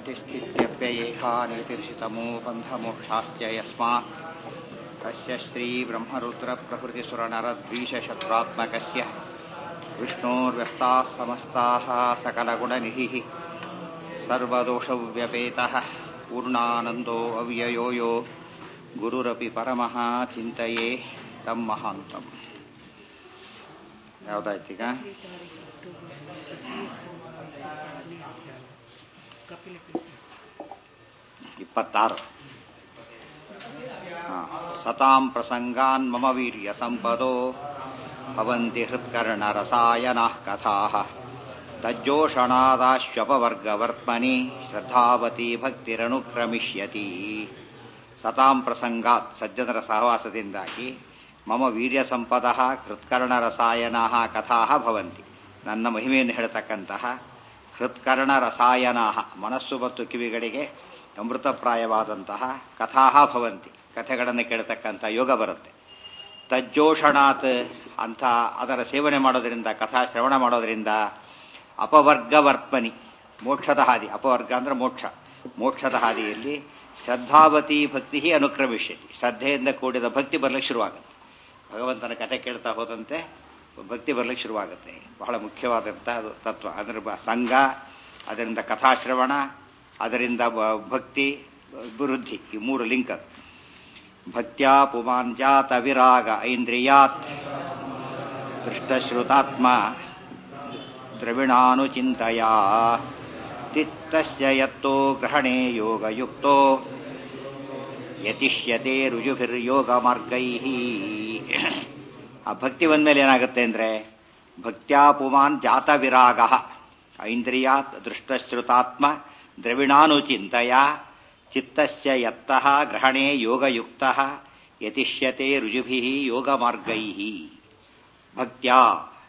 सृष्टिस्थित्यप्ययेहानीतिर्षितमो बन्धमोक्षाश्च यस्मात् तस्य श्रीब्रह्मरुद्रप्रभृतिसुरनरद्वीषशत्रुरात्मकस्य विष्णोर्व्यस्ताः समस्ताः सकलगुणनिधिः सर्वदोषव्यपेतः पूर्णानन्दो अव्ययो यो ಗುರುರಪಿ ಪರಮಃ ಚಿಂತೆಯೇ ತಮ್ಮ ಮಹಾಂತಂ ಯಾವುದಾಯ್ತೀಗ ಇಪ್ಪತ್ತಾರು ಸತಾಂ ಪ್ರಸಂಗಾನ್ ಮಮ ವೀರ್ಯ ಸಂಪದೋ ಭವಂತಿ ಹೃತ್ಕರ್ಣರಸಾಯನಃ ಕಥಾಃ ತಜ್ಜೋಷಣಾದಾಶ್ವಪವರ್ಗವರ್ತ್ಮನಿ ಶ್ರದ್ಧಾವತಿ ಭಕ್ತಿರನುಕ್ರಮಿಷ್ಯತಿ ಸತಾಂ ಪ್ರಸಂಗಾತ್ ಸಜ್ಜನರ ಸಹವಾಸದಿಂದಾಗಿ ಮಮ ವೀರ್ಯ ಸಂಪದ ಹೃತ್ಕರ್ಣ ರಸಾಯನ ಕಥಾ ಭವಂತಿ ನನ್ನ ಮಹಿಮೆಯನ್ನು ಹೇಳ್ತಕ್ಕಂತಹ ಹೃತ್ಕರ್ಣ ರಸಾಯನ ಮನಸ್ಸು ಮತ್ತು ಕಿವಿಗಳಿಗೆ ಅಮೃತಪ್ರಾಯವಾದಂತಹ ಕಥಾ ಭವಂತಿ ಕಥೆಗಳನ್ನು ಕೇಳತಕ್ಕಂಥ ಯೋಗ ಬರುತ್ತೆ ತಜ್ಜೋಷಣಾತ್ ಅಂಥ ಅದರ ಸೇವನೆ ಮಾಡೋದರಿಂದ ಕಥಾ ಶ್ರವಣ ಮಾಡೋದರಿಂದ ಅಪವರ್ಗವರ್ಪನಿ ಮೋಕ್ಷದ ಹಾದಿ ಅಪವರ್ಗ ಅಂದ್ರೆ ಮೋಕ್ಷ ಮೋಕ್ಷದ ಹಾದಿಯಲ್ಲಿ ಶ್ರದ್ಧಾವತಿ ಭಕ್ತಿ ಅನುಕ್ರಮಿಷ್ಯತಿ ಶ್ರದ್ಧೆಯಿಂದ ಕೂಡಿದ ಭಕ್ತಿ ಬರ್ಲಿಕ್ಕೆ ಶುರುವಾಗುತ್ತೆ ಭಗವಂತನ ಕಥೆ ಕೇಳ್ತಾ ಹೋದಂತೆ ಭಕ್ತಿ ಬರ್ಲಿಕ್ಕೆ ಶುರುವಾಗುತ್ತೆ ಬಹಳ ಮುಖ್ಯವಾದಂತಹ ತತ್ವ ಅದರ ಸಂಘ ಅದರಿಂದ ಕಥಾಶ್ರವಣ ಅದರಿಂದ ಭಕ್ತಿ ಅಭಿವೃದ್ಧಿ ಈ ಮೂರು ಲಿಂಕ್ ಅದು ಭಕ್ತ್ಯಾ ಪುಮಾನ್ ಜಾತ ವಿರಾಗ ಐಂದ್ರಿಯಾತ್ ದೃಷ್ಟಶ್ರುತಾತ್ಮ ದ್ರವಿಣಾನುಚಿಂತೆಯ ತಿತ್ತಸ್ಯ ಯತ್ತೋ ಗ್ರಹಣೆ ಯೋಗಯುಕ್ತೋ ಯತಿಷ್ಯತೆ ರುಜುಭಿರ್ಯೋಗ ಮಾರ್ಗೈ ಆ ಭಕ್ತಿ ಬಂದ್ಮೇಲೆ ಏನಾಗುತ್ತೆ ಅಂದ್ರೆ ಭಕ್ತ್ಯಾ ಪುಮಾನ್ ಜಾತ ವಿರಾಗ ಐಂದ್ರಿಯಾತ್ ದೃಷ್ಟಶ್ರುತಾತ್ಮ ದ್ರವಿಣಾನುಚಿಂತೆಯ ಚಿತ್ತಸ್ಯ ಯತ್ತಃ ಗ್ರಹಣೆ ಯೋಗಯುಕ್ತ ಯತಿಷ್ಯತೆ ರುಜುಭಿ ಯೋಗ ಮಾರ್ಗೈ ಭಕ್ತ್ಯಾ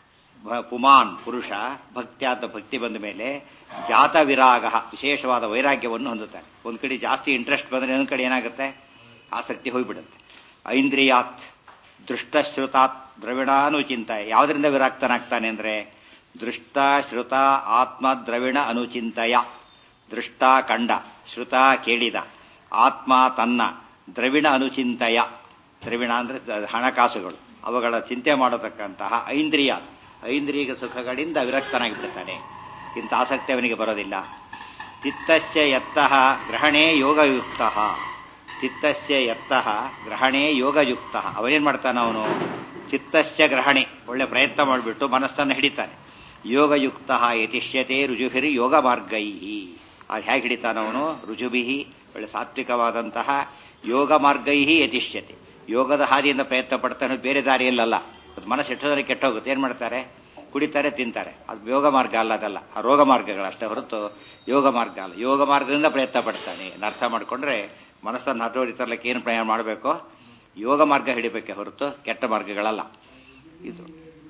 ಪುಮಾನ್ ಪುರುಷ ಭಕ್ತ್ಯಾತ ಭಕ್ತಿ ಬಂದ ಮೇಲೆ ಜಾತ ವಿರಾಗ ವಿಶೇಷವಾದ ವೈರಾಗ್ಯವನ್ನು ಹೊಂದುತ್ತಾನೆ ಒಂದ್ ಕಡೆ ಜಾಸ್ತಿ ಇಂಟ್ರೆಸ್ಟ್ ಬಂದ್ರೆ ಇನ್ನೊಂದ್ ಕಡೆ ಏನಾಗುತ್ತೆ ಆಸಕ್ತಿ ಹೋಗ್ಬಿಡುತ್ತೆ ಐಂದ್ರಿಯಾತ್ ದೃಷ್ಟಶ್ರುತಾತ್ ದ್ರವಿಣಾನುಚಿಂತ ಯಾವುದರಿಂದ ವಿರಾಕ್ತನಾಗ್ತಾನೆ ಅಂದ್ರೆ ದೃಷ್ಟ ಶ್ರುತ ಆತ್ಮ ದ್ರವಿಣ ಅನುಚಿಂತಯ ದೃಷ್ಟ ಕಂಡ ಶ್ರುತ ಕೇಳಿದ ಆತ್ಮ ತನ್ನ ದ್ರವಿಣ ಅನುಚಿಂತಯ ದ್ರವಿಣ ಅಂದ್ರೆ ಹಣಕಾಸುಗಳು ಅವುಗಳ ಚಿಂತೆ ಮಾಡತಕ್ಕಂತಹ ಐಂದ್ರಿಯ ಐಂದ್ರಿಯ ಸುಖಗಳಿಂದ ವಿರಕ್ತನಾಗಿ ಬಿಡ್ತಾನೆ ಇಂಥ ಆಸಕ್ತಿ ಅವನಿಗೆ ಬರೋದಿಲ್ಲ ಚಿತ್ತಸ್ಯ ಯತ್ತಃ ಗ್ರಹಣೇ ಯೋಗಯುಕ್ತ ಚಿತ್ತಸ್ಯ ಯತ್ತಃ ಗ್ರಹಣೇ ಯೋಗಯುಕ್ತ ಅವನೇನ್ ಮಾಡ್ತಾನೆ ಅವನು ಚಿತ್ತಸ್ಯ ಗ್ರಹಣೆ ಒಳ್ಳೆ ಪ್ರಯತ್ನ ಮಾಡಿಬಿಟ್ಟು ಮನಸ್ಸನ್ನು ಹಿಡಿತಾನೆ ಯೋಗಯುಕ್ತ ಯತಿಷ್ಯತೆ ರುಜುಭಿರಿ ಯೋಗ ಮಾರ್ಗೈ ಅದು ಹೇಗೆ ಹಿಡಿತಾನವನು ರುಜುಭಿ ಒಳ್ಳೆ ಸಾತ್ವಿಕವಾದಂತಹ ಯೋಗ ಮಾರ್ಗೈ ಯತಿಷ್ಯತೆ ಯೋಗದ ಹಾದಿಯಿಂದ ಪ್ರಯತ್ನ ಪಡ್ತಾನೆ ಬೇರೆ ದಾರಿಯಲ್ಲಲ್ಲ ಅದು ಮನಸ್ಸು ಎಷ್ಟೋದ್ರೆ ಕೆಟ್ಟೋಗುತ್ತೆ ಏನ್ ಮಾಡ್ತಾರೆ ಕುಡಿತಾರೆ ತಿಂತಾರೆ ಅದು ಯೋಗ ಮಾರ್ಗ ಅಲ್ಲ ಅದಲ್ಲ ಆ ರೋಗ ಮಾರ್ಗಗಳಷ್ಟೇ ಹೊರತು ಯೋಗ ಮಾರ್ಗ ಅಲ್ಲ ಯೋಗ ಮಾರ್ಗದಿಂದ ಪ್ರಯತ್ನ ಪಡ್ತಾನೆ ಅರ್ಥ ಮಾಡ್ಕೊಂಡ್ರೆ ಮನಸ್ಸನ್ನು ಹತೋಟಿ ತರಲಿಕ್ಕೆ ಏನು ಪ್ರಯಾಣ ಮಾಡಬೇಕು ಯೋಗ ಮಾರ್ಗ ಹಿಡಿಬೇಕೆ ಹೊರತು ಕೆಟ್ಟ ಮಾರ್ಗಗಳಲ್ಲ ಇದು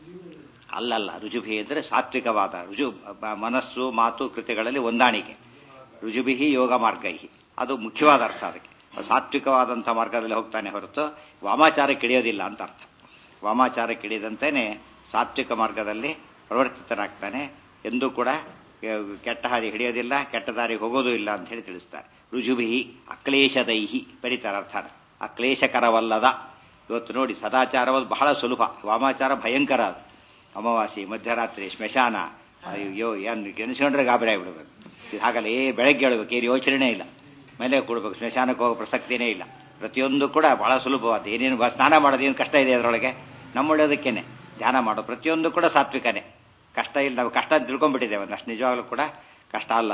ಅಲ್ಲಲ್ಲ ರುಜುಭಿ ಅಂದರೆ ಸಾತ್ವಿಕವಾದ ರುಜು ಮನಸ್ಸು ಮಾತು ಕೃತಿಗಳಲ್ಲಿ ಹೊಂದಾಣಿಕೆ ರುಜುಬಿಹಿ ಯೋಗ ಮಾರ್ಗೈ ಅದು ಮುಖ್ಯವಾದ ಅರ್ಥ ಅದಕ್ಕೆ ಸಾತ್ವಿಕವಾದಂಥ ಮಾರ್ಗದಲ್ಲಿ ಹೋಗ್ತಾನೆ ಹೊರತು ವಾಮಾಚಾರಕ್ಕೆ ಇಳಿಯೋದಿಲ್ಲ ಅಂತ ಅರ್ಥ ವಾಮಾಚಾರಕ್ಕೆ ಇಳಿದಂತೆಯೇ ಸಾತ್ವಿಕ ಮಾರ್ಗದಲ್ಲಿ ಪ್ರವರ್ತಿತನಾಗ್ತಾನೆ ಎಂದೂ ಕೂಡ ಕೆಟ್ಟ ಹಾದಿ ಹಿಡಿಯೋದಿಲ್ಲ ಕೆಟ್ಟ ದಾರಿಗೆ ಹೋಗೋದು ಇಲ್ಲ ಅಂತ ಹೇಳಿ ತಿಳಿಸ್ತಾರೆ ರುಜುಭಿ ಅಕ್ಲೇಶದೈಹಿ ಬರೀತಾರೆ ಅರ್ಥನ ಅಕ್ಲೇಶಕರವಲ್ಲದ ಇವತ್ತು ನೋಡಿ ಸದಾಚಾರವಾದ ಬಹಳ ಸುಲಭ ವಾಮಾಚಾರ ಭಯಂಕರ ಅದು ಅಮಾವಾಸ್ಯೆ ಮಧ್ಯರಾತ್ರಿ ಸ್ಮಶಾನ ಅಯ್ಯೋ ಏನು ಗೆನಿಸ್ಕೊಂಡ್ರೆ ಗಾಬರಿ ಆಗಿಬಿಡ್ಬೇಕು ಇದು ಹಾಗಲ್ಲ ಏ ಬೆಳಗ್ಗೆ ಹೇಳ್ಬೇಕು ಏನು ಯೋಚನೆ ಇಲ್ಲ ಮೇಲೆ ಕೊಡ್ಬೇಕು ಸ್ಮಶಾನಕ್ಕೆ ಹೋಗೋ ಪ್ರಸಕ್ತಿನೇ ಇಲ್ಲ ಪ್ರತಿಯೊಂದು ಕೂಡ ಬಹಳ ಸುಲಭವಾದ ಏನೇನು ಸ್ನಾನ ಮಾಡೋದು ಏನು ಕಷ್ಟ ಇದೆ ಅದರೊಳಗೆ ನಮ್ಮೊಳ್ಳೆದಕ್ಕೇನೆ ಧ್ಯಾನ ಮಾಡೋ ಪ್ರತಿಯೊಂದು ಕೂಡ ಸಾತ್ವಿಕನೇ ಕಷ್ಟ ಇಲ್ಲ ನಾವು ಕಷ್ಟ ತಿಳ್ಕೊಂಡ್ಬಿಟ್ಟಿದ್ದೇವೆ ಅಷ್ಟು ನಿಜವಾಗ್ಲೂ ಕೂಡ ಕಷ್ಟ ಅಲ್ಲ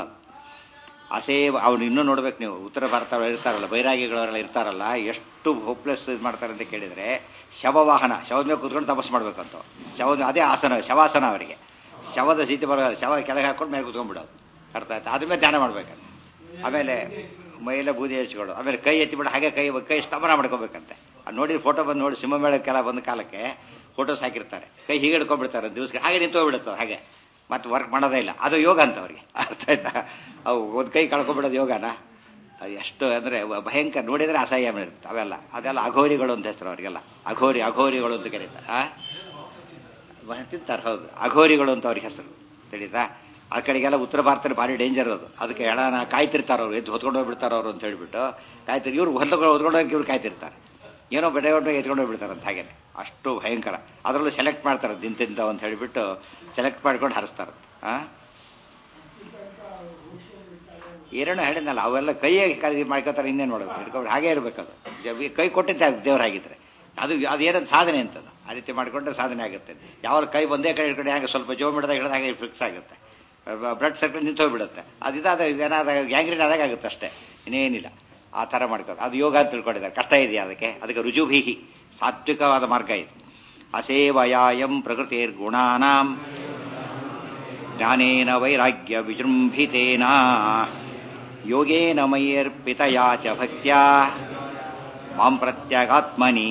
ಅಸೇ ಅವ್ನು ಇನ್ನೂ ನೋಡ್ಬೇಕು ನೀವು ಉತ್ತರ ಭಾರತ ಇರ್ತಾರಲ್ಲ ಬೈರಾಗಿಗಳವರೆಲ್ಲ ಇರ್ತಾರಲ್ಲ ಎಷ್ಟು ಹೋಪ್ಲೆಸ್ ಇದು ಮಾಡ್ತಾರೆ ಅಂತ ಕೇಳಿದ್ರೆ ಶವವಾಹನ ಶವದ ಮೇಲೆ ಕೂತ್ಕೊಂಡು ತಪಸ್ ಮಾಡ್ಬೇಕಂತ ಶವದ ಅದೇ ಆಸನ ಶವಾಸನ ಅವರಿಗೆ ಶವದ ಸ್ಥಿತಿ ಬರೋ ಶವ ಕೆಳಗೆ ಹಾಕೊಂಡು ಮೇಲೆ ಕೂತ್ಕೊಂಡ್ಬಿಡೋದು ಅರ್ಥ ಆಯ್ತು ಅದ್ರ ಮೇಲೆ ಧ್ಯಾನ ಮಾಡ್ಬೇಕಂತ ಆಮೇಲೆ ಮೈಲ ಬೂದಿ ಹಚ್ಕೊಳ್ಳೋದು ಆಮೇಲೆ ಕೈ ಎತ್ತಿಬಿಟ್ಟು ಹಾಗೆ ಕೈ ಕೈ ಸ್ತಂಭನ ಮಾಡ್ಕೋಬೇಕಂತೆ ಅದು ನೋಡಿ ಫೋಟೋ ಬಂದು ನೋಡಿ ಸಿಂಹ ಮೇಳಕ್ಕೆಲ್ಲ ಬಂದ ಕಾಲಕ್ಕೆ ಫೋಟೋಸ್ ಹಾಕಿರ್ತಾರೆ ಕೈ ಹೀಗೆ ಹಿಡ್ಕೊಂಡ್ಬಿಡ್ತಾರೆ ದಿವಸಕ್ಕೆ ಹಾಗೆ ನಿಂತೋಗ್ಬಿಡುತ್ತೆ ಹಾಗೆ ಮತ್ತೆ ವರ್ಕ್ ಮಾಡೋದೇ ಇಲ್ಲ ಅದು ಯೋಗ ಅಂತ ಅವ್ರಿಗೆ ಅರ್ಥ ಆಯ್ತಾ ಅವು ಒಂದು ಕೈ ಕಳ್ಕೊಂಡ್ಬಿಡೋದು ಯೋಗನ ಅದು ಎಷ್ಟು ಅಂದ್ರೆ ಭಯಂಕರ ನೋಡಿದ್ರೆ ಅಸಹ್ಯ ಇರುತ್ತೆ ಅವೆಲ್ಲ ಅದೆಲ್ಲ ಅಘೋರಿಗಳು ಅಂತ ಹೆಸರು ಅವರಿಗೆಲ್ಲ ಅಘೋರಿ ಅಘೋರಿಗಳು ಅಂತ ಕರೀತಾರೆ ತಿಂತಾರೆ ಹೌದು ಅಘೋರಿಗಳು ಅಂತ ಅವ್ರಿಗೆ ಹೆಸರು ತಿಳಿತಾ ಆ ಕಡೆಗೆಲ್ಲ ಉತ್ತರ ಭಾರತದಲ್ಲಿ ಭಾರಿ ಡೇಂಜರ್ ಅದು ಅದಕ್ಕೆ ಎಳನ ಕಾಯ್ತಿರ್ತಾರೆ ಅವ್ರು ಎದ್ದು ಹೊತ್ಕೊಂಡು ಹೋಗ್ಬಿಡ್ತಾರೆ ಅವರು ಅಂತ ಹೇಳ್ಬಿಟ್ಟು ಕಾಯ್ತಿರ್ ಇವ್ರು ಹೊಂದ್ಕೊಂಡು ಹೊತ್ಕೊಂಡು ಹೋಗಿ ಇವ್ರು ಕಾಯ್ತಿರ್ತಾರೆ ಏನೋ ಬೆಡೆ ಹೊಟ್ಟು ಎತ್ಕೊಂಡು ಹೋಗ್ಬಿಡ್ತಾರೆ ಅಂತ ಹಾಗೇನೆ ಅಷ್ಟು ಭಯಂಕರ ಅದರಲ್ಲೂ ಸೆಲೆಕ್ಟ್ ಮಾಡ್ತಾರೆ ನಿಂತಿಂತ ಅಂತ ಹೇಳಿಬಿಟ್ಟು ಸೆಲೆಕ್ಟ್ ಮಾಡ್ಕೊಂಡು ಹರಿಸ್ತಾರೆ ಆ ಏನೇನೋ ಹೇಳಿದ್ನಲ್ಲ ಅವೆಲ್ಲ ಕೈಯಾಗಿ ಖರೀದಿ ಮಾಡ್ಕೋತಾರೆ ಇನ್ನೇನು ಮಾಡೋದು ಹಿಡ್ಕೊಂಡು ಹಾಗೆ ಇರಬೇಕು ಅದು ಜ- ಕೈ ಕೊಟ್ಟಿದ್ದೆ ದೇವ್ರು ಹಾಗಿದ್ರೆ ಅದು ಅದೇನೋ ಸಾಧನೆ ಅಂತದು ಆ ರೀತಿ ಮಾಡಿಕೊಂಡ್ರೆ ಸಾಧನೆ ಆಗುತ್ತೆ ಯಾವ ಕೈ ಒಂದೇ ಕೈ ಹಿಡ್ಕೊಂಡು ಹಾಗೆ ಸ್ವಲ್ಪ ಜೋ ಮಿಡದಾಗ ಹಿಡಿದಾಗ ಹಾಗೆ ಫಿಕ್ಸ್ ಆಗುತ್ತೆ ಬ್ಲಡ್ ಸರ್ಕಲ್ ನಿಂತು ಹೋಗ್ಬಿಡುತ್ತೆ ಅದು ಇದಾದ ಏನಾದ ಗ್ಯಾಂಗ್ರೀನ್ ಆದಾಗ ಆಗುತ್ತೆ ಅಷ್ಟೇ ಇನ್ನೇನಿಲ್ಲ ಆ ಥರ ಮಾಡ್ಕೋದು ಅದು ಯೋಗ ಅಂತ ತಿಳ್ಕೊಂಡಿದ್ದಾರೆ ಕಷ್ಟ ಇದೆಯಾ ಅದಕ್ಕೆ ಅದಕ್ಕೆ ರುಜುಭೀಹಿ ಸಾತ್ವಿಕವಾದ ಮಾರ್ಗ ಇದು ಅಸೇವಯಾಯಂ ಪ್ರಕೃತಿರ್ಗುಣಾನಾಂ ಜ್ಞಾನೇನ ವೈರಾಗ್ಯ ವಿಜೃಂಭಿತೇನ ಯೋಗೇನ ಮೈಯರ್ಪಿತಯಾ ಚ ಭಕ್ತ್ಯಾ ಮಾಂ ಪ್ರತ್ಯಗಾತ್ಮನಿ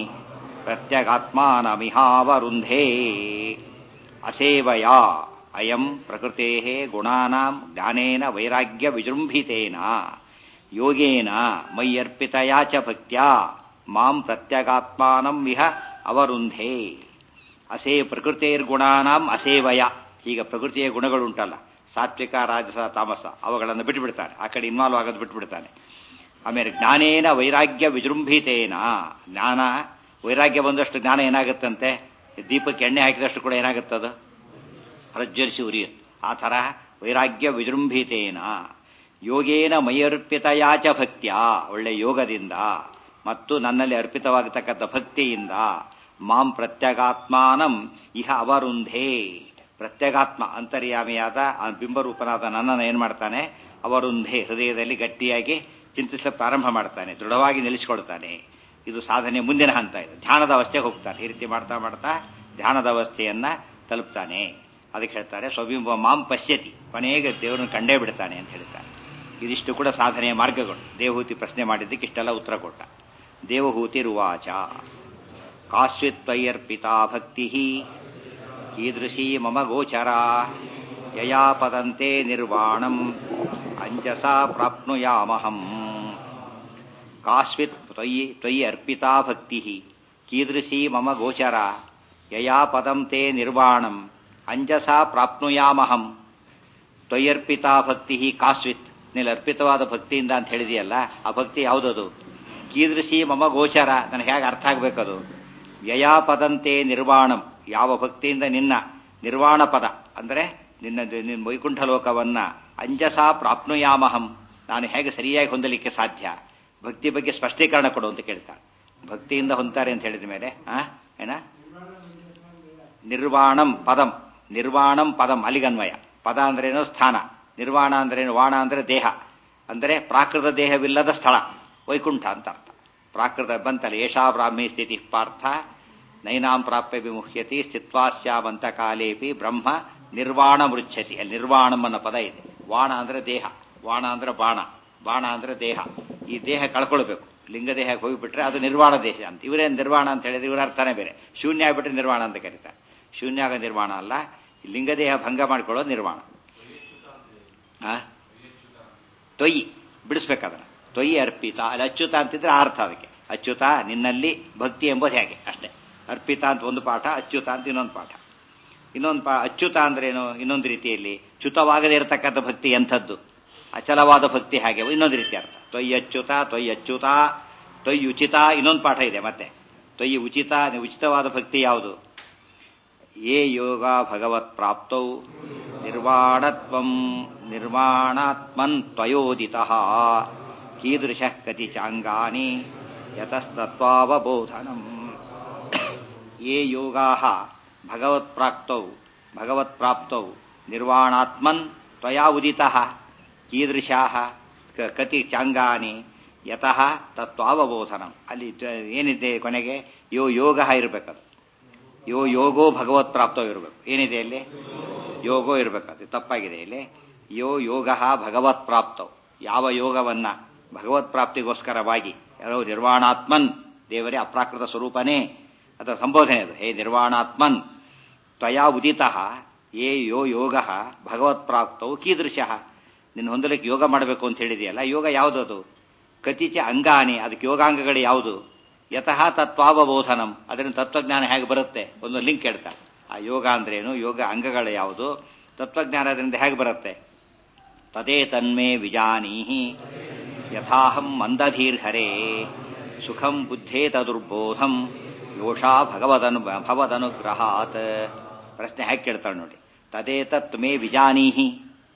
ಪ್ರತ್ಯಗಾತ್ಮಾನಮಿಹಾವರುಂಧೇ ಅಸೇವಯಾ ಅಯಂ ಪ್ರಕೃತೆ ಗುಣಾನಾಂ ಜ್ಞಾನೇನ ವೈರಾಗ್ಯ ವಿಜೃಂಭಿತೇನ ಯೋಗೇನ ಮೈಯರ್ಪಿತಯಾ ಚ ಭಕ್ತ್ಯಾ ಮಾಂ ಪ್ರತ್ಯಗಾತ್ಮಾನಂ ಇಹ ಅವರುಂಧೇ ಅಸೇ ಪ್ರಕೃತಿರ್ಗುಣಾನಾಂ ಅಸೇವಯ ಈಗ ಪ್ರಕೃತಿಯ ಗುಣಗಳುಂಟಲ್ಲ ಸಾತ್ವಿಕ ರಾಜಸ ತಾಮಸ ಅವುಗಳನ್ನು ಬಿಟ್ಟುಬಿಡ್ತಾನೆ ಆ ಕಡೆ ಇನ್ವಾಲ್ವ್ ಆಗೋದು ಬಿಟ್ಬಿಡ್ತಾನೆ ಆಮೇಲೆ ಜ್ಞಾನೇನ ವೈರಾಗ್ಯ ವಿಜೃಂಭಿತೇನ ಜ್ಞಾನ ವೈರಾಗ್ಯ ಬಂದಷ್ಟು ಜ್ಞಾನ ಏನಾಗುತ್ತಂತೆ ದೀಪಕ್ಕೆ ಎಣ್ಣೆ ಹಾಕಿದಷ್ಟು ಕೂಡ ಏನಾಗುತ್ತದು ಪ್ರಜ್ವಲಿಸಿ ಉರಿಯುತ್ತೆ ಆ ಥರ ವೈರಾಗ್ಯ ವಿಜೃಂಭಿತೇನ ಯೋಗೇನ ಮೈಯರ್ಪಿತಯಾಚ ಭಕ್ತ್ಯ ಒಳ್ಳೆ ಯೋಗದಿಂದ ಮತ್ತು ನನ್ನಲ್ಲಿ ಅರ್ಪಿತವಾಗತಕ್ಕಂಥ ಭಕ್ತಿಯಿಂದ ಮಾಂ ಪ್ರತ್ಯಗಾತ್ಮಾನಂ ಇಹ ಅವರುಂಧೇ ಪ್ರತ್ಯಗಾತ್ಮ ಅಂತರ್ಯಾಮಿಯಾದ ಆ ಬಿಂಬರೂಪನಾದ ನನ್ನನ್ನು ಏನ್ ಮಾಡ್ತಾನೆ ಅವರುಂಧೇ ಹೃದಯದಲ್ಲಿ ಗಟ್ಟಿಯಾಗಿ ಚಿಂತಿಸ ಪ್ರಾರಂಭ ಮಾಡ್ತಾನೆ ದೃಢವಾಗಿ ನಿಲ್ಲಿಸಿಕೊಳ್ತಾನೆ ಇದು ಸಾಧನೆ ಮುಂದಿನ ಹಂತ ಇದು ಧ್ಯಾನದ ಅವಸ್ಥೆಗೆ ಹೋಗ್ತಾನೆ ಈ ರೀತಿ ಮಾಡ್ತಾ ಮಾಡ್ತಾ ಧ್ಯಾನದ ಅವಸ್ಥೆಯನ್ನ ತಲುಪ್ತಾನೆ ಅದಕ್ಕೆ ಹೇಳ್ತಾರೆ ಸ್ವಬಿಂಬ ಮಾಂ ಪಶ್ಯತಿ ಕೊನೆಗೆ ದೇವರನ್ನು ಕಂಡೇ ಬಿಡ್ತಾನೆ ಅಂತ ಹೇಳ್ತಾರೆ ಇದಿಷ್ಟು ಕೂಡ ಸಾಧನೆಯ ಮಾರ್ಗಗಳು ದೇವಹೂತಿ ಪ್ರಶ್ನೆ ಮಾಡಿದ್ದಕ್ಕೆ ಇಷ್ಟೆಲ್ಲ ಉತ್ತರ ಕೊಟ್ಟ ದೇವಹೂತಿರುವಾಚ ಕಾಶ್ವಿತ್ವಯರ್ಪಿತಾ ಭಕ್ತಿ ಕೀದೃಶೀ ಮಮ ಗೋಚರ ಯಯಾ ಪದಂತೆ ನಿರ್ವಾಣಂ ಅಂಜಸಾ ಪ್ರಾಪ್ನುಯಾಮಹಂ ಕಾಶ್ವಿತ್ ತ್ವಯಿ ತ್ವಯಿ ಅರ್ಪಿತಾ ಭಕ್ತಿ ಕೀದೃಶೀ ಮಮ ಗೋಚರ ಯಯಾ ಪದಂ ತೇ ನಿರ್ವಾಣಂ ಅಂಜಸಾ ಪ್ರಾಪ್ನುಯಾಮಹಂ ತ್ವಯರ್ಪಿತಾ ಭಕ್ತಿ ಕಾಶ್ವಿತ್ ನೀನು ಅರ್ಪಿತವಾದ ಭಕ್ತಿಯಿಂದ ಅಂತ ಹೇಳಿದೆಯಲ್ಲ ಆ ಭಕ್ತಿ ಯಾವುದದು ಕೀದೃಶಿ ಮಮ ಗೋಚರ ನನಗೆ ಹೇಗೆ ಅರ್ಥ ಆಗ್ಬೇಕದು ಯಯಾ ಪದಂತೆ ನಿರ್ವಾಣಂ ಯಾವ ಭಕ್ತಿಯಿಂದ ನಿನ್ನ ನಿರ್ವಾಣ ಪದ ಅಂದರೆ ನಿನ್ನ ನಿನ್ನ ವೈಕುಂಠ ಲೋಕವನ್ನ ಅಂಜಸಾ ಪ್ರಾಪ್ನುಯಾಮಹಂ ನಾನು ಹೇಗೆ ಸರಿಯಾಗಿ ಹೊಂದಲಿಕ್ಕೆ ಸಾಧ್ಯ ಭಕ್ತಿ ಬಗ್ಗೆ ಸ್ಪಷ್ಟೀಕರಣ ಕೊಡು ಅಂತ ಕೇಳ್ತಾಳೆ ಭಕ್ತಿಯಿಂದ ಹೊಂತಾರೆ ಅಂತ ಹೇಳಿದ ಮೇಲೆ ಆ ಏನ ನಿರ್ವಾಣಂ ಪದಂ ನಿರ್ವಾಣಂ ಪದಂ ಅಲಿಗನ್ವಯ ಪದ ಅಂದ್ರೇನು ಸ್ಥಾನ ನಿರ್ವಾಣ ಅಂದ್ರೇನು ವಾಣ ಅಂದ್ರೆ ದೇಹ ಅಂದರೆ ಪ್ರಾಕೃತ ದೇಹವಿಲ್ಲದ ಸ್ಥಳ ವೈಕುಂಠ ಅಂತ ಅರ್ಥ ಪ್ರಾಕೃತ ಬಂತಲ್ಲ ಏಷಾ ಬ್ರಾಹ್ಮಿ ಸ್ಥಿತಿ ಪಾರ್ಥ ನೈನಾಂ ಪ್ರಾಪ್ಯ ವಿಮುಹ್ಯತಿ ಸ್ಥಿತ್ವಾಸ್ಯಾವಂತ ಕಾಲೇಪಿ ಬ್ರಹ್ಮ ನಿರ್ವಾಣ ಮೃಚ್ಛತಿ ಅಲ್ಲಿ ನಿರ್ವಾಣಂ ಅನ್ನೋ ಪದ ಇದೆ ವಾಣ ಅಂದ್ರೆ ದೇಹ ವಾಣ ಅಂದ್ರೆ ಬಾಣ ಬಾಣ ಅಂದ್ರೆ ದೇಹ ಈ ದೇಹ ಕಳ್ಕೊಳ್ಬೇಕು ಲಿಂಗ ದೇಹಕ್ಕೆ ಹೋಗಿಬಿಟ್ರೆ ಅದು ನಿರ್ವಾಣ ದೇಶ ಅಂತ ಇವರೇನು ನಿರ್ವಾಣ ಅಂತ ಹೇಳಿದ್ರೆ ಇವರ ಅರ್ಥನೇ ಬೇರೆ ಶೂನ್ಯ ಆಗ್ಬಿಟ್ರೆ ನಿರ್ವಾಣ ಅಂತ ಕರೀತಾರೆ ಶೂನ್ಯ ಆಗ ನಿರ್ವಾಣ ಅಲ್ಲ ಲಿಂಗದೇಹ ಭಂಗ ಮಾಡ್ಕೊಳ್ಳೋದು ನಿರ್ವಾಣ ಆ ತೊಯ್ಯಿ ಬಿಡಿಸ್ಬೇಕದನ್ನ ತೊಯ್ಯಿ ಅರ್ಪಿತ ಅಲ್ಲಿ ಅಚ್ಯುತ ಅಂತಿದ್ರೆ ಆ ಅರ್ಥ ಅದಕ್ಕೆ ಅಚ್ಯುತ ನಿನ್ನಲ್ಲಿ ಭಕ್ತಿ ಎಂಬುದು ಹೇಗೆ ಅಷ್ಟೇ ಅರ್ಪಿತ ಅಂತ ಒಂದು ಪಾಠ ಅಚ್ಯುತ ಅಂತ ಇನ್ನೊಂದು ಪಾಠ ಇನ್ನೊಂದು ಪಾ ಅಚ್ಯುತ ಅಂದ್ರೇನು ಇನ್ನೊಂದು ರೀತಿಯಲ್ಲಿ ಚ್ಯುತವಾಗದೇ ಇರತಕ್ಕಂಥ ಭಕ್ತಿ ಎಂಥದ್ದು ಅಚಲವಾದ ಭಕ್ತಿ ಹಾಗೆ ಇನ್ನೊಂದು ರೀತಿ ಅರ್ಥ ತೊಯ್ಯಿ ಅಚ್ಯುತ ತೊಯ್ಯಿ ಅಚ್ಯುತ ತೊಯ್ಯಿ ಉಚಿತ ಇನ್ನೊಂದು ಪಾಠ ಇದೆ ಮತ್ತೆ ತೊಯ್ಯಿ ಉಚಿತ ಉಚಿತವಾದ ಭಕ್ತಿ ಯಾವುದು ಯೇ ಯೋಗ ಭಗವತ್ ಪ್ರಾಪ್ತೌ ನಿರ್ವಾಣತ್ವಂ ನಿರ್ವಾಣಾತ್ಮನ್ ತ್ವಯೋದಿತ ಕೀದೃಶ ಕತಿ ಚಾಂಗಾನಿ ಯತಸ್ತತ್ವಾವಬೋಧನಂ ಯೇ ಯೋಗಾ ಭಗವತ್ಪ್ರಾಪ್ತೌ ಭಗವತ್ಪ್ರಾಪ್ತೌ ನಿರ್ವಾಣಾತ್ಮನ್ ತ್ವಯಾ ಉದಿತಃ ಕೀದೃಶಾಃ ಕ- ಕತಿ ಚಾಂಗಾನಿ ಯತಃ ತತ್ವಾವಬೋಧನಂ ಅಲ್ಲಿ ತ- ಏನಿದೆ ಕೊನೆಗೆ ಯೋ ಯೋಗ ಇರಬೇಕದು ಯೋ ಯೋಗೋ ಭಗವತ್ ಪ್ರಾಪ್ತೋ ಇರಬೇಕು ಏನಿದೆ ಇಲ್ಲಿ ಯೋಗೋ ಇರಬೇಕು ಅದು ತಪ್ಪಾಗಿದೆ ಇಲ್ಲಿ ಯೋ ಯೋಗ ಭಗವತ್ ಪ್ರಾಪ್ತವ್ ಯಾವ ಯೋಗವನ್ನ ಭಗವತ್ ಪ್ರಾಪ್ತಿಗೋಸ್ಕರವಾಗಿ ಯಾರೋ ನಿರ್ವಾಣಾತ್ಮನ್ ದೇವರೇ ಅಪ್ರಾಕೃತ ಸ್ವರೂಪನೇ ಅದರ ಸಂಬೋಧನೆ ಅದು ಹೇ ನಿರ್ವಾಣಾತ್ಮನ್ ತ್ವಯಾ ಉದಿತಃ ಯೇ ಯೋ ಯೋಗ ಭಗವತ್ ಪ್ರಾಪ್ತವು ಕೀದೃಶಃ ನಿನ್ನ ಹೊಂದಲಿಕ್ಕೆ ಯೋಗ ಮಾಡಬೇಕು ಅಂತ ಹೇಳಿದೆಯಲ್ಲ ಯೋಗ ಯಾವುದದು ಕತಿಚ ಅಂಗಾನಿ ಅದಕ್ಕೆ ಯೋಗಾಂಗಗಳು ಯಾವುದು ಯತಃ ತತ್ವಾವಬೋಧನಂ ಅದರಿಂದ ತತ್ವಜ್ಞಾನ ಹೇಗೆ ಬರುತ್ತೆ ಒಂದು ಲಿಂಕ್ ಹೇಳ್ತಾರೆ ಆ ಯೋಗ ಅಂದ್ರೇನು ಯೋಗ ಅಂಗಗಳು ಯಾವುದು ತತ್ವಜ್ಞಾನದಿಂದ ಹೇಗೆ ಬರುತ್ತೆ ತದೇ ತನ್ಮೇ ವಿಜಾನೀಹಿ ಯಥಾಹಂ ಮಂದಧೀರ್ಹರೇ ಸುಖಂ ಬುದ್ಧೇತ ದುರ್ಬೋಧಂ ಯೋಷಾ ಭಗವದನು ಭವದನುಗ್ರಹಾತ್ ಪ್ರಶ್ನೆ ಹೇಗೆ ಕೇಳ್ತಾಳೆ ನೋಡಿ ತದೇ ತತ್ ಮೇ ವಿಜಾನೀಹಿ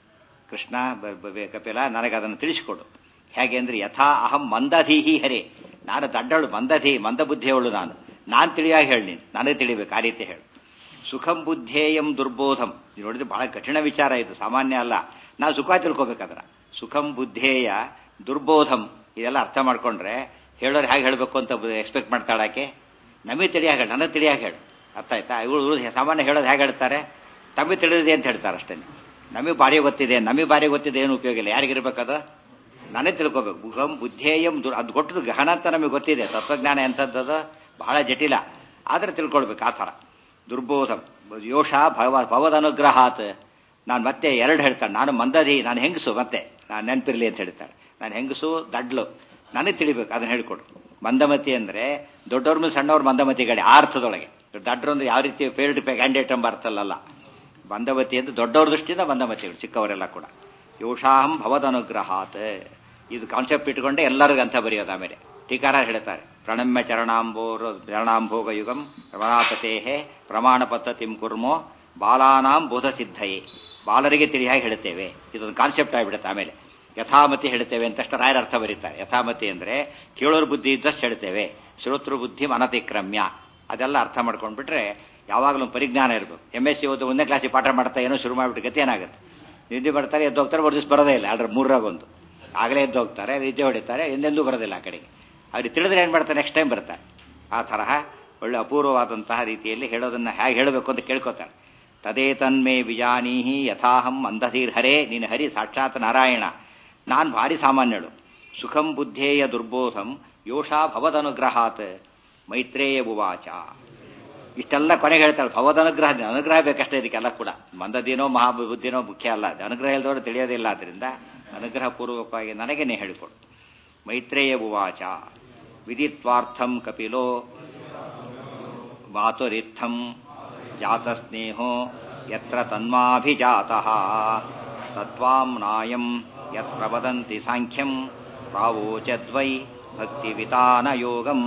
ಕೃಷ್ಣ ಬ- ಬ- ಕಪಿಲ ನನಗೆ ಅದನ್ನು ತಿಳಿಸಿಕೊಡು ಹೇಗೆ ಅಂದ್ರೆ ಯಥಾ ಅಹಂ ಮಂದಧೀಹಿ ಹರೇ ನಾನು ದಡ್ಡಳು ಮಂದಧಿ ಮಂದಬುದ್ಧಿಯವಳು ನಾನು ನಾನು ತಿಳಿಯಾಗಿ ಹೇಳಿ ನೀನು ನನಗೆ ತಿಳಿಬೇಕು ಆ ರೀತಿ ಹೇಳು ಸುಖಂ ಬುದ್ಧೇಯಂ ದುರ್ಬೋಧಂ ಇದು ನೋಡಿದ್ರೆ ಬಹಳ ಕಠಿಣ ವಿಚಾರ ಇದು ಸಾಮಾನ್ಯ ಅಲ್ಲ ನಾವು ಸುಖ ತಿಳ್ಕೊಬೇಕಾದ್ರ ಸುಖಂ ಬುದ್ಧೇಯ ದುರ್ಬೋಧಂ ಇದೆಲ್ಲ ಅರ್ಥ ಮಾಡ್ಕೊಂಡ್ರೆ ಹೇಳೋರು ಹೇಗೆ ಹೇಳಬೇಕು ಅಂತ ಎಕ್ಸ್ಪೆಕ್ಟ್ ಮಾಡ್ತಾಳಾಕೆ ನಮಗೆ ತಿಳಿಯಾಗ ಹೇಳು ನನಗೆ ತಿಳಿಯಾಗ ಹೇಳು ಅರ್ಥ ಆಯ್ತಾ ಇವರು ಸಾಮಾನ್ಯ ಹೇಳೋದು ಹೇಗೆ ಹೇಳ್ತಾರೆ ತಮಗೆ ತಿಳಿದಿದೆ ಅಂತ ಹೇಳ್ತಾರೆ ಅಷ್ಟೇ ನಮಗೆ ಭಾರಿ ಗೊತ್ತಿದೆ ನಮಗೆ ಭಾರಿ ಗೊತ್ತಿದೆ ಏನು ಉಪಯೋಗ ಇಲ್ಲ ಯಾರಿಗಿರ್ಬೇಕದು ನಾನೇ ತಿಳ್ಕೊಬೇಕು ಮುಖಂ ಬುದ್ಧೇಯಂ ದುರ್ ಅದು ಕೊಟ್ಟದ್ದು ಗಹನ ಅಂತ ನಮಗೆ ಗೊತ್ತಿದೆ ತತ್ವಜ್ಞಾನ ಎಂಥದ್ದು ಬಹಳ ಜಟಿಲ ಆದ್ರೆ ತಿಳ್ಕೊಳ್ಬೇಕು ಆ ಥರ ದುರ್ಬೋಧಂ ಯೋಷ ಭವ ಭವದ ಅನುಗ್ರಹಾತ್ ನಾನು ಮತ್ತೆ ಎರಡು ಹೇಳ್ತಾನೆ ನಾನು ಮಂದಧಿ ನಾನು ಹೆಂಗಸು ಮತ್ತೆ ನಾನು ನೆನಪಿರ್ಲಿ ಅಂತ ಹೇಳ್ತಾಳೆ ನಾನು ಹೆಂಗಸು ದಡ್ಲು ನನಗೆ ತಿಳಿಬೇಕು ಅದನ್ನ ಹೇಳ್ಕೊಡು ಮಂದಮತಿ ಅಂದ್ರೆ ದೊಡ್ಡವ್ರ ಮೇಲೆ ಸಣ್ಣವ್ರ ಮಂದಮತಿಗಳೇ ಆ ಅರ್ಥದೊಳಗೆ ದಡ್ಡರು ಅಂದ್ರೆ ಯಾವ ರೀತಿ ಫೇಲ್ಡ್ ಕ್ಯಾಂಡಿಡೇಟ್ ಎಂಬ ಅರ್ಥ ಅಲ್ಲಲ್ಲ ಮಂದಮತಿ ಅಂದ್ರೆ ದೊಡ್ಡವ್ರ ದೃಷ್ಟಿಯಿಂದ ಮಂದಮತಿಗಳು ಚಿಕ್ಕವರೆಲ್ಲ ಕೂಡ ಯೋಷಾಹಂ ಭವದನುಗ್ರಹಾತ್ ಇದು ಕಾನ್ಸೆಪ್ಟ್ ಇಟ್ಕೊಂಡೆ ಎಲ್ಲರಿಗೂ ಅಂತ ಬರೆಯೋದು ಆಮೇಲೆ ಟೀಕಾರ ಹೇಳ್ತಾರೆ ಪ್ರಣಮ್ಯ ಚರಣಾಂಬೋರ ಚರಣಾಂಭೋಗ ಯುಗಂ ರಮಣಾಪತೇ ಪ್ರಮಾಣ ಪದ್ಧತಿಂ ಕುರ್ಮೋ ಬಾಲಾನಾಂ ಬೋಧ ಸಿದ್ಧಯೇ ಬಾಲರಿಗೆ ತಿಳಿಯಾಗಿ ಹೇಳುತ್ತೇವೆ ಇದೊಂದು ಕಾನ್ಸೆಪ್ಟ್ ಆಗಿಬಿಡುತ್ತೆ ಆಮೇಲೆ ಯಥಾಮತಿ ಹೇಳ್ತೇವೆ ಅಂತಷ್ಟು ರಾಯರ ಅರ್ಥ ಬರೀತಾರೆ ಯಥಾಮತಿ ಅಂದ್ರೆ ಕೇಳೋರ್ ಬುದ್ಧಿ ಇದ್ದಷ್ಟು ಹೇಳ್ತೇವೆ ಶ್ರೋತೃ ಬುದ್ಧಿ ಅನತಿಕ್ರಮ್ಯ ಅದೆಲ್ಲ ಅರ್ಥ ಮಾಡ್ಕೊಂಡ್ಬಿಟ್ರೆ ಯಾವಾಗಲೂ ಒಂದು ಪರಿಜ್ಞಾನ ಇರಬೇಕು ಎಮ್ ಎಸ್ ಸಿ ಓದು ಒಂದನೇ ಕ್ಲಾಸಿಗೆ ಪಾಠ ಮಾಡ್ತಾ ಏನೋ ಶುರು ಮಾಡಿಬಿಟ್ಟು ಗತಿ ಏನಾಗುತ್ತೆ ನಿದ್ದೆ ಬರ್ತಾರೆ ಎದ್ದು ಹೋಗ್ತಾರೆ ಒಂದು ದಿವಸ ಬರೋದೇ ಇಲ್ಲ ಅದ್ರ ಮೂರರಾಗ ಒಂದು ಆಗಲೇ ಎದ್ದು ಹೋಗ್ತಾರೆ ನಿದ್ದೆ ಹೊಡಿತಾರೆ ಎಂದೆಂದೂ ಬರೋದಿಲ್ಲ ಆ ಕಡೆಗೆ ಅವ್ರಿಗೆ ತಿಳಿದ್ರೆ ಏನು ಮಾಡ್ತಾರೆ ನೆಕ್ಸ್ಟ್ ಟೈಮ್ ಬರ್ತಾರೆ ಆ ತರಹ ಒಳ್ಳೆ ಅಪೂರ್ವವಾದಂತಹ ರೀತಿಯಲ್ಲಿ ಹೇಳೋದನ್ನ ಹೇಗೆ ಹೇಳಬೇಕು ಅಂತ ಕೇಳ್ಕೊತಾರೆ ತದೇ ತನ್ಮೇ ವಿಜಾನೀಹಿ ಯಥಾಹಂ ಅಂಧಧೀರ್ ಹರೇ ನೀನು ಹರಿ ಸಾಕ್ಷಾತ್ ನಾರಾಯಣ ನಾನು ಭಾರಿ ಸಾಮಾನ್ಯಳು ಸುಖಂ ಬುದ್ಧೇಯ ದುರ್ಬೋಧಂ ಯೋಷಾ ಭವದನುಗ್ರಹಾತ್ ಮೈತ್ರೇಯ ಉವಾಚ ಇಷ್ಟೆಲ್ಲ ಕೊನೆಗೆ ಹೇಳ್ತಾಳೆ ಭಗವದ್ ಅನುಗ್ರಹ ಅನುಗ್ರಹ ಬೇಕಷ್ಟೇ ಇದಕ್ಕೆಲ್ಲ ಕೂಡ ಮಂದದಿನೋ ಮಹಾಬುದ್ಧಿನೋ ಮುಖ್ಯ ಅಲ್ಲ ಅದು ಅನುಗ್ರಹ ಇಲ್ದವರು ತಿಳಿಯೋದಿಲ್ಲ ಆದ್ರಿಂದ ಅನುಗ್ರಹ ಪೂರ್ವಕವಾಗಿ ನನಗೇನೆ ಹೇಳಿಕೊಡು ಮೈತ್ರೇಯ ಉವಾಚ ವಿದಿತ್ವಾರ್ಥಂ ಕಪಿಲೋ ಮಾತುರಿತ್ಥಂ ಜಾತಸ್ನೇಹೋ ಯತ್ರ ತನ್ಮಾಭಿಜಾತಃ ತತ್ವಾಂನಾಯಂ ಯತ್ರ ವದಂತಿ ಸಾಂಖ್ಯಂ ಪ್ರಾವೋಚದ್ವೈ ಭಕ್ತಿವಿತಾನಯೋಗಂ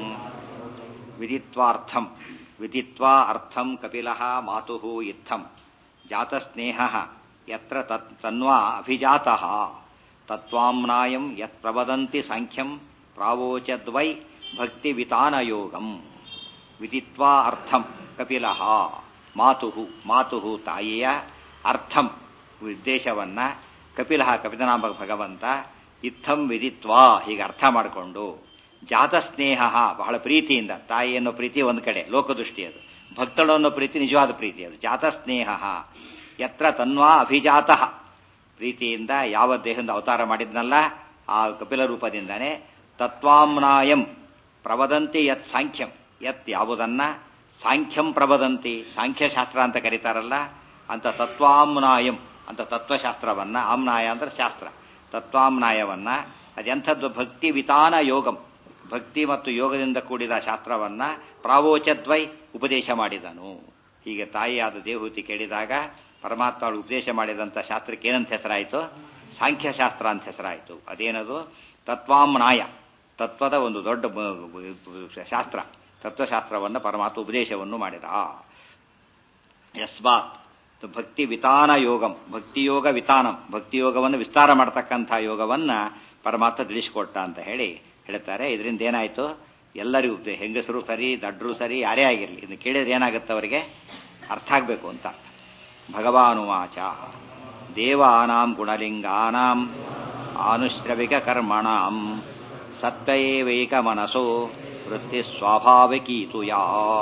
ವಿದಿತ್ವಾರ್ಥಂ ವಿದಿತ್ವಾ ಅರ್ಥಂ ಕಪಿಲಃ ಮಾತುಃ ಇತ್ತಂ ಜಾತಸ್ನೇಹಃ ಯತ್ರ ತತ್ ತನ್ವಾ ಅಭಿಜಾತಃ ತತ್ವಾಂನಾಯಂ ಯತ್ ಪ್ರವದಂತಿ ಸಾಂಖ್ಯಂ ಪ್ರಾವೋಚದ್ವೈ ಭಕ್ತಿವಿತಾನಯೋಗಂ ವಿದಿತ್ವಾ ಅರ್ಥಂ ಕಪಿಲಃ ಮಾತುಃ ಮಾತುಃ ತಾಯಿಯ ಅರ್ಥಂ ಉದ್ದೇಶವನ್ನ ಕಪಿಲಃ ಕಪಿಲನಾಮ ಭಗವಂತ ಇತ್ತಂ ವಿದಿತ್ವಾ ಹೀಗೆ ಅರ್ಥ ಮಾಡಿಕೊಂಡು ಜಾತಸ್ನೇಹ ಬಹಳ ಪ್ರೀತಿಯಿಂದ ತಾಯಿ ಅನ್ನೋ ಪ್ರೀತಿ ಒಂದು ಕಡೆ ಲೋಕದೃಷ್ಟಿ ಅದು ಭಕ್ತಳು ಅನ್ನೋ ಪ್ರೀತಿ ನಿಜವಾದ ಪ್ರೀತಿ ಅದು ಜಾತಸ್ನೇಹ ಯತ್ರ ತನ್ವಾ ಅಭಿಜಾತಃ ಪ್ರೀತಿಯಿಂದ ಯಾವ ದೇಹದಿಂದ ಅವತಾರ ಮಾಡಿದ್ನಲ್ಲ ಆ ಕಪಿಲ ರೂಪದಿಂದಾನೆ ತತ್ವಾಂನಾಯಂ ಪ್ರವದಂತಿ ಯತ್ ಸಾಂಖ್ಯಂ ಯತ್ ಯಾವುದನ್ನ ಸಾಂಖ್ಯಂ ಪ್ರವದಂತಿ ಸಾಂಖ್ಯಶಾಸ್ತ್ರ ಅಂತ ಕರೀತಾರಲ್ಲ ಅಂತ ತತ್ವಾಂನಾಯಂ ಅಂತ ತತ್ವಶಾಸ್ತ್ರವನ್ನ ಆಮ್ನಾಯ ಅಂದ್ರೆ ಶಾಸ್ತ್ರ ತತ್ವಾಮ್ನಾಯವನ್ನ ಅದೆಂಥದ್ದು ಭಕ್ತಿ ವಿತಾನ ಯೋಗಂ ಭಕ್ತಿ ಮತ್ತು ಯೋಗದಿಂದ ಕೂಡಿದ ಶಾಸ್ತ್ರವನ್ನ ಪ್ರಾವೋಚದ್ವೈ ಉಪದೇಶ ಮಾಡಿದನು ಹೀಗೆ ತಾಯಿಯಾದ ದೇವಹೂತಿ ಕೇಳಿದಾಗ ಪರಮಾತ್ಮ ಅವಳು ಉಪದೇಶ ಮಾಡಿದಂಥ ಶಾಸ್ತ್ರಕ್ಕೆ ಏನಂತ ಹೆಸರಾಯಿತು ಸಾಂಖ್ಯಶಾಸ್ತ್ರ ಅಂತ ಹೆಸರಾಯಿತು ಅದೇನದು ತತ್ವಾಮ್ನಾಯ ತತ್ವದ ಒಂದು ದೊಡ್ಡ ಬ- ಬ- ಶಾಸ್ತ್ರ ತತ್ವಶಾಸ್ತ್ರವನ್ನು ಪರಮಾತ್ಮ ಉಪದೇಶವನ್ನು ಮಾಡಿದ ಯಸ್ಮಾತ್ ಭಕ್ತಿ ವಿತಾನ ಯೋಗಂ ಭಕ್ತಿಯೋಗ ವಿತಾನಂ ಭಕ್ತಿಯೋಗವನ್ನು ವಿಸ್ತಾರ ಮಾಡತಕ್ಕಂಥ ಯೋಗವನ್ನ ಪರಮಾತ್ಮ ತಿಳಿಸಿಕೊಟ್ಟ ಅಂತ ಹೇಳಿ ಹೇಳ್ತಾರೆ ಇದರಿಂದ ಏನಾಯ್ತು ಎಲ್ಲರಿಗೂ ಹೆಂಗಸರು ಸರಿ ದಡ್ರು ಸರಿ ಯಾರೇ ಆಗಿರಲಿ ಇದನ್ನು ಕೇಳಿದ್ರೆ ಏನಾಗುತ್ತೆ ಅವರಿಗೆ ಅರ್ಥ ಆಗಬೇಕು ಅಂತ ಭಗವಾನುವಾಚ ದೇವಾನಾಂ ಗುಣಲಿಂಗಾನಾಂ ಆನುಶ್ರವಿಕ ಕರ್ಮಣಾಂ ಸತ್ವೈವೈಕ ಮನಸೋ ವೃತ್ತಿ ಸ್ವಾಭಾವಿಕೀತು ಯಾ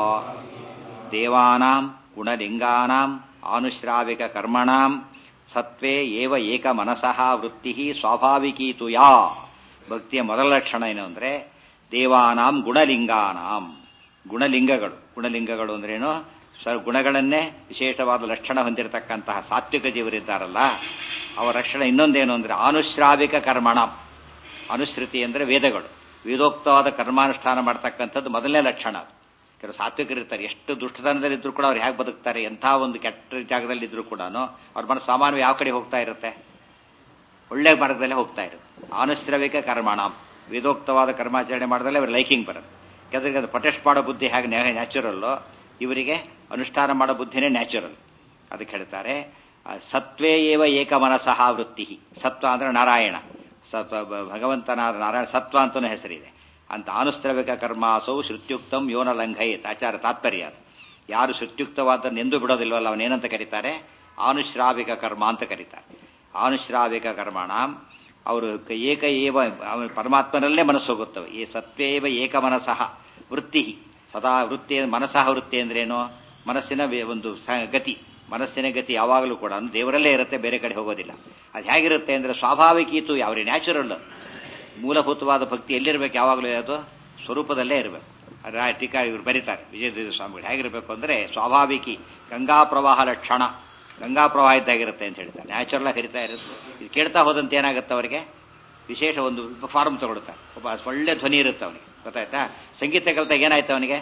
ದೇವಾನಾಂ ಗುಣಲಿಂಗಾನಾಂ ಆನುಶ್ರಾವಿಕ ಕರ್ಮಣಾಂ ಸತ್ವೇ ಏವ ಏಕ ಮನಸಃ ವೃತ್ತಿ ಸ್ವಾಭಾವಿಕೀತು ಯಾ ಭಕ್ತಿಯ ಮೊದಲ ಲಕ್ಷಣ ಏನು ಅಂದ್ರೆ ದೇವಾನಾಂ ಗುಣಲಿಂಗಾನಾಂ ಗುಣಲಿಂಗಗಳು ಗುಣಲಿಂಗಗಳು ಅಂದ್ರೇನು ಸ ಗುಣಗಳನ್ನೇ ವಿಶೇಷವಾದ ಲಕ್ಷಣ ಹೊಂದಿರತಕ್ಕಂತಹ ಸಾತ್ವಿಕ ಜೀವರಿದ್ದಾರಲ್ಲ ಅವರ ಲಕ್ಷಣ ಇನ್ನೊಂದೇನು ಅಂದ್ರೆ ಆನುಶ್ರಾವಿಕ ಕರ್ಮಣ ಅನುಶ್ರುತಿ ಅಂದ್ರೆ ವೇದಗಳು ವೇದೋಕ್ತವಾದ ಕರ್ಮಾನುಷ್ಠಾನ ಮಾಡ್ತಕ್ಕಂಥದ್ದು ಮೊದಲನೇ ಲಕ್ಷಣ ಅದು ಕೆಲವು ಸಾತ್ವಿಕರು ಇರ್ತಾರೆ ಎಷ್ಟು ದುಷ್ಟತನದಲ್ಲಿದ್ದರೂ ಕೂಡ ಅವ್ರು ಹೇಗೆ ಬದುಕ್ತಾರೆ ಎಂಥ ಒಂದು ಕೆಟ್ಟ ಜಾಗದಲ್ಲಿದ್ದರೂ ಕೂಡ ಅವ್ರ ಮನಸ್ಸು ಸಾಮಾನ್ಯ ಯಾವ ಕಡೆ ಹೋಗ್ತಾ ಇರುತ್ತೆ ಒಳ್ಳೆ ಮಾರ್ಗದಲ್ಲೇ ಹೋಗ್ತಾ ಇರುತ್ತೆ ಆನುಶ್ರವಿಕ ಕರ್ಮಣ ವೇದೋಕ್ತವಾದ ಕರ್ಮಾಚರಣೆ ಮಾಡಿದ್ರೆ ಅವ್ರ ಲೈಕಿಂಗ್ ಬರುತ್ತೆ ಯಾಕಂದ್ರೆ ಅದು ಪ್ರೊಟೆಸ್ಟ್ ಮಾಡೋ ಬುದ್ಧಿ ಹೇಗೆ ನ್ಯಾಚುರಲ್ಲು ಇವರಿಗೆ ಅನುಷ್ಠಾನ ಮಾಡೋ ಬುದ್ಧಿನೇ ನ್ಯಾಚುರಲ್ ಅದಕ್ಕೆ ಹೇಳ್ತಾರೆ ಆ, ಸತ್ವೇ ಏವ ಏಕಮನಸಃ ವೃತ್ತಿ ಸತ್ವ ಅಂದ್ರೆ ನಾರಾಯಣ ಸತ್ವ ಭ- ಭಗವಂತನಾದ ನಾರಾಯಣ ಸತ್ವ ಅಂತಲೂ ಹೆಸರಿದೆ ಅಂತ ಆನುಸ್ತ್ರವಿಕ ಕರ್ಮಾಸೌ ಶ್ರುತ್ಯುಕ್ತಂ ಯೋನ ಲಂಘಯೇತ್ ಆಚಾರ ತಾತ್ಪರ್ಯ ಅದು ಯಾರು ಶ್ರುತ್ಯುಕ್ತವಾದನ್ನು ಎಂದೂ ಬಿಡೋದಿಲ್ವಲ್ಲ ಅವನೇನಂತ ಕರೀತಾರೆ ಆನುಶ್ರಾವಿಕ ಕರ್ಮ ಅಂತ ಕರೀತಾರೆ ಆನುಶ್ರಾವಿಕ ಕರ್ಮಣಾಂ ಅವರು ಏಕ ಏವ ಅವನ ಪರಮಾತ್ಮನಲ್ಲೇ ಮನಸ್ಸು ಹೋಗುತ್ತವೆ ಈ ಸತ್ವೇವ ಏಕ ಮನಸಃ ವೃತ್ತಿ ಸದಾ ವೃತ್ತಿ ಮನಸಃ ವೃತ್ತಿ ಅಂದ್ರೇನು ಮನಸ್ಸಿನ ವೆ- ಒಂದು ಸ- ಗತಿ ಮನಸ್ಸಿನ ಗತಿ ಯಾವಾಗಲೂ ಕೂಡ ದೇವರಲ್ಲೇ ಇರುತ್ತೆ ಬೇರೆ ಕಡೆ ಹೋಗೋದಿಲ್ಲ ಅದು ಹೇಗಿರುತ್ತೆ ಅಂದ್ರೆ ಸ್ವಾಭಾವಿಕೀತು ಯಾವ್ರಿ ನ್ಯಾಚುರಲ್ ಮೂಲಭೂತವಾದ ಭಕ್ತಿ ಎಲ್ಲಿರ್ಬೇಕು ಯಾವಾಗಲೂ ಅದು ಸ್ವರೂಪದಲ್ಲೇ ಇರಬೇಕು ಟೀಕಾ ಇವರು ಬರೀತಾರೆ ವಿಜಯದೇವ ಸ್ವಾಮಿಗಳು ಹೇಗಿರಬೇಕು ಅಂದ್ರೆ ಸ್ವಾಭಾವಿಕಿ ಗಂಗಾ ಪ್ರವಾಹ ಲಕ್ಷಣ ಗಂಗಾ ಪ್ರವಾಹ ಇದ್ದಾಗಿರುತ್ತೆ ಅಂತ ಹೇಳ್ತಾರೆ ನ್ಯಾಚುರಲ್ ಆಗಿ ಹರಿತಾ ಇರುತ್ತೆ ಇದು ಕೇಳ್ತಾ ಹೋದಂತೆ ಏನಾಗುತ್ತೆ ಅವರಿಗೆ ವಿಶೇಷ ಒಂದು ಫಾರ್ಮ್ ತಗೊಳ್ತಾರೆ ಒಬ್ಬ ಒಳ್ಳೆ ಧ್ವನಿ ಇರುತ್ತೆ ಅವನಿಗೆ ಗೊತ್ತಾಯ್ತಾ ಸಂಗೀತ ಕಲಿತಾಗ ಏನಾಯ್ತು ಅವನಿಗೆ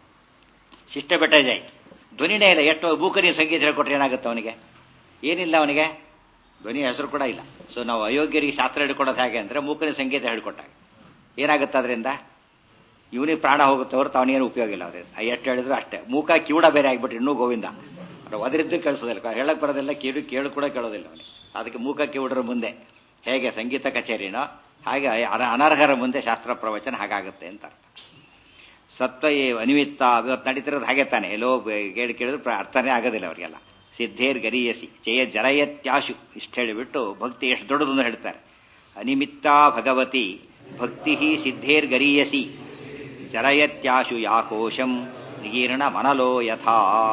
ಶಿಷ್ಟ ಬೆಟ್ಟಜ್ ಆಯ್ತು ಧ್ವನಿನೇ ಇಲ್ಲ ಎಷ್ಟೋ ಬೂಕರಿ ಸಂಗೀತ ಹೇಳ್ಕೊಟ್ರೆ ಏನಾಗುತ್ತೆ ಅವನಿಗೆ ಏನಿಲ್ಲ ಅವನಿಗೆ ಧ್ವನಿ ಹೆಸರು ಕೂಡ ಇಲ್ಲ ಸೊ ನಾವು ಅಯೋಗ್ಯರಿಗೆ ಶಾಸ್ತ್ರ ಹೇಳ್ಕೊಡೋದು ಹೇಗೆ ಅಂದ್ರೆ ಮೂಕರಿ ಸಂಗೀತ ಹೇಳ್ಕೊಟ್ಟಾಗ ಏನಾಗುತ್ತೆ ಅದರಿಂದ ಇವನಿಗೆ ಪ್ರಾಣ ಹೋಗುತ್ತೆ ಹೊರತು ಅವನಿಗೇನು ಉಪಯೋಗ ಇಲ್ಲ ಅದರಿಂದ ಎಷ್ಟು ಹೇಳಿದ್ರು ಅಷ್ಟೇ ಮೂಕ ಕಿವುಡ ಬೇರೆ ಆಗ್ಬಿಟ್ರೆ ಇನ್ನೂ ಗೋವಿಂದ ಅದರಿದ್ದು ಕೇಳಿಸೋದಿಲ್ಲ ಹೇಳಕ್ ಬರೋದಿಲ್ಲ ಕಿವಿ ಕೇಳು ಕೂಡ ಕೇಳೋದಿಲ್ಲ ಅವನಿಗೆ ಅದಕ್ಕೆ ಮೂಕ ಕಿವುಡರ ಮುಂದೆ ಹೇಗೆ ಸಂಗೀತ ಕಚೇರಿನೋ ಹಾಗೆ ಅನ- ಅನರ್ಹರ ಮುಂದೆ ಶಾಸ್ತ್ರ ಪ್ರವಚನ ಹಾಗಾಗುತ್ತೆ ಅಂತ ಅರ್ಥ ಸತ್ವ ಏ ಅನಿಮಿತ್ತ ಇವತ್ತು ನಡೀತಿರೋದು ಹಾಗೆ ತಾನೆ ಎಲ್ಲೋ ಬ- ಕೇಳಿ ಕೇಳಿದ್ರು ಪ್ರ- ಅರ್ಥನೇ ಆಗೋದಿಲ್ಲ ಅವರಿಗೆಲ್ಲ ಸಿದ್ಧೇರ್ ಗರಿಯಸಿ ಜಯ ಜರಯತ್ಯಾಶು ಇಷ್ಟು ಹೇಳಿಬಿಟ್ಟು ಭಕ್ತಿ ಎಷ್ಟು ದೊಡ್ಡದು ಅಂತ ಹೇಳ್ತಾರೆ ಅನಿಮಿತ್ತ ಭಗವತಿ ಭಕ್ತಿ ಸಿದ್ಧೇರ್ ಗರೀಯಸಿ ಜರಯತ್ಯಾಶು ಯಾಕೋಶಂ ನಿಗೀರ್ಣ ಮನಲೋ ಯಥಾ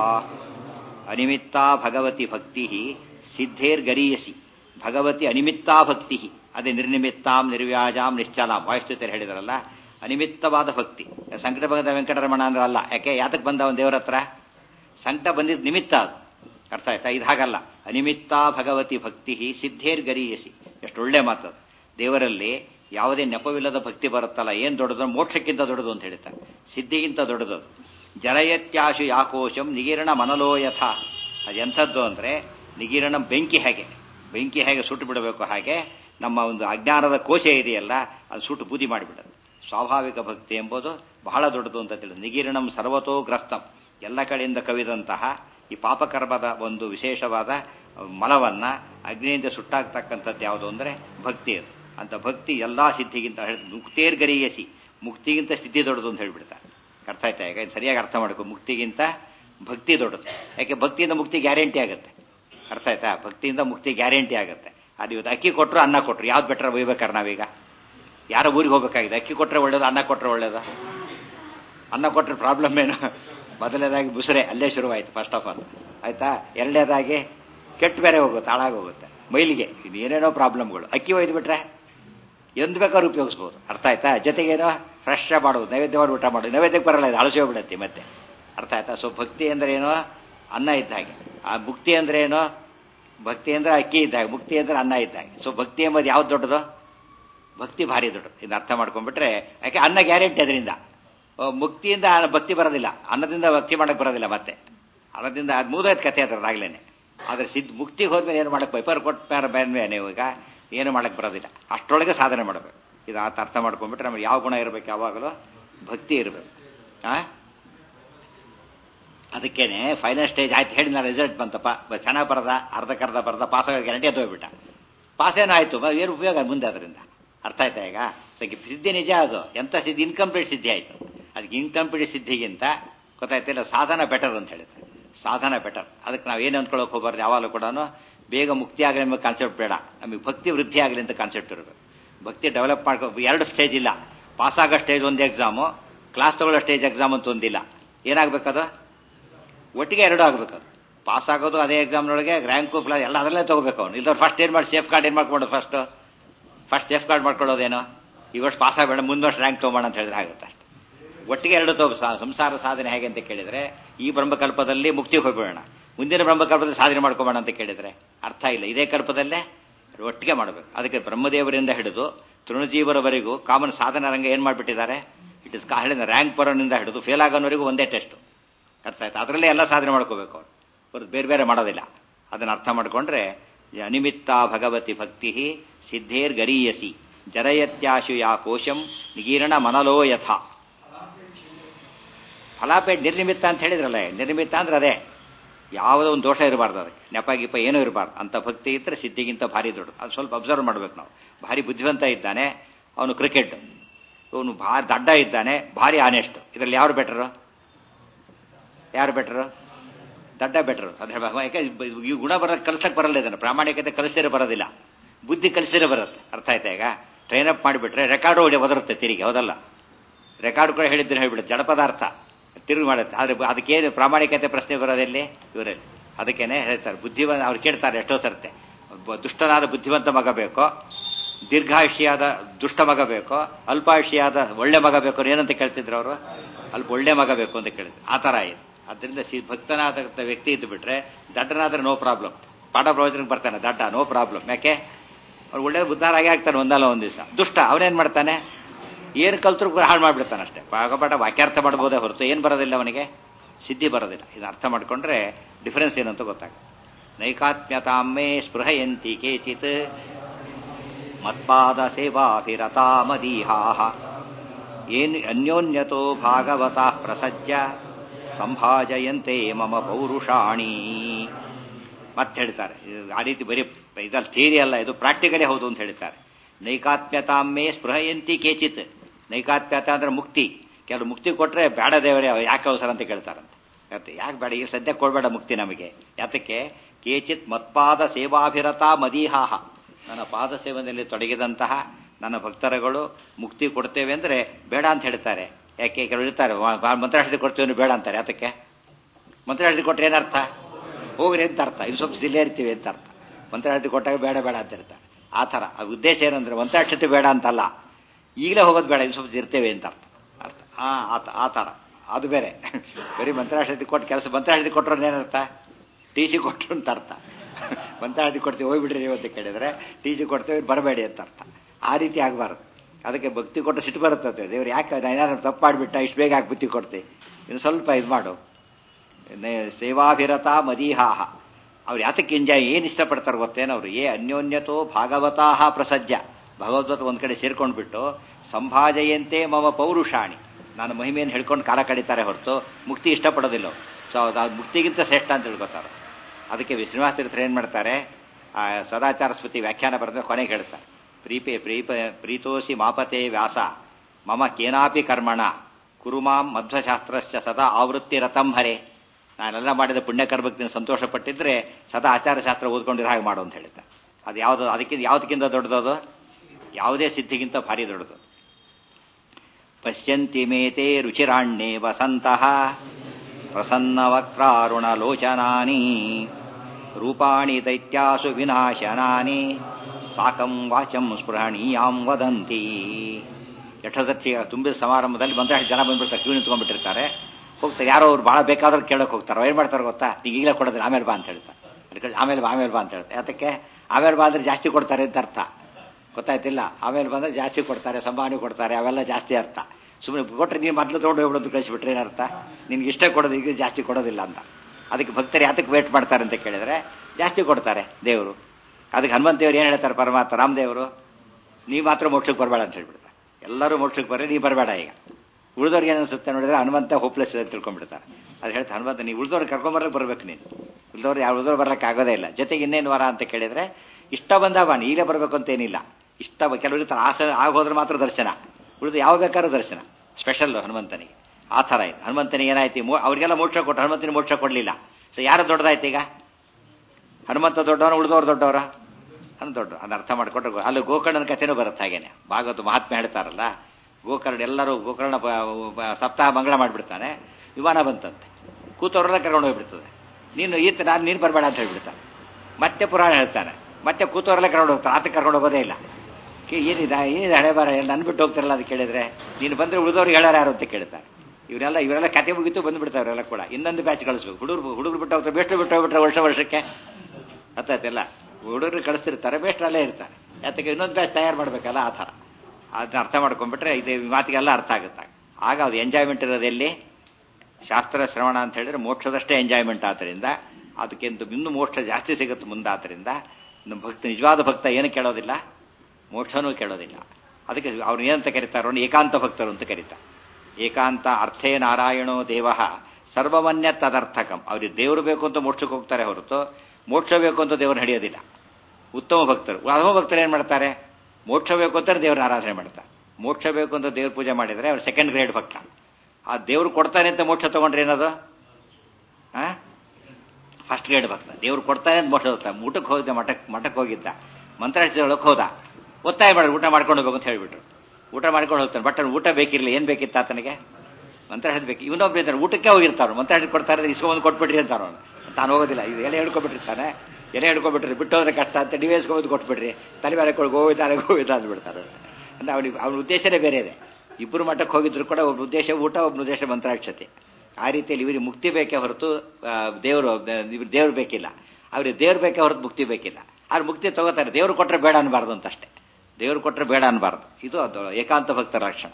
ಅನಿಮಿತ್ತ ಭಗವತಿ ಭಕ್ತಿ ಸಿದ್ಧೇರ್ ಗರೀಯಸಿ ಭಗವತಿ ಅನಿಮಿತ್ತಾ ಭಕ್ತಿ ಅದೇ ನಿರ್ನಿಮಿತ್ತಾಂ ನಿರ್ವ್ಯಾಜಾಂ ನಿಶ್ಚಲಾಂ ವಾಯುಸ್ತುತಿಯಲ್ಲಿ ಹೇಳಿದಾರಲ್ಲ ಅನಿಮಿತ್ತವಾದ ಭಕ್ತಿ ಸಂಕಟ ಭಗದ ವೆಂಕಟರಮಣ ಅಂದ್ರೆ ಅಲ್ಲ ಯಾಕೆ ಯಾತಕ್ಕೆ ಬಂದ ಅವನ ದೇವರ ಹತ್ರ ಸಂಕಟ ಬಂದಿದ್ದ ನಿಮಿತ್ತ ಅದು ಅರ್ಥ ಆಯ್ತಾ ಇದು ಹಾಗಲ್ಲ ಅನಿಮಿತ್ತ ಭಗವತಿ ಭಕ್ತಿ ಸಿದ್ಧೇರ್ ಗರೀಯಸಿ ಎಷ್ಟು ಒಳ್ಳೆ ಮಾತದು ದೇವರಲ್ಲಿ ಯಾವುದೇ ನೆಪವಿಲ್ಲದ ಭಕ್ತಿ ಬರುತ್ತಲ್ಲ ಏನ್ ದೊಡ್ಡದು ಮೋಕ್ಷಕ್ಕಿಂತ ದೊಡ್ಡದು ಅಂತ ಹೇಳ್ತಾರೆ ಸಿದ್ಧಿಗಿಂತ ದೊಡ್ಡದು ಅದು. ಜಲಯತ್ಯಾಶು ಯಾಕೋಶಂ ನಿಗೀರ್ಣ ಮನಲೋ ಯಥ ಅದೆಂಥದ್ದು ಅಂದ್ರೆ ನಿಗೀರ್ಣ ಬೆಂಕಿ ಹೇಗೆ ಬೆಂಕಿ ಹೇಗೆ ಸುಟ್ಟು ಬಿಡಬೇಕು ಹಾಗೆ ನಮ್ಮ ಒಂದು ಅಜ್ಞಾನದ ಕೋಶ ಇದೆಯಲ್ಲ ಅದು ಸುಟ್ಟು ಬೂದಿ ಮಾಡಿಬಿಡೋದು ಸ್ವಾಭಾವಿಕ ಭಕ್ತಿ ಎಂಬುದು ಬಹಳ ದೊಡ್ಡದು ಅಂತ ತಿಳಿದು ನಿಗೀರ್ಣಂ ಸರ್ವತೋ ಗ್ರಸ್ತಂ ಎಲ್ಲ ಕಡೆಯಿಂದ ಕವಿದಂತಹ ಈ ಪಾಪಕರ್ಮದ ಒಂದು ವಿಶೇಷವಾದ ಮಲವನ್ನ ಅಗ್ನಿಯಿಂದ ಸುಟ್ಟಾಗ್ತಕ್ಕಂಥದ್ದು ಯಾವುದು ಅಂದ್ರೆ ಭಕ್ತಿ ಅದು ಅಂತ ಭಕ್ತಿ ಎಲ್ಲಾ ಸಿದ್ಧಿಗಿಂತ ಮುಕ್ತೇರ್ಗರಿಯಸಿ ಮುಕ್ತಿಗಿಂತ ಸಿದ್ಧಿ ದೊಡ್ಡದು ಅಂತ ಹೇಳ್ಬಿಡ್ತಾರೆ ಅರ್ಥ ಆಯ್ತಾ ಈಗ ಇದ್ ಸರಿಯಾಗಿ ಅರ್ಥ ಮಾಡ್ಕೊ ಮುಕ್ತಿಗಿಂತ ಭಕ್ತಿ ದೊಡ್ಡದು ಯಾಕೆ ಭಕ್ತಿಯಿಂದ ಮುಕ್ತಿ ಗ್ಯಾರಂಟಿ ಆಗುತ್ತೆ ಅರ್ಥ ಆಯ್ತಾ ಭಕ್ತಿಯಿಂದ ಮುಕ್ತಿ ಗ್ಯಾರಂಟಿ ಆಗುತ್ತೆ ಅದು ಇವತ್ತು ಅಕ್ಕಿ ಕೊಟ್ಟರು ಅನ್ನ ಕೊಟ್ಟರು ಯಾವ್ದು ಬೆಟರ್ ಒಯ್ಬೇಕಾರೆ ನಾವೀಗ ಯಾರ ಊರಿಗೆ ಹೋಗ್ಬೇಕಾಗಿದೆ ಅಕ್ಕಿ ಕೊಟ್ಟರೆ ಒಳ್ಳೇದು ಅನ್ನ ಕೊಟ್ಟರೆ ಒಳ್ಳೇದು ಅನ್ನ ಕೊಟ್ಟರೆ ಪ್ರಾಬ್ಲಮ್ ಏನು ಮೊದಲನೇದಾಗಿ ಬುಸರೆ ಅಲ್ಲೇ ಶುರುವಾಯಿತು ಫಸ್ಟ್ ಆಫ್ ಆಲ್ ಆಯ್ತಾ ಎರಡನೇದಾಗಿ ಕೆಟ್ಟು ಬೇರೆ ಹೋಗುತ್ತೆ ಹಾಳಾಗಿ ಹೋಗುತ್ತೆ ಮೈಲಿಗೆ ಇದು ಏನೇನೋ ಪ್ರಾಬ್ಲಮ್ಗಳು ಅಕ್ಕಿ ಒಯ್ದು ಬಿಟ್ರೆ ಎಂದು ಬೇಕಾದ್ರೂ ಉಪಯೋಗಿಸ್ಬೋದು ಅರ್ಥ ಆಯ್ತಾ ಜೊತೆಗೇನೋ ಫ್ರೆಶ್ ಮಾಡೋದು ನೈವೇದ್ಯ ಮಾಡಿ ಊಟ ಮಾಡೋದು ನೈವೇದ್ಯಕ್ಕೆ ಬರಲ್ಲ ಇದು ಹಳಸಿ ಹೋಗ್ಬಿಡತ್ತೆ ಮತ್ತೆ ಅರ್ಥ ಆಯ್ತಾ ಸೊ ಭಕ್ತಿ ಅಂದ್ರೆ ಏನು ಅನ್ನ ಇದ್ದ ಹಾಗೆ ಆ ಮುಕ್ತಿ ಅಂದ್ರೆ ಏನು ಭಕ್ತಿ ಅಂದ್ರೆ ಅಕ್ಕಿ ಇದ್ದ ಹಾಗೆ ಮುಕ್ತಿ ಅಂದ್ರೆ ಅನ್ನ ಇದ್ದ ಹಾಗೆ ಸೊ ಭಕ್ತಿ ಎಂಬುದು ಯಾವ್ದು ದೊಡ್ಡದು ಭಕ್ತಿ ಭಾರಿ ದೊಡ್ಡದು ಇದನ್ನ ಅರ್ಥ ಮಾಡ್ಕೊಂಡ್ಬಿಟ್ರೆ ಯಾಕೆ ಅನ್ನ ಗ್ಯಾರಂಟಿ ಅದರಿಂದ ಆ, ಮುಕ್ತಿಯಿಂದ ಆ ಭಕ್ತಿ ಬರೋದಿಲ್ಲ ಅನ್ನದಿಂದ ಭಕ್ತಿ ಮಾಡಕ್ ಬರೋದಿಲ್ಲ ಮತ್ತೆ ಅನ್ನದಿಂದ ಅದು ಮೂದೋದ್ ಕಥೆ ಅದ್ರದ್ದಾಗ್ಲೇನೆ ಆದ್ರೆ ಸಿದ್ಧ ಮುಕ್ತಿಗೆ ಹೋದ್ಮೇಲೆ ಏನು ಮಾಡಕ್ ಪೇಪರ್ ಕೊಟ್ಟ ಮೇಲೆ ನೀವು ಈಗ ಏನು ಮಾಡಕ್ ಬರೋದಿಲ್ಲ ಅಷ್ಟರೊಳಗೆ ಸಾಧನೆ ಮಾಡಬೇಕು ಇದು ಆತ ಅರ್ಥ ಮಾಡ್ಕೊಂಡ್ಬಿಟ್ರೆ ನಮ್ಗೆ ಯಾವ ಗುಣ ಇರಬೇಕು ಯಾವಾಗಲೂ ಭಕ್ತಿ ಇರಬೇಕು ಆ ಅದಕ್ಕೇನೆ ಫೈನಲ್ ಸ್ಟೇಜ್ ಆಯ್ತು ಹೇಳಿ ನಾನು ರಿಸಲ್ಟ್ ಬಂತಪ್ಪ ಬ- ಚೆನ್ನಾಗಿ ಬರದ ಅರ್ಧಕ್ಕರ್ಧ ಬರದ ಪಾಸ್ ಆಗೋ ಗ್ಯಾರಂಟಿ ಅದು ಹೋಗ್ಬಿಟ್ಟ ಪಾಸ್ ಏನೋ ಆಯ್ತು ಬ- ಏನು ಉಪಯೋಗ ಮುಂದೆ ಅದರಿಂದ ಅರ್ಥ ಆಯ್ತಾ ಈಗ ಸೊ ಈಗ ಸಿದ್ಧಿ ನಿಜ ಅದು ಎಂತ ಸಿದ್ಧಿ ಇನ್ಕಂಪ್ಲೀಟ್ ಸಿದ್ಧಿ ಆಯ್ತು ಅದಕ್ಕೆ ಇನ್ಕಂಪ್ಲೀಟ್ ಸಿದ್ಧಿಗಿಂತ ಗೊತ್ತಾಯ್ತಿಲ್ಲ ಸಾಧನ ಬೆಟರ್ ಅಂತ ಹೇಳಿದ್ರೆ ಸಾಧನ ಬೆಟರ್ ಅದಕ್ಕೆ ನಾವು ಏನು ಅಂದ್ಕೊಳ್ಳೋಕೆ ಹೋಗ್ಬಾರ್ದು ಯಾವಾಗಲೂ ಕೂಡ ಬೇಗ ಮುಕ್ತಿ ಆಗಲಿ ಎಂಬ ಕಾನ್ಸೆಪ್ಟ್ ಬೇಡ ನಮಗೆ ಭಕ್ತಿ ವೃದ್ಧಿ ಆಗಲಿ ಅಂತ ಕಾನ್ಸೆಪ್ಟ್ ಇರಬೇಕು ಭಕ್ತಿ ಡೆವಲಪ್ ಮಾಡ್ಕೋ ಎರಡು ಸ್ಟೇಜ್ ಇಲ್ಲ ಪಾಸ್ ಆಗೋ ಸ್ಟೇಜ್ ಒಂದು ಎಕ್ಸಾಮು ಕ್ಲಾಸ್ ತಗೊಳ್ಳೋ ಸ್ಟೇಜ್ ಎಕ್ಸಾಮ್ ಅಂತ ಒಂದಿಲ್ಲ ಏನಾಗಬೇಕದು ಒಟ್ಟಿಗೆ ಎರಡು ಆಗ್ಬೇಕದು ಪಾಸ್ ಆಗೋದು ಅದೇ ಎಕ್ಸಾಮ್ನೊಳಗೆ ರ್ಯಾಂಕು ಪ್ಲಸ್ ಎಲ್ಲ ಅದರಲ್ಲೇ ತಗೋಬೇಕು ಅವ್ನು ಇಲ್ದವ್ರು ಫಸ್ಟ್ ಏನು ಮಾಡಿ ಸೇಫ್ ಕಾರ್ಡ್ ಏನು ಮಾಡ್ಕೊಂಡು ಫಸ್ಟ್ ಫಸ್ಟ್ ಸೇಫ್ ಕಾರ್ಡ್ ಮಾಡ್ಕೊಳ್ಳೋದೇನು ಈ ವರ್ಷ ಪಾಸ್ ಆಗಬೇಡ ಮುಂದೆ ವರ್ಷ ರ್ಯಾಂಕ್ ತೊಗೊಬೋಣ ಅಂತ ಹೇಳಿದ್ರೆ ಆಗುತ್ತೆ ಅಷ್ಟೇ ಒಟ್ಟಿಗೆ ಎರಡು ತಗೋ ಸಾ- ಸಂಸಾರ ಸಾಧನೆ ಹೇಗೆ ಅಂತ ಕೇಳಿದ್ರೆ ಈ ಬ್ರಹ್ಮಕಲ್ಪದಲ್ಲಿ ಮುಕ್ತಿಗೆ ಹೋಗ್ಬೇಡ ಮುಂದಿನ ಬ್ರಹ್ಮಕಲ್ಪದಲ್ಲಿ ಸಾಧನೆ ಮಾಡ್ಕೋಬೇಡ ಅಂತ ಕೇಳಿದ್ರೆ ಅರ್ಥ ಇಲ್ಲ ಇದೇ ಕಲ್ಪದಲ್ಲೇ ಒಟ್ಟಿಗೆ ಮಾಡಬೇಕು ಅದಕ್ಕೆ ಬ್ರಹ್ಮದೇವರಿಂದ ಹಿಡಿದು ತೃಣಜೀವರವರೆಗೂ ಕಾಮನ್ ಸಾಧನ ರಂಗ ಏನ್ ಮಾಡಿಬಿಟ್ಟಿದ್ದಾರೆ ಇಸ್ ಹೇಳಿದ ರ್ಯಾಂಕ್ ಬರೋನಿಂದ ಹಿಡಿದು ಫೇಲ್ ಆಗೋನವರೆಗೂ ಒಂದೇ ಟೆಸ್ಟು ಅರ್ಥ ಆಯ್ತು ಅದರಲ್ಲೇ ಎಲ್ಲ ಸಾಧನೆ ಮಾಡ್ಕೋಬೇಕು ಅವ್ರು ಅವ್ರು ಬೇರೆ ಬೇರೆ ಮಾಡೋದಿಲ್ಲ ಅದನ್ನು ಅರ್ಥ ಮಾಡಿಕೊಂಡ್ರೆ ಅನಿಮಿತ್ತ ಭಗವತಿ ಭಕ್ತಿ ಸಿದ್ಧೇರ್ ಗರೀಯಸಿ ಜರಯತ್ಯಾಶು ಯಾ ಕೋಶಂ ನಿಗೀರ್ಣ ಮನಲೋ ಯಥ ಫಲಾಪೇಟ್ ನಿರ್ನಿಮಿತ್ತ ಅಂತ ಹೇಳಿದ್ರಲ್ಲ ನಿರ್ನಿಮಿತ್ತ ಅಂದ್ರೆ ಅದೇ ಯಾವುದೋ ಒಂದು ದೋಷ ಇರಬಾರ್ದು ಅದಕ್ಕೆ ನೆಪ ಗಿಪ ಏನೂ ಇರಬಾರ್ದು ಅಂತ ಭಕ್ತಿ ಇದ್ರೆ ಸಿದ್ಧಿಗಿಂತ ಭಾರಿ ದೊಡ್ಡ ಅದು ಸ್ವಲ್ಪ ಅಬ್ಸರ್ವ್ ಮಾಡ್ಬೇಕು ನಾವು ಭಾರಿ ಬುದ್ಧಿವಂತ ಇದ್ದಾನೆ ಅವನು ಕ್ರಿಕೆಟ್ ಅವನು ಭಾರಿ ದಡ್ಡ ಇದ್ದಾನೆ ಭಾರಿ ಆನೆಸ್ಟ್ ಇದರಲ್ಲಿ ಯಾರು ಬೆಟರು ಯಾರು ಬೆಟರು ದಡ್ಡ ಬೆಟರು ಅಂದ್ರೆ ಯಾಕೆ ಈ ಗುಣ ಬರ ಕಲಿಸಕ್ಕೆ ಬರಲ್ಲ ಇದನ್ನು ಪ್ರಾಮಾಣಿಕತೆ ಕಲಿಸಿದ್ರೆ ಬರೋದಿಲ್ಲ ಬುದ್ಧಿ ಕಲಿಸಿದ್ರೆ ಬರುತ್ತೆ ಅರ್ಥ ಆಯ್ತಾ ಈಗ ಟ್ರೈನ್ ಅಪ್ ಮಾಡಿಬಿಟ್ರೆ ರೆಕಾರ್ಡ್ ಒಳ್ಳೆ ಒದರುತ್ತೆ ತಿರುಗಿ ಹೌದಲ್ಲ ರೆಕಾರ್ಡ್ ಕೂಡ ಹೇಳಿದ್ರೆ ಹೇಳ್ಬಿಡುತ್ತೆ ಜಡ ಪದಾರ್ಥ ತಿರುಗಿ ಮಾಡುತ್ತೆ ಆದ್ರೆ ಅದಕ್ಕೇನು ಪ್ರಾಮಾಣಿಕತೆ ಪ್ರಶ್ನೆ ಬರೋದೆಲ್ಲಿ ಇವರಲ್ಲಿ ಅದಕ್ಕೇನೆ ಹೇಳ್ತಾರೆ ಬುದ್ಧಿವಂತ ಅವ್ರು ಕೇಳ್ತಾರೆ ಎಷ್ಟೋ ಸರ್ತೆ ದುಷ್ಟನಾದ ಬುದ್ಧಿವಂತ ಮಗ ಬೇಕೋ ದೀರ್ಘಾಯುಷಿಯಾದ ದುಷ್ಟ ಮಗ ಬೇಕೋ ಅಲ್ಪಾಯುಷಿಯಾದ ಒಳ್ಳೆ ಮಗ ಬೇಕು ಏನಂತ ಕೇಳ್ತಿದ್ರು ಅವರು ಅಲ್ಪ ಒಳ್ಳೆ ಮಗ ಬೇಕು ಅಂತ ಕೇಳಿದ್ರು ಆ ಥರ ಇದೆ ಅದರಿಂದ ಸಿ ಭಕ್ತನಾದ ವ್ಯಕ್ತಿ ಇದ್ದು ಬಿಟ್ರೆ ದಡ್ಡನಾದ್ರೆ ನೋ ಪ್ರಾಬ್ಲಮ್ ಪಾಠ ಪ್ರವಚನಕ್ಕೆ ಬರ್ತಾನೆ ದಡ್ಡ ನೋ ಪ್ರಾಬ್ಲಮ್ ಯಾಕೆ ಅವ್ರು ಒಳ್ಳೆ ಬುದ್ಧಾರಾಗಿ ಆಗ್ತಾನೆ ಒಂದಲ್ಲ ಒಂದು ದಿವಸ ದುಷ್ಟ ಅವನೇನ್ ಮಾಡ್ತಾನೆ ಏನು ಕಲ್ತರು ಕೂಡ ಹಾಳು ಮಾಡ್ಬಿಡ್ತಾನೆ ಅಷ್ಟೇ ಪಾಠ ವಾಕ್ಯಾರ್ಥ ಮಾಡ್ಬೋದೇ ಹೊರತು ಏನು ಬರೋದಿಲ್ಲ ಅವನಿಗೆ ಸಿದ್ಧಿ ಬರೋದಿಲ್ಲ ಇದು ಅರ್ಥ ಮಾಡ್ಕೊಂಡ್ರೆ ಡಿಫರೆನ್ಸ್ ಏನು ಅಂತ ಗೊತ್ತಾಗುತ್ತೆ ನೈಕಾತ್ಮ್ಯತಾಮೇ ಸ್ಪೃಹಯಂತಿ ಕೇಚಿತ್ ಮತ್ಪಾದ ಸೇವಾಭಿರತಾ ಮದೀಹಾ ಏನ್ ಅನ್ಯೋನ್ಯತೋ ಭಾಗವತ ಪ್ರಸಜ್ಜ ಸಂಭಾಜಯಂತೆ ಮಮ ಪೌರುಷಾಣಿ ಮತ್ತೆ ಹೇಳ್ತಾರೆ ಆ ರೀತಿ ಬರೀ ಇದಲ್ಲಿ ಥಿಯರಿ ಅಲ್ಲ ಇದು ಪ್ರಾಕ್ಟಿಕಲಿ ಹೌದು ಅಂತ ಹೇಳ್ತಾರೆ ನೈಕಾತ್ಮ್ಯತಾಮೇ ಸ್ಪೃಹಯಂತಿ ಕೇಚಿತ್ ನೈಕಾತ್ಮ್ಯತ ಅಂದ್ರೆ ಮುಕ್ತಿ ಕೆಲವು ಮುಕ್ತಿ ಕೊಟ್ರೆ ಬೇಡ ದೇವರೇ ಯಾಕೆ ಅವಸರ ಅಂತ ಕೇಳ್ತಾರಂತೆ ಯಾಕೆ ಯಾಕೆ ಬೇಡ ಈಗ ಸದ್ಯ ಕೊಡ್ಬೇಡ ಮುಕ್ತಿ ನಮಗೆ ಯಾತಕ್ಕೆ ಕೇಚಿತ್ ಮತ್ಪಾದ ಸೇವಾಭಿರತ ಮದೀಹಾಹ ನನ್ನ ಪಾದ ಸೇವನೆಯಲ್ಲಿ ತೊಡಗಿದಂತಹ ನನ್ನ ಭಕ್ತರುಗಳು ಮುಕ್ತಿ ಕೊಡ್ತೇವೆ ಅಂದ್ರೆ ಬೇಡ ಅಂತ ಹೇಳ್ತಾರೆ ಯಾಕೆ ಕೆಲವರು ಇರ್ತಾರೆ ಮಂತ್ರಾಕ್ಷತೆ ಕೊಡ್ತೇವೆ ಬೇಡ ಅಂತಾರೆ ಯಾತಕ್ಕೆ ಮಂತ್ರಾಕ್ಷತೆ ಕೊಟ್ರೆ ಏನರ್ಥ ಹೋಗ್ರಿ ಅಂತ ಅರ್ಥ ಇದು ಸ್ವಲ್ಪ ಸಿಲ್ಲೇ ಇರ್ತೀವಿ ಅಂತ ಅರ್ಥ ಮಂತ್ರಾಕ್ಷತೆ ಕೊಟ್ಟಾಗ ಬೇಡ ಬೇಡ ಅಂತ ಇರ್ತಾರೆ ಆ ಥರ ಆ ಉದ್ದೇಶ ಏನಂದ್ರೆ ಮಂತ್ರಾಕ್ಷತೆ ಬೇಡ ಅಂತಲ್ಲ ಈಗಲೇ ಹೋಗೋದು ಬೇಡ ಇದು ಸ್ವಲ್ಪ ಇರ್ತೇವೆ ಅಂತ ಅರ್ಥ ಅರ್ಥ ಆ ಆತ ಆ ಥರ ಅದು ಬೇರೆ ಬರೀ ಮಂತ್ರಾಕ್ಷತೆ ಕೊಟ್ಟು ಕೆಲಸ ಮಂತ್ರಾಕ್ಷತೆ ಕೊಟ್ಟರು ಏನರ್ಥ ಟಿ ಸಿ ಕೊಟ್ಟರು ಅಂತ ಅರ್ಥ ಮಂತ್ರಾಕ್ಷತೆ ಕೊಡ್ತೀವಿ ಹೋಗ್ಬಿಡ್ರಿ ನೀವು ಅಂತ ಕೇಳಿದ್ರೆ ಟಿ ಸಿ ಕೊಡ್ತೇವೆ ಬರಬೇಡಿ ಅಂತ ಅರ್ಥ ಆ ರೀತಿ ಆಗಬಾರ್ದು ಅದಕ್ಕೆ ಭಕ್ತಿ ಕೊಟ್ಟು ಸಿಟ್ಟು ಬರುತ್ತದೆ ದೇವ್ರು ಯಾಕೆ ಏನಾದ್ರು ತಪ್ಪು ಮಾಡಿಬಿಟ್ಟ ಇಷ್ಟು ಬೇಗ ಯಾಕೆ ಬುದ್ಧಿ ಕೊಡ್ತಿ ಇನ್ನು ಸ್ವಲ್ಪ ಇದು ಮಾಡು ಸೇವಾಭಿರತ ಮದೀಹಾಹ ಅವ್ರು ಯಾತಕ್ಕೆ ಎಂಜಾಯ್ ಏನು ಇಷ್ಟಪಡ್ತಾರೆ ಗೊತ್ತೇನು ಅವರು ಏ ಅನ್ಯೋನ್ಯತೋ ಭಾಗವತಾಹ ಪ್ರಸಜ್ಜ ಭಗವದ್ವತ್ ಒಂದ್ ಕಡೆ ಸೇರ್ಕೊಂಡ್ಬಿಟ್ಟು ಸಂಭಾಜಯಂತೆ ಮಮ ಪೌರುಷಾಣಿ ನಾನು ಮಹಿಮೆಯನ್ನು ಹೇಳ್ಕೊಂಡು ಕಾಲ ಕಡಿತಾರೆ ಹೊರತು ಮುಕ್ತಿ ಇಷ್ಟಪಡೋದಿಲ್ಲ ಸೊ ಅದು ಮುಕ್ತಿಗಿಂತ ಶ್ರೇಷ್ಠ ಅಂತ ತಿಳ್ಕೊತಾರೆ ಅದಕ್ಕೆ ಶ್ರೀನಿವಾಸ ತೀರ್ಥರು ಏನು ಮಾಡ್ತಾರೆ ಆ ಸದಾಚಾರ ಸ್ಮೃತಿ ವ್ಯಾಖ್ಯಾನ ಬರೆದ್ರೆ ಕೊನೆಗೆ ಹೇಳ್ತಾರೆ ಪ್ರೀಪೆ ಪ್ರೀಪ ಪ್ರೀತೋಸಿ ಮಾಪತೆ ವ್ಯಾಸ ಮಮ ಕೇನಾಪಿ ಕರ್ಮಣ ಕುರುಮಾಂ ಮಧ್ವಶಾಸ್ತ್ರಸ್ಯ ಸದಾ ಆವೃತ್ತಿ ರಥಂ ಹರೆ ನಾನೆಲ್ಲ ಮಾಡಿದ ಪುಣ್ಯಕರ್ಮಕ್ಕೆ ಸಂತೋಷ ಪಟ್ಟಿದ್ರೆ ಸದಾ ಆಚಾರಶಾಸ್ತ್ರ ಓದ್ಕೊಂಡಿರೋ ಹಾಗೆ ಮಾಡು ಅಂತ ಹೇಳ್ತಾರೆ ಅದು ಯಾವುದು ಅದಕ್ಕಿಂತ ಯಾವುದಕ್ಕಿಂತ ದೊಡ್ಡದದು ಯಾವುದೇ ಸಿದ್ಧಿಗಿಂತ ಭಾರಿ ದೊಡ್ಡದು ಪಶ್ಯಂತಿ ಮೇತೆ ರುಚಿರಾಣ್ಯೇ ವಸಂತಃ ಪ್ರಸನ್ನ ವಕ್ರಾರುಣಲೋಚನಾನಿ ರೂಪಾಣಿ ದೈತ್ಯಾಸು ವಿನಾಶನಾನಿ ಸಾಕಂ ವಾಚಂ ಸ್ಪೃಹಣೀಯಾಂ ವದಂತಿ ಯಠೋದತ್ತಿ ತುಂಬಿದ ಸಮಾರಂಭದಲ್ಲಿ ಬಂದ್ರೆ ಜನ ಬಂದ್ಬಿಡ್ತಾರೆ ಕ್ಯೂ ನಿಂತ್ಕೊಂಡ್ಬಿಟ್ಟಿರ್ತಾರೆ ಹೋಗ್ತಾರೆ ಯಾರೋ ಅವ್ರು ಭಾಳ ಬೇಕಾದ್ರೆ ಕೇಳೋಕೆ ಹೋಗ್ತಾರೆ ಏನು ಮಾಡ್ತಾರೆ ಗೊತ್ತಾ ಈಗ ಈಗಲೇ ಕೊಡೋದಿಲ್ಲ ಆಮೇಲೆ ಬಾ ಅಂತ ಹೇಳ್ತಾರೆ ಅದಕ್ಕೆ ಆಮೇಲೆ ಬಾ ಆಮೇಲೆ ಬಾ ಅಂತ ಹೇಳ್ತಾರೆ ಅದಕ್ಕೆ ಆಮೇಲೆ ಬಾ ಅಂದ್ರೆ ಜಾಸ್ತಿ ಕೊಡ್ತಾರೆ ಅಂತ ಅರ್ಥ ಗೊತ್ತಾಯ್ತಿಲ್ಲ ಆಮೇಲೆ ಬಂದ್ರೆ ಜಾಸ್ತಿ ಕೊಡ್ತಾರೆ ಸಂಭಾವನೆ ಕೊಡ್ತಾರೆ ಅವೆಲ್ಲ ಜಾಸ್ತಿ ಅರ್ಥ ಸುಮ್ಮನೆ ಕೊಟ್ಟರೆ ನೀನು ಮೊದಲು ತೊಗೊಂಡು ಹೋಗ್ಬಿಡೋದು ಕಳಿಸ್ಬಿಟ್ರೆ ಏನರ್ಥ ನಿನ್ಗೆ ಇಷ್ಟ ಕೊಡೋದು ಈಗ ಜಾಸ್ತಿ ಕೊಡೋದಿಲ್ಲ ಅಂತ ಅದಕ್ಕೆ ಭಕ್ತರು ಯಾತಕ್ಕೆ ವೇಟ್ ಮಾಡ್ತಾರೆ ಅಂತ ಕೇಳಿದ್ರೆ ಜಾಸ್ತಿ ಕೊಡ್ತಾರೆ ದೇವರು ಅದಕ್ಕೆ ಹನುಮಂತ ದೇವರು ಏನು ಹೇಳ್ತಾರೆ ಪರಮಾತ್ಮ ರಾಮದೇವರು ನೀ ಮಾತ್ರ ಮೋಕ್ಷಕ್ಕೆ ಬರಬೇಡ ಅಂತ ಹೇಳ್ಬಿಡ್ತಾರೆ ಎಲ್ಲರೂ ಮೋಕ್ಷಕ್ಕೆ ಬರ್ರಿ ನೀ ಬರಬೇಡ ಈಗ ಉಳಿದವ್ರಿಗೆ ಏನಿಸುತ್ತೆ ನೋಡಿದ್ರೆ ಹನುಮಂತ ಹೋಪ್ಲೆಸ್ ಅಂತ ತಿಳ್ಕೊಂಡ್ಬಿಡ್ತಾರೆ ಅದು ಹೇಳ್ತಾ ಹನುಮಂತ ನೀವು ಉಳಿದವ್ರಿಗೆ ಕರ್ಕೊಂಬರಕ್ಕೆ ಬರ್ಬೇಕು ನೀನು ಉಳಿದವ್ರು ಯಾವ ಉಳಿದವ್ರು ಬರ್ಲಿಕ್ಕೆ ಆಗೋದೇ ಇಲ್ಲ ಜೊತೆಗೆ ಇನ್ನೇನು ವರ ಅಂತ ಕೇಳಿದ್ರೆ ಇಷ್ಟ ಬಂದಾಗ ಬಾ ಈಗಲೇ ಬರಬೇಕು ಅಂತ ಏನಿಲ್ಲ ಇಷ್ಟ ಕೆಲವರಿಗೆ ಆಸೆ ಆಗೋದ್ರೆ ಮಾತ್ರ ದರ್ಶನ ಉಳಿದು ಯಾವ ಬೇಕಾದ್ರೂ ದರ್ಶನ ಸ್ಪೆಷಲ್ ಹನುಮಂತನಿಗೆ ಆ ಥರ ಇದೆ ಹನುಮಂತನಿಗೆ ಏನಾಯ್ತು ಮೋ ಅವ್ರಿಗೆಲ್ಲ ಮೋಕ್ಷ ಕೊಟ್ಟು ಹನುಮಂತನಿಗೆ ಮೋಕ್ಷ ಕೊಡಲಿಲ್ಲ ಸೊ ಯಾರು ದೊಡ್ಡದಾಯ್ತು ಈಗ ಹನುಮಂತ ದೊಡ್ಡವನ ಉಳಿದವ್ರು ದೊಡ್ಡವರ ಹನು ದೊಡ್ಡ ಅದನ್ನ ಅರ್ಥ ಮಾಡಿಕೊಟ್ರೆ ಅಲ್ಲಿ ಗೋಕರ್ಣನ ಕಥೆನೂ ಬರುತ್ತೆ ಹಾಗೇನೆ ಭಾಗವತ ಮಹಾತ್ಮೆ ಹೇಳ್ತಾರಲ್ಲ ಗೋಕರ್ಣ ಎಲ್ಲರೂ ಗೋಕರ್ಣ ಸಪ್ತಾಹ ಮಂಗಳ ಮಾಡಿಬಿಡ್ತಾನೆ ವಿಮಾನ ಬಂತಂತೆ ಕೂತವ್ರೆಲ್ಲ ಕರ್ಕೊಂಡು ಹೋಗ್ಬಿಡ್ತದೆ ನೀನು ಈತ ನಾನು ನೀನು ಬರಬೇಡ ಅಂತ ಹೇಳ್ಬಿಡ್ತಾನೆ ಮತ್ತೆ ಪುರಾಣ ಹೇಳ್ತಾನೆ ಮತ್ತೆ ಕೂತವರೆಲ್ಲ ಕರ್ಕೊಂಡು ಹೋಗ್ತಾರೆ ಆತ ಕರ್ಕೊಂಡು ಹೋಗೋದೇ ಇಲ್ಲ ಏನಿದೆ ಏನಿದೆ ಹಳೆ ಬಾರ ನನ್ನ ಬಿಟ್ಟು ಹೋಗ್ತಾರಲ್ಲ ಅದು ಕೇಳಿದ್ರೆ ನೀನು ಬಂದ್ರೆ ಉಳಿದವ್ರಿಗೆ ಹೇಳಾರ ಯಾರು ಅಂತ ಕೇಳ್ತಾರೆ ಇವರೆಲ್ಲ ಇವರೆಲ್ಲ ಕತೆ ಮುಗಿತು ಬಂದ್ಬಿಡ್ತಾರೆ ಅವರೆಲ್ಲ ಕೂಡ ಇನ್ನೊಂದು ಬ್ಯಾಚ್ ಕಳಿಸ್ಬೇಕು ಹುಡುಗರು ಹುಡುಗರು ಬಿಟ್ಟು ಹೋಗ್ತಾರೆ ಬೆಸ್ಟ್ ಬಿಟ್ಟು ಹೋಗ್ಬಿಟ್ರೆ ವರ್ಷ ವರ್ಷಕ್ಕೆ ಅತ್ತಾಯ್ತಲ್ಲ ಹುಡುಗರು ಕಳಿಸ್ತಿರ್ತಾರೆ ಬೆಸ್ಟ್ ಅಲ್ಲೇ ಇರ್ತಾರೆ ಯಾತಕ್ಕೆ ಇನ್ನೊಂದು ಬ್ಯಾಚ್ ತಯಾರು ಮಾಡ್ಬೇಕಲ್ಲ ಆ ಥರ ಅದನ್ನ ಅರ್ಥ ಮಾಡ್ಕೊಂಡ್ಬಿಟ್ರೆ ಇದು ಮಾತಿಗೆಲ್ಲ ಅರ್ಥ ಆಗುತ್ತೆ ಆಗ ಅದು ಎಂಜಾಯ್ಮೆಂಟ್ ಇರೋದೆಲ್ಲಿ ಶಾಸ್ತ್ರ ಶ್ರವಣ ಅಂತ ಹೇಳಿದ್ರೆ ಮೋಕ್ಷದಷ್ಟೇ ಎಂಜಾಯ್ಮೆಂಟ್ ಆದ್ದರಿಂದ ಅದಕ್ಕಿಂತ ಇನ್ನೂ ಮೋಕ್ಷ ಜಾಸ್ತಿ ಸಿಗುತ್ತೆ ಮುಂದೆ ಆದ್ದರಿಂದ ನಮ್ಮ ಭಕ್ತ ನಿಜವಾದ ಭಕ್ತ ಏನು ಕೇಳೋದಿಲ್ಲ ಮೋಕ್ಷನೂ ಕೇಳೋದಿಲ್ಲ ಅದಕ್ಕೆ ಅವ್ರು ಏನಂತ ಕರೀತಾರೋ ಏಕಾಂತ ಭಕ್ತರು ಅಂತ ಕರೀತಾರೆ ಏಕಾಂತ ಅರ್ಥೇ ನಾರಾಯಣೋ ದೇವ ಸರ್ವಮನ್ಯ ತದರ್ಥಕಂ ಅವ್ರಿಗೆ ದೇವರು ಬೇಕು ಅಂತ ಮೋಕ್ಷಕ್ಕೆ ಹೋಗ್ತಾರೆ ಹೊರತು ಮೋಕ್ಷ ಬೇಕು ಅಂತ ದೇವ್ರನ್ನ ಹಿಡಿಯೋದಿಲ್ಲ ಉತ್ತಮ ಭಕ್ತರು ಅಧಮ ಭಕ್ತರು ಏನು ಮಾಡ್ತಾರೆ ಮೋಕ್ಷ ಬೇಕು ಅಂತಾರೆ ದೇವ್ರನ್ನ ಆರಾಧನೆ ಮಾಡ್ತಾರೆ ಮೋಕ್ಷ ಬೇಕು ಅಂತ ದೇವ್ರ ಪೂಜೆ ಮಾಡಿದರೆ ಅವ್ರು ಸೆಕೆಂಡ್ ಗ್ರೇಡ್ ಭಕ್ತ ಆ ದೇವ್ರು ಕೊಡ್ತಾನೆ ಅಂತ ಮೋಕ್ಷ ತಗೊಂಡ್ರೆ ಏನದು ಫಸ್ಟ್ ಗ್ರೇಡ್ ಭಕ್ತ ದೇವ್ರು ಕೊಡ್ತಾನೆ ಅಂತ ಮೋಕ್ಷ ಹೋಗ್ತಾನೆ ಊಟಕ್ಕೆ ಹೋಗಿದ್ದ ಮಠಕ್ಕೆ ಮಠಕ್ಕೆ ಹೋಗಿದ್ದ ಮಂತ್ರಾಕ್ಷರೊಳಗೆ ಹೋದ ಒತ್ತಾಯ ಮಾಡಿ ಊಟ ಮಾಡ್ಕೊಂಡು ಹೋಗ್ಬೇಕು ಅಂತ ಹೇಳ್ಬಿಟ್ರು ಊಟ ಮಾಡ್ಕೊಂಡು ಹೋಗ್ತಾನೆ ಬಟ್ ಅವ್ನು ಊಟ ಬೇಕಿರಲಿ ಏನು ಬೇಕಿತ್ತು ಆತನಿಗೆ ಮಂತ್ರಾಕ್ಷರ ಬೇಕು ಇವನೊಬ್ಬ ಇರ್ತಾರೆ ಊಟಕ್ಕೆ ಹೋಗಿರ್ತಾರು ಮಂತ್ರಾಕ್ಷರ ಕೊಡ್ತಾರೆ ಇಸ್ಕೊಂಬಂದು ಕೊಟ್ಬಿಟ್ರಿ ಅಂತಾರ ಅವನು ತಾನು ಹೋಗೋದಿಲ್ಲ ಇದು ಎಲೆ ಹಿಡ್ಕೊಬಿಟ್ಟಿರ್ತಾನೆ ಎಲೆ ಹಿಡ್ಕೊಬಿಟ್ರಿ ಬಿಟ್ಟು ಹೋದ್ರೆ ಕಷ್ಟ ಅಂತ ಡಿವೇಸ್ಕೊಂಬಂದು ಕೊಟ್ಬಿಟ್ರಿ ತಲೆ ಮೇಲೆ ಕೊಡು ಗೋವಿದಾರೆ ಗೋವಿದ ಅಂದ್ಬಿಡ್ತಾರೆ ಅಂದ್ರೆ ಅವನಿಗೆ ಅವನ ಉದ್ದೇಶನೇ ಬೇರೆ ಇದೆ ಇಬ್ಬರು ಮಠಕ್ಕೆ ಹೋಗಿದ್ರು ಕೂಡ ಒಬ್ಬ ಉದ್ದೇಶ ಊಟ ಒಬ್ಬನ ಉದ್ದೇಶ ಮಂತ್ರಾಕ್ಷತೆ ಆ ರೀತಿಯಲ್ಲಿ ಇವರಿಗೆ ಮುಕ್ತಿ ಬೇಕೇ ಹೊರತು ದೇವರು ಇವ್ರು ದೇವ್ರು ಬೇಕಿಲ್ಲ ಅವ್ರಿಗೆ ದೇವ್ರು ಬೇಕೇ ಹೊರತು ಮುಕ್ತಿ ಬೇಕಿಲ್ಲ ಆದ್ರೆ ಮುಕ್ತಿ ತಗೋತಾರೆ ದೇವ್ರು ಕೊಟ್ಟರೆ ಬೇಡ ಅನ್ಬಾರ್ದು ಅಂತ ಅಷ್ಟೇ ದೇವ್ರು ಕೊಟ್ಟರೆ ಬೇಡ ಅನ್ಬಾರ್ದು ಇದು ಅದು ಏಕಾಂತ ಭಕ್ತರ ಲಕ್ಷಣ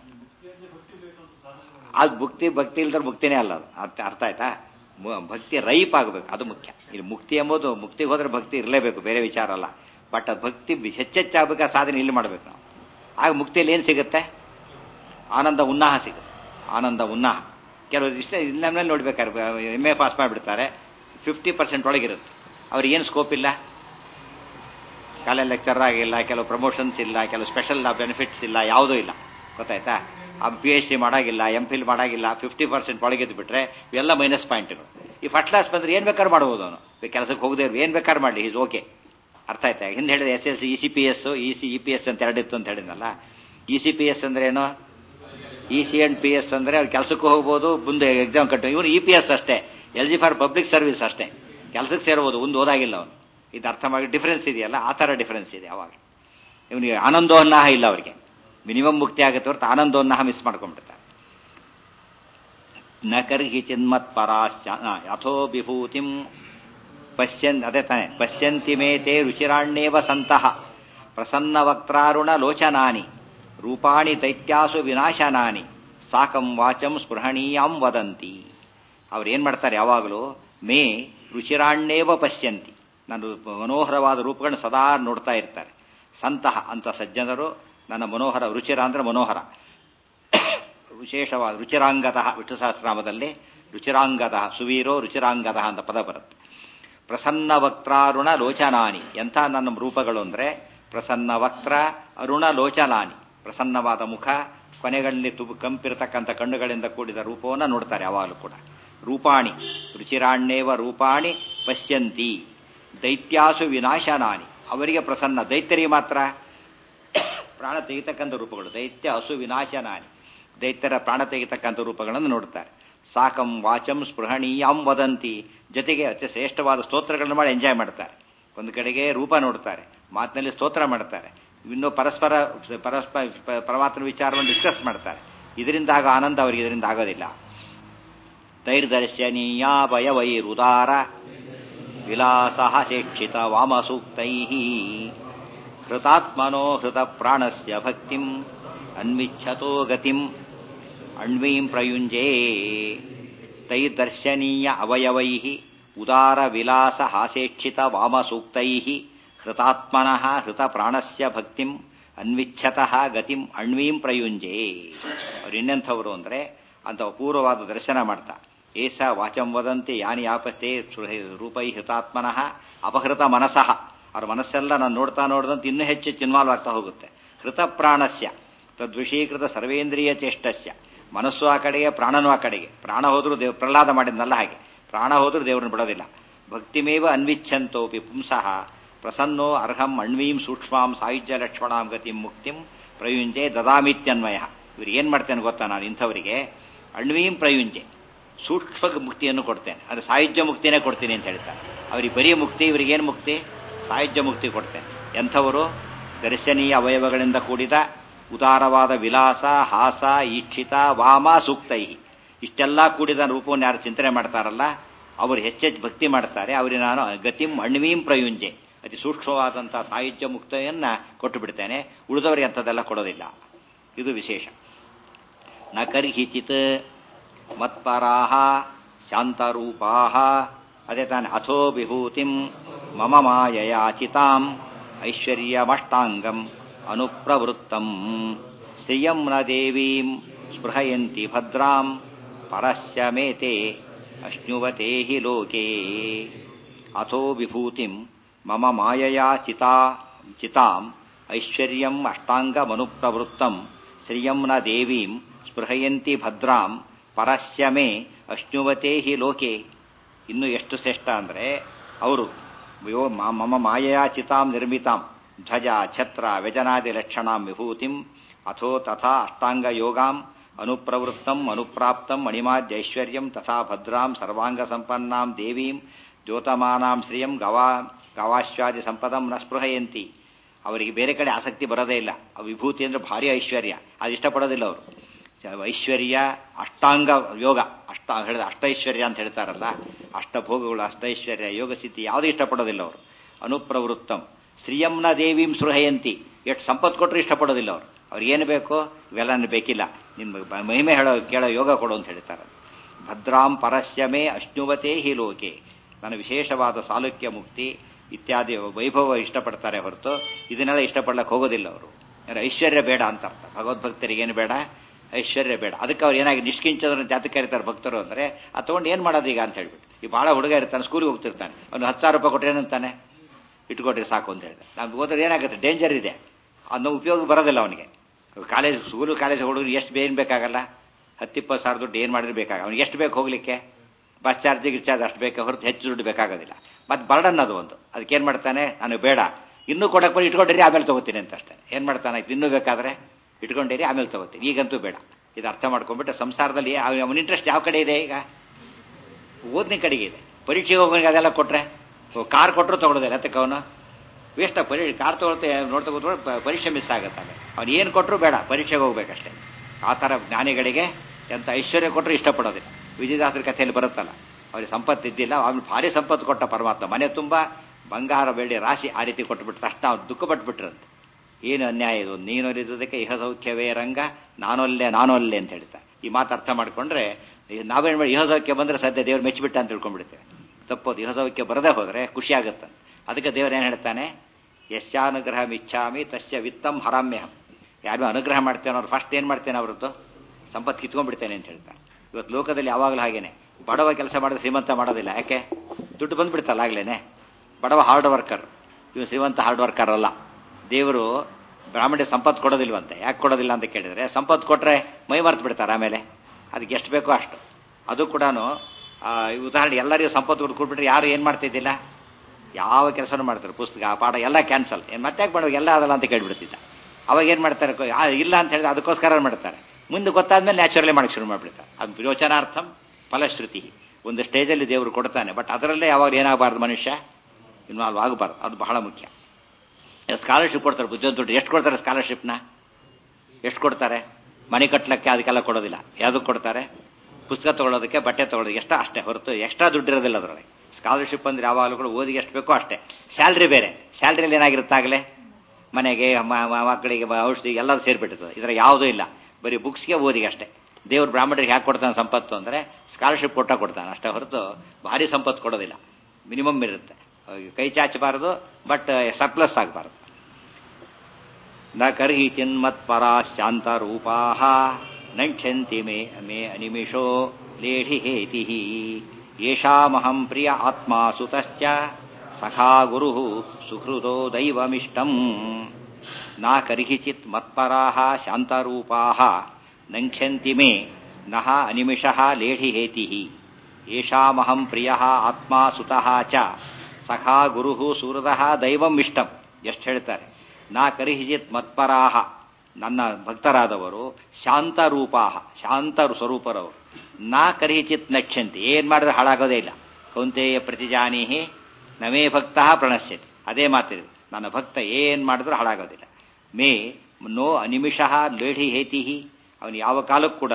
ಅದು ಭಕ್ತಿ ಭಕ್ತಿ ಇಲ್ದ್ರೆ ಮುಕ್ತಿನೇ ಅಲ್ಲ ಅದು ಅರ್ಥ ಅರ್ಥ ಆಯ್ತಾ ಭಕ್ತಿ ರೈಪ್ ಆಗಬೇಕು ಅದು ಮುಖ್ಯ ಇಲ್ಲಿ ಮುಕ್ತಿ ಎಂಬುದು ಮುಕ್ತಿಗೆ ಹೋದ್ರೆ ಭಕ್ತಿ ಇರಲೇಬೇಕು ಬೇರೆ ವಿಚಾರ ಅಲ್ಲ ಬಟ್ ಅದು ಭಕ್ತಿ ಹೆಚ್ಚೆಚ್ಚಾಗಬೇಕು ಆ ಸಾಧನೆ ಇಲ್ಲಿ ಮಾಡ್ಬೇಕು ನಾವು ಆಗ ಮುಕ್ತಿಯಲ್ಲಿ ಏನು ಸಿಗುತ್ತೆ ಆನಂದ ಉನ್ನಾಹ ಸಿಗುತ್ತೆ ಆನಂದ ಉನ್ನಾಹ ಕೆಲವರು ಇಷ್ಟ ಇಲ್ಲ ಮೇಲೆ ನೋಡ್ಬೇಕಾದ್ರೆ ಎಮ್ ಎ ಪಾಸ್ ಮಾಡಿಬಿಡ್ತಾರೆ ಫಿಫ್ಟಿ ಪರ್ಸೆಂಟ್ ಒಳಗಿರುತ್ತೆ ಅವ್ರಿಗೆ ಏನು ಸ್ಕೋಪ್ ಇಲ್ಲ ಕಾಲೇಜ್ ಲೆಕ್ಚರ್ ಆಗಿಲ್ಲ ಕೆಲವು ಪ್ರಮೋಷನ್ಸ್ ಇಲ್ಲ ಕೆಲವು ಸ್ಪೆಷಲ್ ಬೆನಿಫಿಟ್ಸ್ ಇಲ್ಲ ಯಾವುದೂ ಇಲ್ಲ ಗೊತ್ತಾಯ್ತಾ ಆ ಪಿ ಎಚ್ ಡಿ ಮಾಡಾಗಿಲ್ಲ ಎಂ ಫಿಲ್ ಮಾಡಾಗಿಲ್ಲ ಫಿಫ್ಟಿ ಪರ್ಸೆಂಟ್ ಒಳಗಿದ್ದು ಬಿಟ್ರೆ ಇವೆಲ್ಲ ಮೈನಸ್ ಪಾಯಿಂಟ್ ಇರುತ್ತೆ ಈ ಫಸ್ಟ್ ಕ್ಲಾಸ್ ಬಂದ್ರೆ ಏನು ಬೇಕಾದ್ರೂ ಮಾಡ್ಬೋದು ಅವನು ಕೆಲಸಕ್ಕೆ ಹೋಗದೆ ಏನು ಬೇಕಾದ್ರೂ ಮಾಡಲಿ ಈಸ್ ಓಕೆ ಅರ್ಥ ಆಯ್ತಾ ಹಿಂದೆ ಹೇಳಿದ S L C E C P S E C E P S ಅಂತ ಎರಡಿತ್ತು ಅಂತ ಹೇಳಿದ್ನಲ್ಲ ಇ ಸಿ ಪಿ ಎಸ್ ಅಂದ್ರೆ ಏನು E C and P S ಅಂದ್ರೆ ಅವ್ರು ಕೆಲಸಕ್ಕೂ ಹೋಗ್ಬೋದು ಮುಂದೆ ಎಕ್ಸಾಮ್ ಕಟ್ಟು ಇವನು ಇ ಪಿ ಎಸ್ ಅಷ್ಟೇ L G for public service ಅಷ್ಟೇ ಕೆಲಸಕ್ಕೆ ಸೇರ್ಬೋದು ಒಂದು ಓದಾಗಿಲ್ಲ ಅವನು ಇದು ಅರ್ಥ ಮಾಡಿ ಡಿಫರೆನ್ಸ್ ಇದೆಯಲ್ಲ ಆ ಥರ ಡಿಫರೆನ್ಸ್ ಇದೆ ಅವಾಗ ಇವನಿಗೆ ಆನಂದೋನ್ನಾಹ ಇಲ್ಲ ಅವರಿಗೆ ಮಿನಿಮಮ್ ಮುಕ್ತಿ ಆಗುತ್ತೆ ಹೊರತು ಆನಂದೋನ್ನಾಹ ಮಿಸ್ ಮಾಡ್ಕೊಂಡ್ಬಿಡ್ತಾರೆ ನ ಕರ್ಹಿ ಚಿನ್ಮತ್ ಪರಾಶ್ಚ ಅಥೋ ವಿಭೂತಿಂ ಪಶ್ಯನ್ ಅದೇ ತಾನೆ ಪಶ್ಯಂತಿ ಮೇ ತೇ ರುಚಿರಾಣ್ಯೇವ ಸಂತಹ ಪ್ರಸನ್ನ ವಕ್ತಾರುಣ ಲೋಚನಾನಿ ರೂಪಾಣಿ ದೈತ್ಯಾಸು ವಿನಾಶನಾನಿ ಸಾಕಂ ವಾಚಂ ಸ್ಪೃಹಣೀಯಾಂ ವದಂತಿ ಅವ್ರು ಏನ್ ಮಾಡ್ತಾರೆ ಯಾವಾಗಲೂ ಮೇ ರುಚಿರಾಣ್ಯೇವ ಪಶ್ಯಂತಿ ನಾನು ಮನೋಹರವಾದ ರೂಪಗಳನ್ನು ಸದಾ ನೋಡ್ತಾ ಇರ್ತಾರೆ ಸಂತಹ ಅಂತ ಸಜ್ಜನರು ನನ್ನ ಮನೋಹರ ರುಚಿರ ಅಂದ್ರೆ ಮನೋಹರ ವಿಶೇಷವಾದ ರುಚಿರಾಂಗತಃ ವಿಷ್ಣು ಸಹಸ್ರನಾಮದಲ್ಲಿ ರುಚಿರಾಂಗತಃ ಸುವೀರೋ ರುಚಿರಾಂಗತಃ ಅಂತ ಪದ ಬರುತ್ತೆ ಪ್ರಸನ್ನ ವಕ್ತಾರುಣ ಲೋಚನಾನಿ ಎಂಥ ನನ್ನ ರೂಪಗಳು ಅಂದ್ರೆ ಪ್ರಸನ್ನ ವಕ್ರ ಅರುಣ ಲೋಚನಾನಿ ಪ್ರಸನ್ನವಾದ ಮುಖ ಕೊನೆಗಳಲ್ಲಿ ತುಬು ಕಂಪಿರತಕ್ಕಂಥ ಕಣ್ಣುಗಳಿಂದ ಕೂಡಿದ ರೂಪವನ್ನು ನೋಡ್ತಾರೆ ಯಾವಾಗಲೂ ಕೂಡ ರೂಪಾಣಿ ರುಚಿರಾಣ್ಯೇವ ರೂಪಾಣಿ ಪಶ್ಯಂತಿ ದೈತ್ಯಾಸು ವಿನಾಶನಾನಿ ಅವರಿಗೆ ಪ್ರಸನ್ನ ದೈತ್ಯರಿಗೆ ಮಾತ್ರ ಪ್ರಾಣ ತೆಗಿತಕ್ಕಂಥ ರೂಪಗಳು ದೈತ್ಯ ಹಸು ವಿನಾಶನಾನಿ ದೈತ್ಯರ ಪ್ರಾಣ ತೆಗಿತಕ್ಕಂಥ ರೂಪಗಳನ್ನು ನೋಡ್ತಾರೆ ಸಾಕಂ ವಾಚಂ ಸ್ಪೃಹಣೀಯಾಂ ವದಂತಿ ಜೊತೆಗೆ ಅತಿ ಶ್ರೇಷ್ಠವಾದ ಸ್ತೋತ್ರಗಳನ್ನು ಮಾಡಿ ಎಂಜಾಯ್ ಮಾಡ್ತಾರೆ ಒಂದು ಕಡೆಗೆ ರೂಪ ನೋಡ್ತಾರೆ ಮಾತಿನಲ್ಲಿ ಸ್ತೋತ್ರ ಮಾಡ್ತಾರೆ ಇನ್ನು ಪರಸ್ಪರ ಪರಸ್ಪರ ಪರಮಾತ್ಮ ವಿಚಾರವನ್ನು ಡಿಸ್ಕಸ್ ಮಾಡ್ತಾರೆ ಇದರಿಂದ ಆಗ ಆನಂದ ಅವರಿಗೆ ಇದರಿಂದ ಆಗೋದಿಲ್ಲ ತೈರ್ದರ್ಶನೀಯ ಭಯವೈರುದಾರ ವಿಲಾಸ ಶಿಕ್ಷಿತ ವಾಮಸೂಕ್ತೈ ಹೃತಾತ್ಮನೋ ಹೃತ ಪ್ರಾಣಸ್ಯ ಭಕ್ತಿಂ ಅನ್ವಿಚ್ಛತೋ ಗತಿಂ ಅಣ್ವೀಂ ಪ್ರಯುಂಜೇ ತೈರ್ದರ್ಶನೀಯ ಅವಯವೈ ಉದಾರ ವಿಲಾಸ ಹಾಸೇಕ್ಷಿತ ವಾಮಸೂಕ್ತೈ ಹೃತಾತ್ಮನಃ ಹೃತ ಪ್ರಾಣಸ್ಯ ಭಕ್ತಿಂ ಅನ್ವಿಚ್ಛತಃ ಗತಿಂ ಅಣ್ವೀಂ ಪ್ರಯುಂಜೇ ಅವ್ರು ಇನ್ನೆಂಥವರು ಅಂದ್ರೆ ಅಂತ ಅಪೂರ್ವವಾದ ದರ್ಶನ ಮಾಡ್ತಾ ಏಸ ವಾಚಂ ವದಂತಿ ಯಾನಿ ಆಪತ್ತೆ ರೂಪೈ ಹೃತಾತ್ಮನಃ ಅಪಹೃತ ಮನಸಃ ಅವ್ರ ಮನಸ್ಸೆಲ್ಲ ನಾನು ನೋಡ್ತಾ ನೋಡ್ದಂತ ಇನ್ನೂ ಹೆಚ್ಚು ಇನ್ವಾಲ್ವ್ ಆಗ್ತಾ ಹೋಗುತ್ತೆ ಹೃತ ಪ್ರಾಣಸ್ಯ ತದ್ವಿಷೀಕೃತ ಸರ್ವೇಂದ್ರಿಯ ಚೇಷ್ಟಸ್ಯ ಮನಸ್ಸು ಆ ಕಡೆಗೆ ಪ್ರಾಣನೂ ಆ ಕಡೆಗೆ ಪ್ರಾಣ ಹೋದ್ರೂ ದೇವ್ ಪ್ರಹ್ಲಾದ ಮಾಡಿದ್ನಲ್ಲ ಹಾಗೆ ಪ್ರಾಣ ಹೋದ್ರೂ ದೇವ್ರನ್ನ ಬಿಡೋದಿಲ್ಲ ಭಕ್ತಿಮೇವ ಅನ್ವಿಚ್ಛಂತೋಪಿ ಪುಂಸಃ ಪ್ರಸನ್ನೋ ಅರ್ಹಂ ಅಣ್ವೀಂ ಸೂಕ್ಷ್ಮಾಂ ಸಾಯುಜ್ಯ ಲಕ್ಷ್ಮಣಾಂ ಗತಿಂ ಮುಕ್ತಿಂ ಪ್ರಯುಂಜೆ ದದಾಮಿತ್ಯನ್ವಯ ಇವ್ರು ಏನ್ ಮಾಡ್ತೇನೆ ಗೊತ್ತಾ ನಾನು ಇಂಥವರಿಗೆ ಅಣ್ವೀಂ ಪ್ರಯುಂಜೆ ಸೂಕ್ಷ್ಮ ಮುಕ್ತಿಯನ್ನು ಕೊಡ್ತೇನೆ ಅದು ಸಾಯುಜ್ಯ ಮುಕ್ತಿನೇ ಕೊಡ್ತೀನಿ ಅಂತ ಹೇಳ್ತಾರೆ ಅವ್ರಿಗೆ ಬರೀ ಮುಕ್ತಿ ಇವರಿಗೇನು ಮುಕ್ತಿ ಸಾಯುಜ್ಯ ಮುಕ್ತಿ ಕೊಡ್ತೇನೆ ಎಂಥವರು ದರ್ಶನೀಯ ಅವಯವಗಳಿಂದ ಕೂಡಿದ ಉದಾರವಾದ ವಿಲಾಸ ಹಾಸ ಈಕ್ಷಿತ ವಾಮ ಸೂಕ್ತೈ ಇಷ್ಟೆಲ್ಲ ಕೂಡಿದ ರೂಪವನ್ನು ಯಾರು ಚಿಂತನೆ ಮಾಡ್ತಾರಲ್ಲ ಅವರು ಹೆಚ್ಚೆಚ್ಚು ಭಕ್ತಿ ಮಾಡ್ತಾರೆ ಅವರಿಗೆ ನಾನು ಗತಿಂ ಅಣ್ವೀಂ ಪ್ರಯುಂಜೆ ಅತಿ ಸೂಕ್ಷ್ಮವಾದಂತಹ ಸಾಹಿತ್ಯ ಮುಕ್ತೆಯನ್ನ ಕೊಟ್ಟು ಬಿಡ್ತೇನೆ ಉಳಿದವರಿಗೆ ಅಂಥದ್ದೆಲ್ಲ ಕೊಡೋದಿಲ್ಲ ಇದು ವಿಶೇಷ ನ ಕರ್ಹಿಚಿತ್ ಮತ್ಪರಾಹ ಶಾಂತರೂಪಾಹ ಅದೇ ತಾನೆ ಅಥೋ ವಿಭೂತಿಂ ಮಮ ಮಾಯಯಾಚಿತಾಂ ಐಶ್ವರ್ಯಮಷ್ಟಾಂಗಂ ಅನುಪ್ರವೃತ್ತಂ ಶ್ರಿಯಂ ನ ದೇವೀಂ ಸ್ಪೃಹಯಂತಿ ಭದ್ರಾಂ ಪರಸ್ಯ ಮೇತೆ ಅಶ್ನುವತೆ ಹಿ ಲೋಕೆ ಅಥೋ ವಿಭೂತಿಂ ಮಮ ಮಾಯಯಾ ಚಿತಾ ಚಿತಾಂ ಐಶ್ವರ್ಯಂ ಅಷ್ಟಾಂಗಮನುಪ್ರವೃತ್ತಂ ಶ್ರಿಯಂ ನ ದೇವೀಂ ಸ್ಪೃಹಯಂತಿ ಭದ್ರಾಂ ಪರಸ್ಯ ಮೇ ಅಶ್ನುವತೆ ಹಿ ಲೋಕೆ ಇನ್ನು ಎಷ್ಟು ಶ್ರೇಷ್ಠ ಅಂದರೆ ಅವರು ಯೋ ಮ- ಮಮ ಮಾಯಯಾ ಚಿತಾಂ ನಿರ್ಮಿತಾಂ ಧ್ವಜ ಛತ್ರ ವ್ಯಜನಾದಿ ಲಕ್ಷಣಾಂ ವಿಭೂತಿಂ ಅಥೋ ತಥಾ ಅಷ್ಟಾಂಗ ಯೋಗಾಂ ಅನುಪ್ರವೃತ್ತಂ ಅನುಪ್ರಾಪ್ತಂ ಮಣಿಮಾದ್ಯೈಶ್ವರ್ಯಂ ತಥಾ ಭದ್ರಾಂ ಸರ್ವಾಂಗ ಸಂಪನ್ನಾಂ ದೇವೀಂ ದ್ಯೋತಮಾನಾಂ ಶ್ರಿಯಂ ಗವಾ ಗವಾಶ್ವಾದಿ ಸಂಪದಂ ನ ಸ್ಪೃಹಯಂತಿ ಅವರಿಗೆ ಬೇರೆ ಕಡೆ ಆಸಕ್ತಿ ಬರೋದೇ ಇಲ್ಲ ಆ ವಿಭೂತಿ ಅಂದ್ರೆ ಭಾರಿ ಐಶ್ವರ್ಯ ಅದು ಇಷ್ಟಪಡೋದಿಲ್ಲ ಅವರು ಐಶ್ವರ್ಯ ಅಷ್ಟಾಂಗ ಯೋಗ ಅಷ್ಟ ಹೇಳಿದ ಅಷ್ಟೈಶ್ವರ್ಯ ಅಂತ ಹೇಳ್ತಾರಲ್ಲ ಅಷ್ಟಭೋಗಗಳು ಅಷ್ಟೈಶ್ವರ್ಯ ಯೋಗ ಸಿದ್ಧಿ ಯಾವುದೂ ಇಷ್ಟಪಡೋದಿಲ್ಲ ಅವರು ಅನುಪ್ರವೃತ್ತಂ ಶ್ರೀಯಂನ ದೇವೀಂ ಸೃಹಯಂತಿ ಎಷ್ಟು ಸಂಪತ್ತು ಕೊಟ್ಟರು ಇಷ್ಟಪಡೋದಿಲ್ಲ ಅವರು ಅವ್ರಿಗೆ ಏನು ಬೇಕೋ ಇವೆಲ್ಲ ಬೇಕಿಲ್ಲ ನಿಮ್ಮ ಬ- ಮಹಿಮೆ ಹೇಳೋ ಕೇಳೋ ಯೋಗ ಕೊಡು ಅಂತ ಹೇಳ್ತಾರೆ ಭದ್ರಾಂ ಪರಸ್ಯಮೇ ಅಶ್ನುವತೆ ಹಿ ಲೋಕೆ ನನ್ನ ವಿಶೇಷವಾದ ಸಾಲುಕ್ಯ ಮುಕ್ತಿ ಇತ್ಯಾದಿ ವೈಭವ ಇಷ್ಟಪಡ್ತಾರೆ ಹೊರತು ಇದನ್ನೆಲ್ಲ ಇಷ್ಟಪಡ್ಲಕ್ಕೆ ಹೋಗೋದಿಲ್ಲ ಅವರು ಯಾರು ಐಶ್ವರ್ಯ ಬೇಡ ಅಂತ ಅರ್ಥ ಭಗವದ್ಭಕ್ತರಿಗೆ ಏನು ಬೇಡ ಐಶ್ವರ್ಯ ಬೇಡ ಅದಕ್ಕೆ ಅವ್ರು ಏನಾಗಿ ನಿಷ್ಕಿಂಚದ್ರ ಜಾತಕ ಕರೀತಾರೆ ಭಕ್ತರು ಅಂದರೆ ಅದು ತೊಗೊಂಡು ಏನು ಮಾಡೋದು ಈಗ ಅಂತ ಹೇಳ್ಬಿಟ್ಟು ಈ ಭಾಳ ಹುಡುಗ ಇರ್ತಾನೆ ಸ್ಕೂಲಿಗೆ ಹೋಗ್ತಿರ್ತಾನೆ ಅವ್ನು ಹತ್ತು ಸಾವಿರ ರೂಪಾಯಿ ಕೊಟ್ಟರೆ ಏನಂತಾನೆ ಇಟ್ಕೊಟ್ರೆ ಸಾಕು ಅಂತ ಹೇಳಿದೆ ನಾನು ಹೋದ್ರೆ ಏನಾಗುತ್ತೆ ಡೇಂಜರ್ ಇದೆ ಅದನ್ನ ಉಪಯೋಗ ಬರೋದಿಲ್ಲ ಅವನಿಗೆ ಕಾಲೇಜ್ ಸ್ಕೂಲು ಕಾಲೇಜ್ ಹುಡುಗರು ಎಷ್ಟು ಬೇನ್ ಬೇಕಾಗಲ್ಲ ಹತ್ತಿಪ್ಪತ್ತು ಸಾವಿರ ದುಡ್ಡು ಏನು ಮಾಡಿದ್ರೆ ಬೇಕಾಗ ಅವ್ನಿಗೆ ಎಷ್ಟು ಬೇಕು ಹೋಗ್ಲಿಕ್ಕೆ ಬಸ್ ಚಾರ್ಜ್ ಗಿರ್ಚಾರ್ಜ್ ಅಷ್ಟು ಬೇಕಾ ಹೊರತು ಹೆಚ್ಚು ದುಡ್ಡು ಬೇಕಾಗೋದಿಲ್ಲ ಮತ್ತೆ ಬರ್ಡನ್ ಅದು ಒಂದು ಅದಕ್ಕೆ ಏನು ಮಾಡ್ತಾನೆ ನಾನು ಬೇಡ ಇನ್ನೂ ಕೊಡಕ್ಕೆ ಬರೀ ಇಟ್ಕೊಂಡಿರಿ ಆಮೇಲೆ ತಗೋತೀನಿ ಅಂತ ಅಷ್ಟೇ ಏನು ಮಾಡ್ತಾನೆ ಇನ್ನೂ ಬೇಕಾದ್ರೆ ಇಟ್ಕೊಂಡಿರಿ ಆಮೇಲೆ ತಗೋತೀನಿ ಈಗಂತೂ ಬೇಡ ಇದು ಅರ್ಥ ಮಾಡ್ಕೊಂಡ್ಬಿಟ್ಟು ಸಂಸಾರದಲ್ಲಿ ಅವನ ಇಂಟ್ರೆಸ್ಟ್ ಯಾವ ಕಡೆ ಇದೆ ಈಗ ಓದನೆ ಕಡೆಗೆ ಇದೆ ಪರೀಕ್ಷೆಗೆ ಹೋಗೋನಿಗೆ ಅದೆಲ್ಲ ಕೊಟ್ರೆ ಕಾರ್ ಕೊಟ್ಟರು ತಗೊಳ್ಳೋದಿಲ್ಲ ಅದಕ್ಕೆ ಅವನು ವೇಸ್ಟ್ ಪರಿ ಕಾರ್ ತಗೊಳ್ತೆ ನೋಡ್ತಾ ಕೂತ್ಕೊಂಡು ಪ- ಪರೀಕ್ಷೆ ಮಿಸ್ ಆಗುತ್ತಾನೆ ಅವ್ನು ಏನು ಕೊಟ್ಟರು ಬೇಡ ಪರೀಕ್ಷೆಗೆ ಹೋಗ್ಬೇಕಷ್ಟೇ ಆ ಥರ ಜ್ಞಾನಿಗಳಿಗೆ ಎಂತ ಐಶ್ವರ್ಯ ಕೊಟ್ಟರು ಇಷ್ಟಪಡೋದಿಲ್ಲ ವಿಜಯದಾಸರ ಕಥೆಯಲ್ಲಿ ಬರುತ್ತಲ್ಲ ಅವ್ರಿಗೆ ಸಂಪತ್ತು ಇದ್ದಿಲ್ಲ ಅವ್ನು ಭಾರಿ ಸಂಪತ್ತು ಕೊಟ್ಟ ಪರಮಾತ್ಮ ಮನೆ ತುಂಬ ಬಂಗಾರ ಬೆಳ್ಳಿ ರಾಶಿ ಆ ರೀತಿ ಕೊಟ್ಟುಬಿಟ್ಟು ತಕ್ಷಣ ಅವ್ರು ದುಃಖ ಪಟ್ಬಿಟ್ರಂತೆ ಏನು ಅನ್ಯಾಯ ಇದು ನೀನೊಲಿದುದಕ್ಕೆ ಇಹ ಸೌಖ್ಯವೇ ರಂಗ ನಾನೊಲ್ಲೆ ನಾನೊಲ್ಲೆ ಅಂತ ಹೇಳ್ತಾರೆ ಈ ಮಾತು ಅರ್ಥ ಮಾಡ್ಕೊಂಡ್ರೆ ಈ ನಾವೇನ್ ಮಾಡಿ ಇಹ ಸೌಖ್ಯ ಬಂದ್ರೆ ಸದ್ಯ ದೇವ್ರು ಮೆಚ್ಚಿಬಿಟ್ಟ ಅಂತ ತಿಳ್ಕೊಂಡ್ಬಿಡ್ತೇವೆ ತಪ್ಪೋದು ಇಹ ಸೌಖ್ಯ ಬರದೇ ಹೋದ್ರೆ ಖುಷಿ ಆಗುತ್ತೆ ಅದಕ್ಕೆ ದೇವ್ರು ಏನು ಹೇಳ್ತಾನೆ ಯಶ್ಯಾನುಗ್ರಹ ಮಿಚ್ಛಾಮಿ ತಸ್ಯ ವಿತ್ತಂ ಹರಾಮ್ಯಹಂ ಯಾರು ಅನುಗ್ರಹ ಮಾಡ್ತೇನೆ ಅವ್ರು ಫಸ್ಟ್ ಏನು ಮಾಡ್ತೇನೆ ಅವ್ರದ್ದು ಸಂಪತ್ತು ಕಿತ್ಕೊಂಡ್ಬಿಡ್ತೇನೆ ಅಂತ ಹೇಳ್ತಾರೆ ಇವತ್ತು ಲೋಕದಲ್ಲಿ ಯಾವಾಗಲೂ ಹಾಗೇನೆ ಬಡವ ಕೆಲಸ ಮಾಡಿದ್ರೆ ಶ್ರೀಮಂತ ಮಾಡೋದಿಲ್ಲ ಯಾಕೆ ದುಡ್ಡು ಬಂದ್ಬಿಡ್ತಲ್ಲ ಆಗ್ಲೇನೆ ಬಡವ ಹಾರ್ಡ್ ವರ್ಕರ್ ಇವು ಶ್ರೀಮಂತ ಹಾರ್ಡ್ ವರ್ಕರ್ ಅಲ್ಲ ದೇವರು ಬ್ರಾಹ್ಮಣ ಸಂಪತ್ತು ಕೊಡೋದಿಲ್ವಂತೆ ಯಾಕೆ ಕೊಡೋದಿಲ್ಲ ಅಂತ ಕೇಳಿದ್ರೆ ಸಂಪತ್ತು ಕೊಟ್ರೆ ಮೈ ಮರ್ತು ಬಿಡ್ತಾರೆ ಆಮೇಲೆ ಅದಕ್ಕೆ ಎಷ್ಟು ಬೇಕೋ ಅಷ್ಟು ಅದು ಕೂಡ ಉದಾಹರಣೆ ಎಲ್ಲರಿಗೂ ಸಂಪತ್ತು ಕೊಟ್ಟು ಕೊಟ್ಬಿಟ್ರೆ ಯಾರು ಏನು ಮಾಡ್ತಿದ್ದಿಲ್ಲ ಯಾವ ಕೆಲಸನೂ ಮಾಡ್ತಾರೆ ಪುಸ್ತಕ ಆ ಪಾಠ ಎಲ್ಲ ಕ್ಯಾನ್ಸಲ್ ಏನು ಮತ್ತೆ ಯಾಕೆ ಮಾಡುವಾಗ ಎಲ್ಲ ಅದಲ್ಲ ಅಂತ ಕೇಳ್ಬಿಡ್ತಿದ್ದ ಅವಾಗ ಏನು ಮಾಡ್ತಾರೆ ಕೊ- ಆ, ಇಲ್ಲ ಅಂತ ಹೇಳಿದ್ರೆ ಅದಕ್ಕೋಸ್ಕರ ಮಾಡ್ತಾರೆ ಮುಂದೆ ಗೊತ್ತಾದ್ಮೇಲೆ ನ್ಯಾಚುರಲಿ ಮಾಡಕ್ಕೆ ಶುರು ಮಾಡ್ಬಿಡ್ತಾರೆ ಅದು ವಿರೋಚನಾರ್ಥಂ ಫಲಶ್ರುತಿ ಒಂದು ಸ್ಟೇಜಲ್ಲಿ ದೇವರು ಕೊಡ್ತಾನೆ ಬಟ್ ಅದರಲ್ಲೇ ಯಾವಾಗ ಏನಾಗಬಾರ್ದು ಮನುಷ್ಯ ಇನ್ವಾಲ್ವ್ ಆಗಬಾರ್ದು ಅದು ಬಹಳ ಮುಖ್ಯ ಸ್ಕಾಲರ್ಶಿಪ್ ಕೊಡ್ತಾರೆ ಬುದ್ಧಿವಂತ ದುಡ್ಡು ಎಷ್ಟು ಕೊಡ್ತಾರೆ ಸ್ಕಾಲರ್ಶಿಪ್ನ ಎಷ್ಟು ಕೊಡ್ತಾರೆ ಮನೆ ಕಟ್ಟಲಿಕ್ಕೆ ಅದಕ್ಕೆಲ್ಲ ಕೊಡೋದಿಲ್ಲ ಯಾವುದಕ್ಕೆ ಕೊಡ್ತಾರೆ ಪುಸ್ತಕ ತಗೊಳ್ಳೋದಕ್ಕೆ ಬಟ್ಟೆ ತಗೊಳ್ಳೋದಕ್ಕೆ ಎಷ್ಟ ಅಷ್ಟೇ ಹೊರತು ಎಕ್ಸ್ಟ್ರಾ ದುಡ್ಡು ಇರೋದಿಲ್ಲ ಅದರೊಳಗೆ ಸ್ಕಾಲರ್ಶಿಪ್ ಅಂದ್ರೆ ಯಾವಾಗಲೂ ಕೂಡ ಓದಿಗೆ ಎಷ್ಟು ಬೇಕೋ ಅಷ್ಟೇ ಸ್ಯಾಲ್ರಿ ಬೇರೆ ಸ್ಯಾಲ್ರಿಯಲ್ಲಿ ಏನಾಗಿರುತ್ತಾಗಲೇ ಮನೆಗೆ ಮ- ಮ- ಮಕ್ಕಳಿಗೆ ಮ- ಔಷಧಿ ಎಲ್ಲದೂ ಸೇರ್ಬಿಟ್ಟಿರ್ತದೆ ಇದರ ಯಾವುದೂ ಇಲ್ಲ ಬರೀ ಬುಕ್ಸ್ಗೆ ಓದಿಗೆ ಅಷ್ಟೇ ದೇವ್ರು ಬ್ರಾಹ್ಮಣರಿಗೆ ಯಾಕೆ ಕೊಡ್ತಾನೆ ಸಂಪತ್ತು ಅಂದರೆ ಸ್ಕಾಲರ್ಶಿಪ್ ಕೊಟ್ಟ ಕೊಡ್ತಾನೆ ಅಷ್ಟೇ ಹೊರತು ಭಾರಿ ಸಂಪತ್ತು ಕೊಡೋದಿಲ್ಲ ಮಿನಿಮಮ್ ಇರುತ್ತೆ ಅವ್ರಿಗೆ ಕೈ ಚಾಚಬಾರದು ಬಟ್ ಸರ್ಪ್ಲಸ್ ಆಗಬಾರದು ನ ಕರ್ಹಿ ಚಿನ್ಮತ್ಪರಾ ಶಾಂತರೂಪಾ ನಂಕ್ಷಂತಿ ಮೇ ಮೇ ಅನಿಮಿಷೋ ಲೇಢಿ ಹೇತಿ ಯೇಷಾಮಹಂ ಪ್ರಿಯ ಆತ್ಮ ಸುತಶ್ಚ ಸಖಾ ಗುರು ಸುಹೃದೋ ದೈವಮಿಷ್ಟಂ ನ ಕರ್ಹಿಚಿತ್ ಮತ್ಪರಾ ಶಾಂತರೂಪಾ ನಂಕ್ಷಂತಿ ಮೇ ನಃ ಅನಿಮಿಷಃ ಲೇಢಿ ಹೇತಿ ಯೇಷಾಮಹಂ ಪ್ರಿಯ ಆತ್ಮ ಸುತಃ ಚ ಸಖಾ ಗುರು ಸುಹೃದಃ ದೈವಂ ಇಷ್ಟಂ ಎಷ್ಟು ಹೇಳ್ತಾರೆ ನಾ ಕರಿಹಿಜಿತ್ ಮತ್ಪರಾಹ ನನ್ನ ಭಕ್ತರಾದವರು ಶಾಂತರೂಪಾಹ ಶಾಂತ ಸ್ವರೂಪರವರು ನಾ ಕರಿಹಿಚಿತ್ ನಕ್ಷಂತಿ ಏನ್ ಮಾಡಿದ್ರೆ ಹಾಳಾಗೋದೇ ಇಲ್ಲ ಕೌಂತೆಯ ಪ್ರತಿಜಾನೀಹಿ ನಮೇ ಭಕ್ತ ಪ್ರಣಶ್ಯತಿ ಅದೇ ಮಾತಿದೆ ನನ್ನ ಭಕ್ತ ಏನ್ ಮಾಡಿದ್ರು ಹಾಳಾಗೋದಿಲ್ಲ ಮೇ ನೋ ಅನಿಮಿಷಃ ಲೇಢಿ ಹೇತಿ ಅವನು ಯಾವ ಕಾಲಕ್ಕೂ ಕೂಡ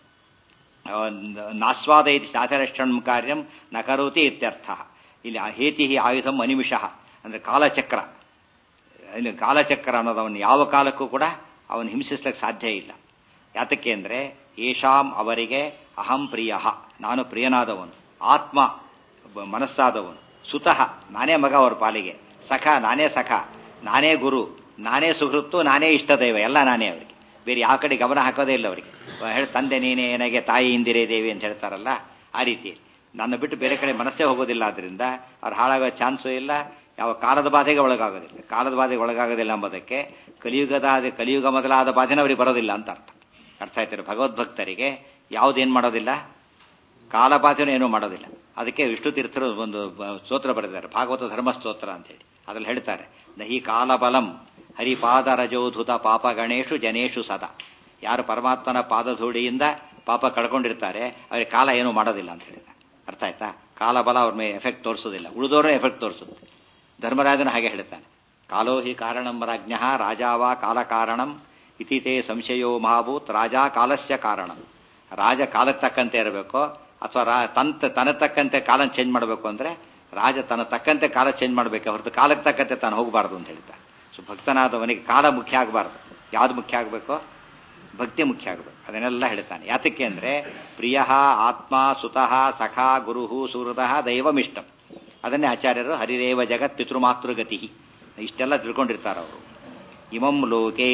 ನಾಸ್ವಾದಯತಿ ಶಾಸರಕ್ಷಣ ಕಾರ್ಯಂ ನ ಕರೋತಿ ಇತ್ಯರ್ಥ ಇಲ್ಲಿ ಆ ಹೇತಿ ಆಯುಧಂ ಅನಿಮಿಷಃ ಅಂದ್ರೆ ಕಾಲಚಕ್ರ ಇಲ್ಲಿ ಕಾಲಚಕ್ರ ಅನ್ನೋದು ಅವನು ಯಾವ ಕಾಲಕ್ಕೂ ಕೂಡ ಅವನು ಹಿಂಸಿಸ್ಲಿಕ್ಕೆ ಸಾಧ್ಯ ಇಲ್ಲ ಯಾತಕ್ಕೆ ಅಂದ್ರೆ ಏಷಾಂ ಅವರಿಗೆ ಅಹಂ ಪ್ರಿಯ ನಾನು ಪ್ರಿಯನಾದವನು ಆತ್ಮ ಬ- ಮನಸ್ಸಾದವನು ಸುತಃ ನಾನೇ ಮಗ ಅವ್ರ ಪಾಲಿಗೆ ಸಖ ನಾನೇ ಸಖ ನಾನೇ ಗುರು ನಾನೇ ಸುಹೃತ್ತು ನಾನೇ ಇಷ್ಟದೈವ ಎಲ್ಲ ನಾನೇ ಅವರಿಗೆ ಬೇರೆ ಯಾವ ಕಡೆ ಗಮನ ಹಾಕೋದೇ ಇಲ್ಲ ಅವರಿಗೆ ಹೇಳಿ ತಂದೆ ನೀನೇ ನನಗೆ ತಾಯಿ ಇಂದಿರೇ ದೇವಿ ಅಂತ ಹೇಳ್ತಾರಲ್ಲ ಆ ರೀತಿ ನನ್ನ ಬಿಟ್ಟು ಬೇರೆ ಕಡೆ ಮನಸ್ಸೇ ಹೋಗೋದಿಲ್ಲ ಆದ್ರಿಂದ ಅವ್ರು ಹಾಳಾಗೋ ಚಾನ್ಸು ಇಲ್ಲ ಯಾವ ಕಾಲದ ಬಾಧೆಗೆ ಒಳಗಾಗೋದಿಲ್ಲ ಕಾಲದ ಬಾಧೆಗೆ ಒಳಗಾಗೋದಿಲ್ಲ ಎಂಬುದಕ್ಕೆ ಕಲಿಯುಗದ ಕಲಿಯುಗ ಮೊದಲಾದ ಬಾಧೆನ ಅವರಿಗೆ ಬರೋದಿಲ್ಲ ಅಂತ ಅರ್ಥ ಅರ್ಥ ಆಯ್ತಾರೆ ಭಗವದ್ಭಕ್ತರಿಗೆ ಯಾವುದೇನು ಮಾಡೋದಿಲ್ಲ ಕಾಲಪಾತನೂ ಏನೂ ಮಾಡೋದಿಲ್ಲ ಅದಕ್ಕೆ ವಿಷ್ಣು ತೀರ್ಥರು ಒಂದು ಬ- ಸ್ತೋತ್ರ ಬರೆದಿದ್ದಾರೆ ಭಾಗವತ ಧರ್ಮ ಸ್ತೋತ್ರ ಅಂತೇಳಿ ಅದ್ರಲ್ಲಿ ಹೇಳ್ತಾರೆ ನಹಿ ಕಾಲಬಲಂ ಹರಿಪಾದ ರಜೋಧುತ ಪಾಪ ಗಣೇಶು ಜನೇಶು ಸದಾ ಯಾರು ಪರಮಾತ್ಮನ ಪಾದಧೂಳಿಯಿಂದ ಪಾಪ ಕಳ್ಕೊಂಡಿರ್ತಾರೆ ಅವ್ರಿಗೆ ಕಾಲ ಏನೂ ಮಾಡೋದಿಲ್ಲ ಅಂತ ಹೇಳಿದ್ದಾರೆ ಅರ್ಥ ಆಯ್ತಾ ಕಾಲಬಲ ಅವ್ರ ಮೇಲೆ ಎಫೆಕ್ಟ್ ತೋರಿಸೋದಿಲ್ಲ ಉಳಿದೋರೇ ಎಫೆಕ್ಟ್ ತೋರಿಸುತ್ತೆ ಧರ್ಮರಾಜನ ಹಾಗೆ ಹೇಳ್ತಾನೆ ಕಾಲೋ ಹಿ ಕಾರಣಂ ರಾಜ್ಞ ರಾಜಾವ ಕಾಲ ಕಾರಣಂ ಇತಿತೇ ಸಂಶಯೋ ಮಹಾಭೂತ್ ರಾಜ ಕಾಲಸ್ಯ ಕಾರಣಂ ರಾಜ ಕಾಲಕ್ಕೆ ತಕ್ಕಂತೆ ಇರಬೇಕು ಅಥವಾ ರಾ ತನ್ನ ತನ್ನ ತಕ್ಕಂತೆ ಕಾಲ ಚೇಂಜ್ ಮಾಡಬೇಕು ಅಂದ್ರೆ ರಾಜ ತನ್ನ ತಕ್ಕಂತೆ ಕಾಲ ಚೇಂಜ್ ಮಾಡಬೇಕು ಹೊರತು ಕಾಲಕ್ಕೆ ತಕ್ಕಂತೆ ತಾನು ಹೋಗಬಾರ್ದು ಅಂತ ಹೇಳ್ತಾರೆ ಸೊ ಭಕ್ತನಾದವನಿಗೆ ಕಾಲ ಮುಖ್ಯ ಆಗಬಾರ್ದು ಯಾವ್ದು ಮುಖ್ಯ ಆಗಬೇಕು ಭಕ್ತಿ ಮುಖ್ಯ ಆಗಬೇಕು ಅದನ್ನೆಲ್ಲ ಹೇಳ್ತಾನೆ ಯಾತಕ್ಕೆ ಅಂದ್ರೆ ಪ್ರಿಯ ಆತ್ಮ ಸುತಃ ಸಖ ಗುರುಹು ಸುಹೃದಃ ದೈವಮಿಷ್ಟಂ ಅದನ್ನೇ ಆಚಾರ್ಯರು ಹರಿರೇವ ಜಗತ್ ಪಿತೃಮಾತೃಗತಿ ಇಷ್ಟೆಲ್ಲ ತಿಳ್ಕೊಂಡಿರ್ತಾರೆ ಅವರು ಇಮಂ ಲೋಕೆ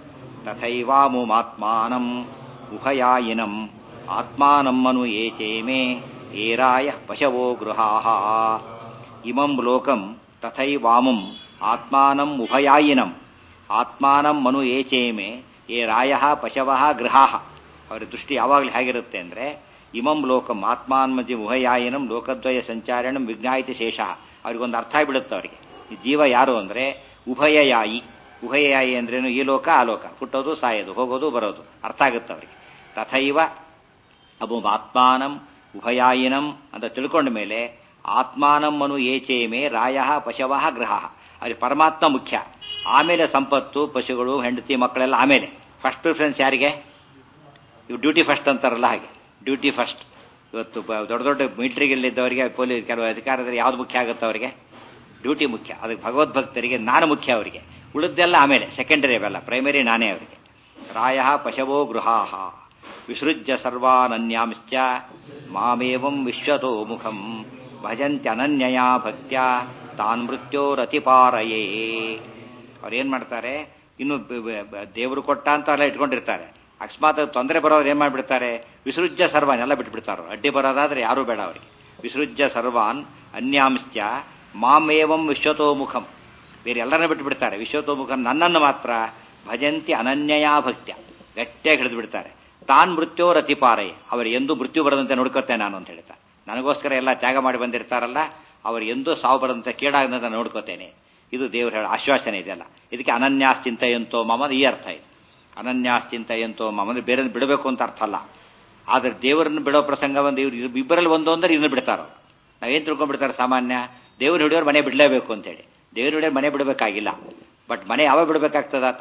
ತಥೈವಾಮುಮಾತ್ಮಾನಂ ಉಭಯಾಯಿನಂ ಆತ್ಮಾನಂ ಮನು ಏಚೇಮೆ ಏರಾಯ ಪಶವೋ ಗೃಹಾಹ ಇಮಂ ಲೋಕಂ ತಥೈವಾಮಂ ಆತ್ಮಾನಂ ಉಭಯಾಯಿನಂ ಆತ್ಮಾನಂ ಮನು ಏಚೇಮೆ ಏ ರಾಯ ಪಶವ ಗೃಹಾಹ ಅವರ ದೃಷ್ಟಿ ಯಾವಾಗಲೂ ಹೇಗಿರುತ್ತೆ ಅಂದ್ರೆ ಇಮಂ ಲೋಕಂ ಆತ್ಮಾನ್ಮಜಿ ಉಭಯಾಯಿನಂ ಲೋಕದ್ವಯ ಸಂಚಾರಣಂ ವಿಜ್ಞಾಯಿತ ಶೇಷ ಅವ್ರಿಗೊಂದು ಅರ್ಥ ಆಗಿಬಿಡುತ್ತೆ ಅವರಿಗೆ ಈ ಜೀವ ಯಾರು ಅಂದ್ರೆ ಉಭಯಯಾಯಿ ಉಭಯಯಾಯಿ ಅಂದ್ರೇನು ಈ ಲೋಕ ಆ ಲೋಕ ಹುಟ್ಟೋದು ಸಾಯೋದು ಹೋಗೋದು ಬರೋದು ಅರ್ಥ ಆಗುತ್ತೆ ಅವರಿಗೆ ತಥೈವ ಅಬು ಆತ್ಮಾನಂ ಉಭಯಾಯಿನಂ ಅಂತ ತಿಳ್ಕೊಂಡ ಮೇಲೆ ಆತ್ಮಾನಂ ಮನು ಏಚೇಮೆ ರಾಯ ಪಶವ ಗೃಹ ಅಲ್ಲಿ ಪರಮಾತ್ಮ ಮುಖ್ಯ ಆಮೇಲೆ ಸಂಪತ್ತು ಪಶುಗಳು ಹೆಂಡತಿ ಮಕ್ಕಳೆಲ್ಲ ಆಮೇಲೆ ಫಸ್ಟ್ ಪ್ರಿಫರೆನ್ಸ್ ಯಾರಿಗೆ ಇವು ಡ್ಯೂಟಿ ಫಸ್ಟ್ ಅಂತಾರಲ್ಲ ಹಾಗೆ ಡ್ಯೂಟಿ ಫಸ್ಟ್ ಇವತ್ತು ಬ- ದೊಡ್ಡ ದೊಡ್ಡ ಮಿಲಿಟರಿಗಳಿದ್ದವರಿಗೆ ಪೊಲೀಸ್ ಕೆಲವು ಅಧಿಕಾರದಲ್ಲಿ ಯಾವ್ದು ಮುಖ್ಯ ಆಗುತ್ತೆ ಅವರಿಗೆ ಡ್ಯೂಟಿ ಮುಖ್ಯ ಅದಕ್ಕೆ ಭಗವದ್ಭಕ್ತರಿಗೆ ನಾನು ಮುಖ್ಯ ಅವರಿಗೆ ಉಳಿದೆಲ್ಲ ಆಮೇಲೆ ಸೆಕೆಂಡರಿ ಅವೆಲ್ಲ ಪ್ರೈಮರಿ ನಾನೇ ಅವರಿಗೆ ರಾಯ ಪಶವೋ ಗೃಹಾಹ ವಿಸೃಜ್ಯ ಸರ್ವಾನನ್ಯಾಂಶ್ಚ ಮಾಮೇವಂ ವಿಶ್ವತೋ ಮುಖಂ ಭಜಂತ್ಯನನ್ಯಯ ಭಕ್ತ್ಯ ತಾನ್ ಮೃತ್ಯೋರತಿಪಾರಯೇ ಅವ್ರೇನ್ ಮಾಡ್ತಾರೆ ಇನ್ನು ಬ- ಬ- ಬ- ದೇವರು ಕೊಟ್ಟ ಅಂತ ಎಲ್ಲ ಇಟ್ಕೊಂಡಿರ್ತಾರೆ ಅಕಸ್ಮಾತ್ ತೊಂದರೆ ಬರೋರು ಏನ್ ಮಾಡ್ಬಿಡ್ತಾರೆ ವಿಸೃಜ್ಯ ಸರ್ವಾನ್ ಎಲ್ಲ ಬಿಟ್ಬಿಡ್ತಾರೋ ಅಡ್ಡಿ ಬರೋದಾದ್ರೆ ಯಾರೂ ಬೇಡ ಅವರಿಗೆ ವಿಸೃಜ್ಯ ಸರ್ವಾನ್ ಅನ್ಯಾಂಶ್ಚ ಮಾಮೇವಂ ವಿಶ್ವತೋ ಮುಖಂ ಬೇರೆ ಎಲ್ಲರನ್ನ ಬಿಟ್ಬಿಡ್ತಾರೆ ವಿಶ್ವತೋ ಮುಖಂ ನನ್ನನ್ನು ಮಾತ್ರ ಭಜಂತಿ ಅನನ್ಯಯಾ ಭಕ್ತ್ಯ ಗಟ್ಟಿಯಾಗಿ ಹಿಡಿದು ಬಿಡ್ತಾರೆ ತಾನ್ ಮೃತ್ಯೋ ರತಿಪಾರೈ ಅವರು ಎಂದೂ ಮೃತ್ಯು ಬರದಂತೆ ನೋಡ್ಕೋತೆ ನಾನು ಅಂತ ಹೇಳ್ತಾ ನನಗೋಸ್ಕರ ಎಲ್ಲ ತ್ಯಾಗ ಮಾಡಿ ಬಂದಿರ್ತಾರಲ್ಲ ಅವರು ಎಂದೂ ಸಾವು ಬರದಂತೆ ಕೇಡಾಗದಂತೆ ನೋಡ್ಕೋತೇನೆ ಇದು ದೇವರು ಹೇಳೋ ಆಶ್ವಾಸನೆ ಇದೆಯಲ್ಲ ಇದಕ್ಕೆ ಅನನ್ಯಾಶ್ಚಿಂತೆಯಂತೋ ಮಮ ಈ ಅರ್ಥ ಇದೆ ಅನನ್ಯಾಶ್ಚಿಂತೆಯಂತೋ ಮಮ ಅಂದ್ರೆ ಬೇರೆ ಬಿಡಬೇಕು ಅಂತ ಅರ್ಥ ಅಲ್ಲ ಆದ್ರೆ ದೇವರನ್ನು ಬಿಡೋ ಪ್ರಸಂಗ ಒಂದು ಇವ್ರು ಇಬ್ಬರಲ್ಲಿ ಒಂದು ಅಂದ್ರೆ ಇದನ್ನು ಬಿಡ್ತಾರೋ ನಾವೇನ್ ತಿಳ್ಕೊಂಡ್ಬಿಡ್ತಾರೆ ಸಾಮಾನ್ಯ ದೇವ್ರು ಹಿಡಿಯೋರು ಮನೆ ಬಿಡಲೇಬೇಕು ಅಂತೇಳಿ ದೇವ್ರು ಹಿಡಿಯೋರು ಮನೆ ಬಿಡಬೇಕಾಗಿಲ್ಲ ಬಟ್ ಮನೆ ಯಾವಾಗ ಬಿಡಬೇಕಾಗ್ತದಾತ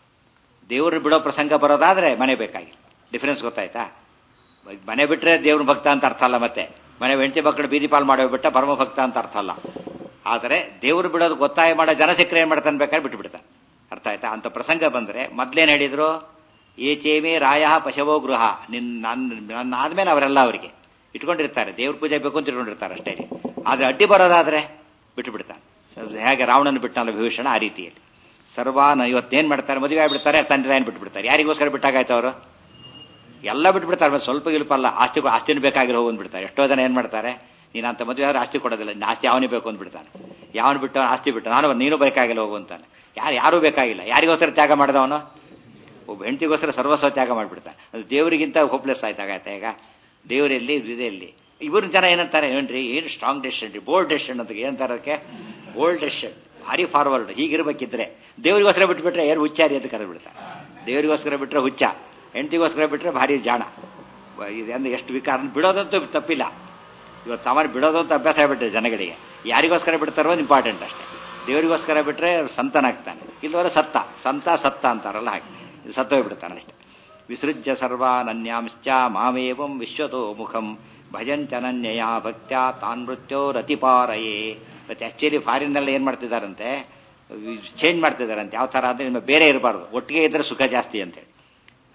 ದೇವ್ರು ಬಿಡೋ ಪ್ರಸಂಗ ಬರೋದಾದ್ರೆ ಮನೆ ಬೇಕಾಗಿಲ್ಲ ಡಿಫರೆನ್ಸ್ ಗೊತ್ತಾಯ್ತಾ ಮನೆ ಬಿಟ್ರೆ ದೇವ್ರ ಭಕ್ತ ಅಂತ ಅರ್ಥ ಅಲ್ಲ ಮತ್ತೆ ಮನೆ ಹೆಂಡತಿ ಮಕ್ಕಳು ಬೀದಿ ಪಾಲ್ ಮಾಡೋ ಬಿಟ್ಟ ಪರಮ ಭಕ್ತ ಅಂತ ಅರ್ಥ ಅಲ್ಲ ಆದರೆ ದೇವ್ರು ಬಿಡೋದು ಗೊತ್ತಾಯ ಮಾಡೋ ಜನ ಸಿಕ್ಕರೆ ಏನ್ ಮಾಡ್ತಾನೆ ಬೇಕಾದ್ರೆ ಬಿಟ್ಟು ಬಿಡ್ತಾನೆ ಅರ್ಥ ಆಯ್ತಾ ಅಂತ ಪ್ರಸಂಗ ಬಂದ್ರೆ ಮೊದ್ಲೇನ್ ಹೇಳಿದ್ರು ಏ ಚೇಮೆ ರಾಯ ಪಶವೋ ಗೃಹ ನಿನ್ ನನ್ನ ನನ್ನ ಆದ್ಮೇಲೆ ಅವರೆಲ್ಲ ಅವರಿಗೆ ಇಟ್ಕೊಂಡಿರ್ತಾರೆ ದೇವ್ರ ಪೂಜೆ ಬೇಕು ಅಂತ ಇಟ್ಕೊಂಡಿರ್ತಾರೆ ಅಷ್ಟೇ ಆದ್ರೆ ಅಡ್ಡಿ ಬರೋದಾದ್ರೆ ಬಿಟ್ಟು ಬಿಡ್ತಾನೆ ಹೇಗೆ ರಾವಣನ ಬಿಟ್ಟನಲ್ಲ ವಿಭೀಷಣ ಆ ರೀತಿಯಲ್ಲಿ ಸರ್ವಾನ ಇವತ್ತೇನ್ ಮಾಡ್ತಾರೆ ಮದುವೆ ಆಗ್ಬಿಡ್ತಾರೆ ತಂದೆ ತಾಯಿನ ಬಿಟ್ಟು ಬಿಡ್ತಾರೆ ಯಾರಿಗೋಸ್ಕರ ಬಿಟ್ಟಾಗಾಯ್ತು ಅವರು ಎಲ್ಲ ಬಿಟ್ಬಿಡ್ತಾರೆ ಮತ್ತೆ ಸ್ವಲ್ಪ ಇಲ್ಪಲ್ಲ ಆಸ್ತಿ ಆಸ್ತಿನೂ ಬೇಕಾಗಿರೋ ಬಿಡ್ತಾರೆ ಎಷ್ಟೋ ಜನ ಏನ್ ಮಾಡ್ತಾರೆ ನೀನು ಅಂತ ಮದುವೆ ಆದ್ರೆ ಆಸ್ತಿ ಕೊಡೋದಿಲ್ಲ ಇನ್ನು ಆಸ್ತಿ ಅವನೇ ಬೇಕು ಅಂದ್ಬಿಡ್ತಾನೆ ಯಾವನು ಬಿಟ್ಟು ಅವ್ನು ಆಸ್ತಿ ಬಿಟ್ಟು ನಾನು ನೀನು ಬೇಕಾಗಿಲ್ಲ ಹೋಗು ಅಂತಾನೆ ಯಾರು ಯಾರೂ ಬೇಕಾಗಿಲ್ಲ ಯಾರಿಗೋಸ್ಕರ ತ್ಯಾಗ ಮಾಡಿದವನು ಒಬ್ಬ ಹೆಂಡತಿಗೋಸ್ಕರ ಸರ್ವಸ್ವ ತ್ಯಾಗ ಮಾಡಿಬಿಡ್ತಾನೆ ಅದು ದೇವರಿಗಿಂತ ಹೋಪ್ಲೆಸ್ ಆಯ್ತಾಗತ್ತೆ ಈಗ ದೇವರಲ್ಲಿ ಇದೆಯಲ್ಲಿ ಇವರು ಜನ ಏನಂತಾರೆ ಏನ್ರಿ ಏನು ಸ್ಟ್ರಾಂಗ್ ಡೆಸಿಷನ್ ರೀ ಬೋಲ್ಡ್ ಡೆಸಿಷನ್ ಅಂತ ಏನಂತಾರೆ ಅದಕ್ಕೆ ಬೋಲ್ಡ್ ಡೆಸಿಷನ್ ಭಾರಿ ಫಾರ್ವರ್ಡ್ ಹೀಗಿರ್ಬೇಕಿದ್ರೆ ದೇವರಿಗೋಸ್ಕರ ಬಿಟ್ಬಿಟ್ರೆ ಏನು ಹುಚ್ಚಾರಿ ಅಂತ ಕರೆದು ಬಿಡ್ತಾರೆ ದೇವರಿಗೋಸ್ಕರ ಬಿಟ್ರೆ ಹುಚ್ಚ ಹೆಂಡತಿಗೋಸ್ಕರ ಬಿಟ್ರೆ ಭಾರಿ ಜಾಣ ಇದು ಅಂದ್ರೆ ಎಷ್ಟು ವಿಕಾರ ಬಿಡೋದಂತೂ ತಪ್ಪಿಲ್ಲ ಇವತ್ತು ಸಾಮಾನ್ಯ ಬಿಡೋದಂತ ಅಭ್ಯಾಸ ಆಗ್ಬಿಟ್ರೆ ಜನಗಳಿಗೆ ಯಾರಿಗೋಸ್ಕರ ಬಿಡ್ತಾರೋ ಇಂಪಾರ್ಟೆಂಟ್ ಅಷ್ಟೇ ದೇವರಿಗೋಸ್ಕರ ಬಿಟ್ರೆ ಸಂತನಾಗ್ತಾನೆ ಇಲ್ಲವರೆ ಸತ್ತ ಸಂತ ಸತ್ತ ಅಂತಾರಲ್ಲ ಹಾಗೆ ಇದು ಸತ್ತೋಗ್ಬಿಡ್ತಾನೆ ಅಷ್ಟೇ ವಿಸೃಜ್ಯ ಸರ್ವಾನನ್ಯಾಂಶ್ಚ ಮಾಮೇವಂ ವಿಶ್ವತೋ ಮುಖಂ ಭಜಂತ್ಯನನ್ಯಯ ಭಕ್ತ್ಯ ತಾನ್ ಮೃತ್ಯೋ ರತಿಪಾರಯೇ ಮತ್ತೆ ಆಕ್ಚುಲಿ ಫಾರಿನ್ನಲ್ಲಿ ಏನ್ ಮಾಡ್ತಿದ್ದಾರಂತೆ ಚೇಂಜ್ ಮಾಡ್ತಿದ್ದಾರಂತೆ ಯಾವ ತರ ಅಂದ್ರೆ ನಿಮ್ಮ ಬೇರೆ ಇರಬಾರ್ದು ಒಟ್ಟಿಗೆ ಇದ್ರೆ ಸುಖ ಜಾಸ್ತಿ ಅಂತೇಳಿ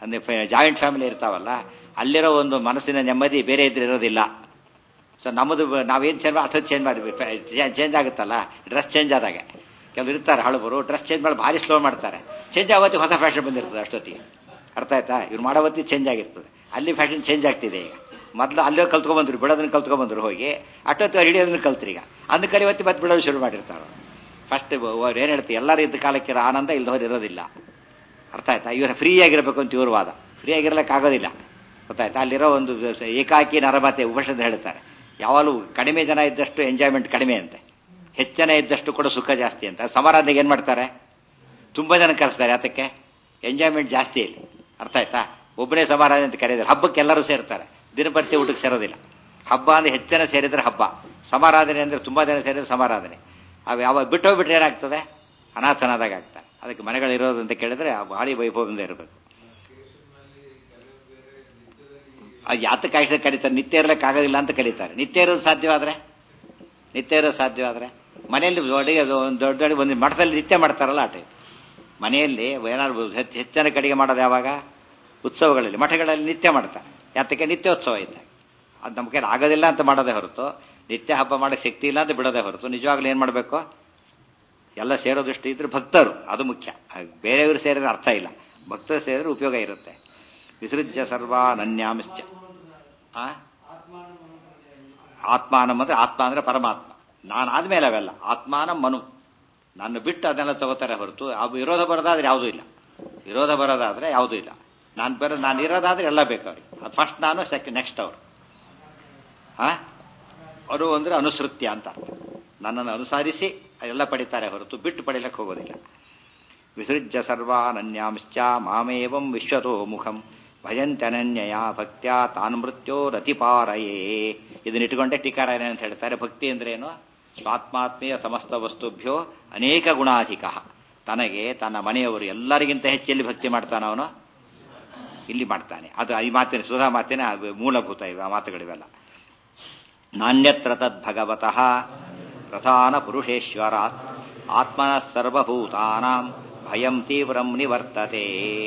ಅಂದ್ರೆ ಜಾಯಿಂಟ್ ಫ್ಯಾಮಿಲಿ ಇರ್ತಾವಲ್ಲ ಅಲ್ಲಿರೋ ಒಂದು ಮನಸ್ಸಿನ ನೆಮ್ಮದಿ ಬೇರೆ ಇದ್ರೆ ಇರೋದಿಲ್ಲ ಸೊ ನಮ್ಮದು ನಾವೇನು ಚೇಂಜ್ ಮಾಡಿ ಅಷ್ಟೊಂದು ಚೇಂಜ್ ಮಾಡಿದ್ವಿ ಚೇಂಜ್ ಆಗುತ್ತಲ್ಲ ಡ್ರೆಸ್ ಚೇಂಜ್ ಆದಾಗ ಕೆಲವರು ಇರ್ತಾರೆ ಹಳಬರು ಡ್ರೆಸ್ ಚೇಂಜ್ ಮಾಡಿ ಭಾರಿ ಸ್ಲೋ ಮಾಡ್ತಾರೆ ಚೇಂಜ್ ಆವತ್ತಿಗೆ ಹೊಸ ಫ್ಯಾಷನ್ ಬಂದಿರ್ತದೆ ಅಷ್ಟೊತ್ತಿಗೆ ಅರ್ಥ ಆಯ್ತಾ ಇವ್ರು ಮಾಡೋ ಹೊತ್ತಿಗೆ ಚೇಂಜ್ ಆಗಿರ್ತದೆ ಅಲ್ಲಿ ಫ್ಯಾಷನ್ ಚೇಂಜ್ ಆಗ್ತಿದೆ ಈಗ ಮೊದಲು ಅಲ್ಲೇ ಕಲ್ತ್ಕೊಂಡ್ಬಂದ್ರು ಬಿಡೋದನ್ನ ಕಲ್ತ್ಕೊಂಡ್ಬಂದ್ರು ಹೋಗಿ ಅಷ್ಟೊತ್ತು ಹಿಡಿಯೋದನ್ನ ಕಲ್ತ್ರಿ ಈಗ ಅಂದ ಕಲಿವತ್ತಿ ಮತ್ತೆ ಬಿಡೋದು ಶುರು ಮಾಡಿರ್ತಾರೆ ಫಸ್ಟ್ ಏನು ಹೇಳ್ತೀವಿ ಎಲ್ಲರೂ ಇದ್ದ ಕಾಲಕ್ಕೆ ಆನಂದ ಇಲ್ದವ್ರು ಇರೋದಿಲ್ಲ ಅರ್ಥ ಆಯ್ತಾ ಇವರು ಫ್ರೀ ಆಗಿರಬೇಕು ಅಂತ ಇವ್ರ ವಾದ ಫ್ರೀ ಆಗಿರ್ಲಿಕ್ಕೆ ಆಗೋದಿಲ್ಲ ಗೊತ್ತಾಯ್ತಾ ಅಲ್ಲಿರೋ ಒಂದು ಏಕಾಕಿ ನರಮತೆ ಉಪನಿಷತ್ ಹೇಳ್ತಾರೆ ಯಾವಾಗಲೂ ಕಡಿಮೆ ಜನ ಇದ್ದಷ್ಟು ಎಂಜಾಯ್ಮೆಂಟ್ ಕಡಿಮೆ ಅಂತೆ ಹೆಚ್ಚು ಜನ ಇದ್ದಷ್ಟು ಕೂಡ ಸುಖ ಜಾಸ್ತಿ ಅಂತ ಸಮಾರಾಧನೆಗೆ ಏನು ಮಾಡ್ತಾರೆ ತುಂಬ ಜನ ಕರೆಸ್ತಾರೆ ಯಾತಕ್ಕೆ ಎಂಜಾಯ್ಮೆಂಟ್ ಜಾಸ್ತಿ ಇಲ್ಲಿ ಅರ್ಥ ಆಯ್ತಾ ಒಬ್ಬನೇ ಸಮಾರಾಧನೆ ಅಂತ ಕರೆಯೋದಿಲ್ಲ ಹಬ್ಬಕ್ಕೆ ಎಲ್ಲರೂ ಸೇರ್ತಾರೆ ದಿನಪತ್ತಿ ಊಟಕ್ಕೆ ಸೇರೋದಿಲ್ಲ ಹಬ್ಬ ಅಂದ್ರೆ ಹೆಚ್ಚು ಜನ ಸೇರಿದ್ರೆ ಹಬ್ಬ ಸಮಾರಾಧನೆ ಅಂದ್ರೆ ತುಂಬಾ ಜನ ಸೇರಿದ್ರೆ ಸಮಾರಾಧನೆ ಅವು ಯಾವಾಗ ಬಿಟ್ಟೋಗ್ಬಿಟ್ರೆ ಏನಾಗ್ತದೆ ಅನಾಥನಾದಾಗ ಆಗ್ತಾರೆ ಅದಕ್ಕೆ ಮನೆಗಳಿರೋದು ಅಂತ ಕೇಳಿದ್ರೆ ಆ ಭಾರಿ ವೈಭವದಿಂದ ಇರಬೇಕು ಅದು ಯಾತಕ್ಕೆ ಆಯ್ಕೆ ಕರೀತಾರೆ ನಿತ್ಯ ಇರ್ಲಿಕ್ಕೆ ಆಗೋದಿಲ್ಲ ಅಂತ ಕರೀತಾರೆ ನಿತ್ಯ ಇರೋದು ಸಾಧ್ಯವಾದ್ರೆ ನಿತ್ಯ ಇರೋದು ಸಾಧ್ಯವಾದ್ರೆ ಮನೆಯಲ್ಲಿ ಅಡಿಗೆ ಅದು ಒಂದು ದೊಡ್ಡ ದೊಡ್ಡ ಒಂದು ಮಠದಲ್ಲಿ ನಿತ್ಯ ಮಾಡ್ತಾರಲ್ಲ ಆ ಟೈಪ್ ಮನೆಯಲ್ಲಿ ಏನಾದ್ರು ಹೆಚ್ಚು ಹೆಚ್ಚಿನ ಕಡೆಗೆ ಮಾಡೋದು ಯಾವಾಗ ಉತ್ಸವಗಳಲ್ಲಿ ಮಠಗಳಲ್ಲಿ ನಿತ್ಯ ಮಾಡ್ತಾರೆ ಯಾತಕ್ಕೆ ನಿತ್ಯೋತ್ಸವ ಇದ್ದಾಗ ಅದು ನಮ್ಮ ಕೈಲಿ ಆಗೋದಿಲ್ಲ ಅಂತ ಮಾಡೋದೇ ಹೊರತು ನಿತ್ಯ ಹಬ್ಬ ಮಾಡೋಕ್ಕೆ ಶಕ್ತಿ ಇಲ್ಲ ಅಂತ ಬಿಡೋದೇ ಹೊರತು ನಿಜವಾಗ್ಲೂ ಏನು ಮಾಡಬೇಕು ಎಲ್ಲ ಸೇರೋದಷ್ಟು ಇದ್ರೆ ಭಕ್ತರು ಅದು ಮುಖ್ಯ ಬೇರೆಯವರು ಸೇರಿದ್ರೆ ಅರ್ಥ ಇಲ್ಲ ಭಕ್ತರು ಸೇರಿದ್ರೆ ಉಪಯೋಗ ಇರುತ್ತೆ ವಿಸೃಜ್ಯ ಸರ್ವಾನನ್ಯಾಂಶ್ಚ ಆ ಆತ್ಮಾನಂ ಅಂದ್ರೆ ಆತ್ಮ ಅಂದ್ರೆ ಪರಮಾತ್ಮ ನಾನು ಆದ್ಮೇಲೆ ಅವೆಲ್ಲ ಆತ್ಮಾನಂ ಮನು ನನ್ನ ಬಿಟ್ಟು ಅದನ್ನೆಲ್ಲ ತಗೋತಾರೆ ಹೊರತು ಆ ವಿರೋಧ ಬರೋದಾದ್ರೆ ಯಾವುದೂ ಇಲ್ಲ ವಿರೋಧ ಬರೋದಾದ್ರೆ ಯಾವುದೂ ಇಲ್ಲ ನಾನು ಬರೋ ನಾನು ಇರೋದಾದ್ರೆ ಎಲ್ಲ ಬೇಕು ಅವ್ರಿಗೆ ಫಸ್ಟ್ ನಾನು ಸೆಕೆಂಡ್ ನೆಕ್ಸ್ಟ್ ಅವರು ಆ ಅವರು ಅಂದ್ರೆ ಅನುಸೃತ್ಯ ಅಂತ ನನ್ನನ್ನು ಅನುಸರಿಸಿ ಎಲ್ಲ ಪಡಿತಾರೆ ಹೊರತು ಬಿಟ್ಟು ಪಡಿಲಕ್ಕೆ ಹೋಗೋದಿಲ್ಲ ವಿಸೃಜ್ಯ ಸರ್ವಾನನ್ಯಾಂಶ್ಚ ಮಾಮೇವಂ ವಿಶ್ವತೋ ಮುಖಂ ಭಜಂತ್ಯನನ್ಯಯ ಭಕ್ತ್ಯ ತಾನು ಮೃತ್ಯೋರತಿಪಾರಯೇ ಇದನ್ನ ಇಟ್ಕೊಂಡೆ ಟೀಕಾರಾಯಣ ಅಂತ ಹೇಳ್ತಾರೆ ಭಕ್ತಿ ಅಂದ್ರೇನು ಸ್ವಾತ್ಮಾತ್ಮೀಯ ಸಮಸ್ತ ವಸ್ತುಭ್ಯೋ ಅನೇಕ ಗುಣಾಧಿಕ ತನಗೆ ತನ್ನ ಮನೆಯವರು ಎಲ್ಲರಿಗಿಂತ ಹೆಚ್ಚೆಲ್ಲಿ ಭಕ್ತಿ ಮಾಡ್ತಾನ ಅವನು ಇಲ್ಲಿ ಮಾಡ್ತಾನೆ ಅದು ಈ ಮಾತಿನ ಸುಧಾ ಮಾತಿನ ಮೂಲಭೂತ ಇವೆ ಆ ಮಾತುಗಳಿವೆಲ್ಲ ನಾಣ್ಯತ್ರ ತದ್ಭಗವತಃ ಪ್ರಧಾನ ಪುರುಷೇಶ್ವರಾತ್ ಆತ್ಮನ ಸರ್ವಭೂತಾನಾಂ ಭಯಂ ತೀವ್ರಂ ನಿವರ್ತತೆ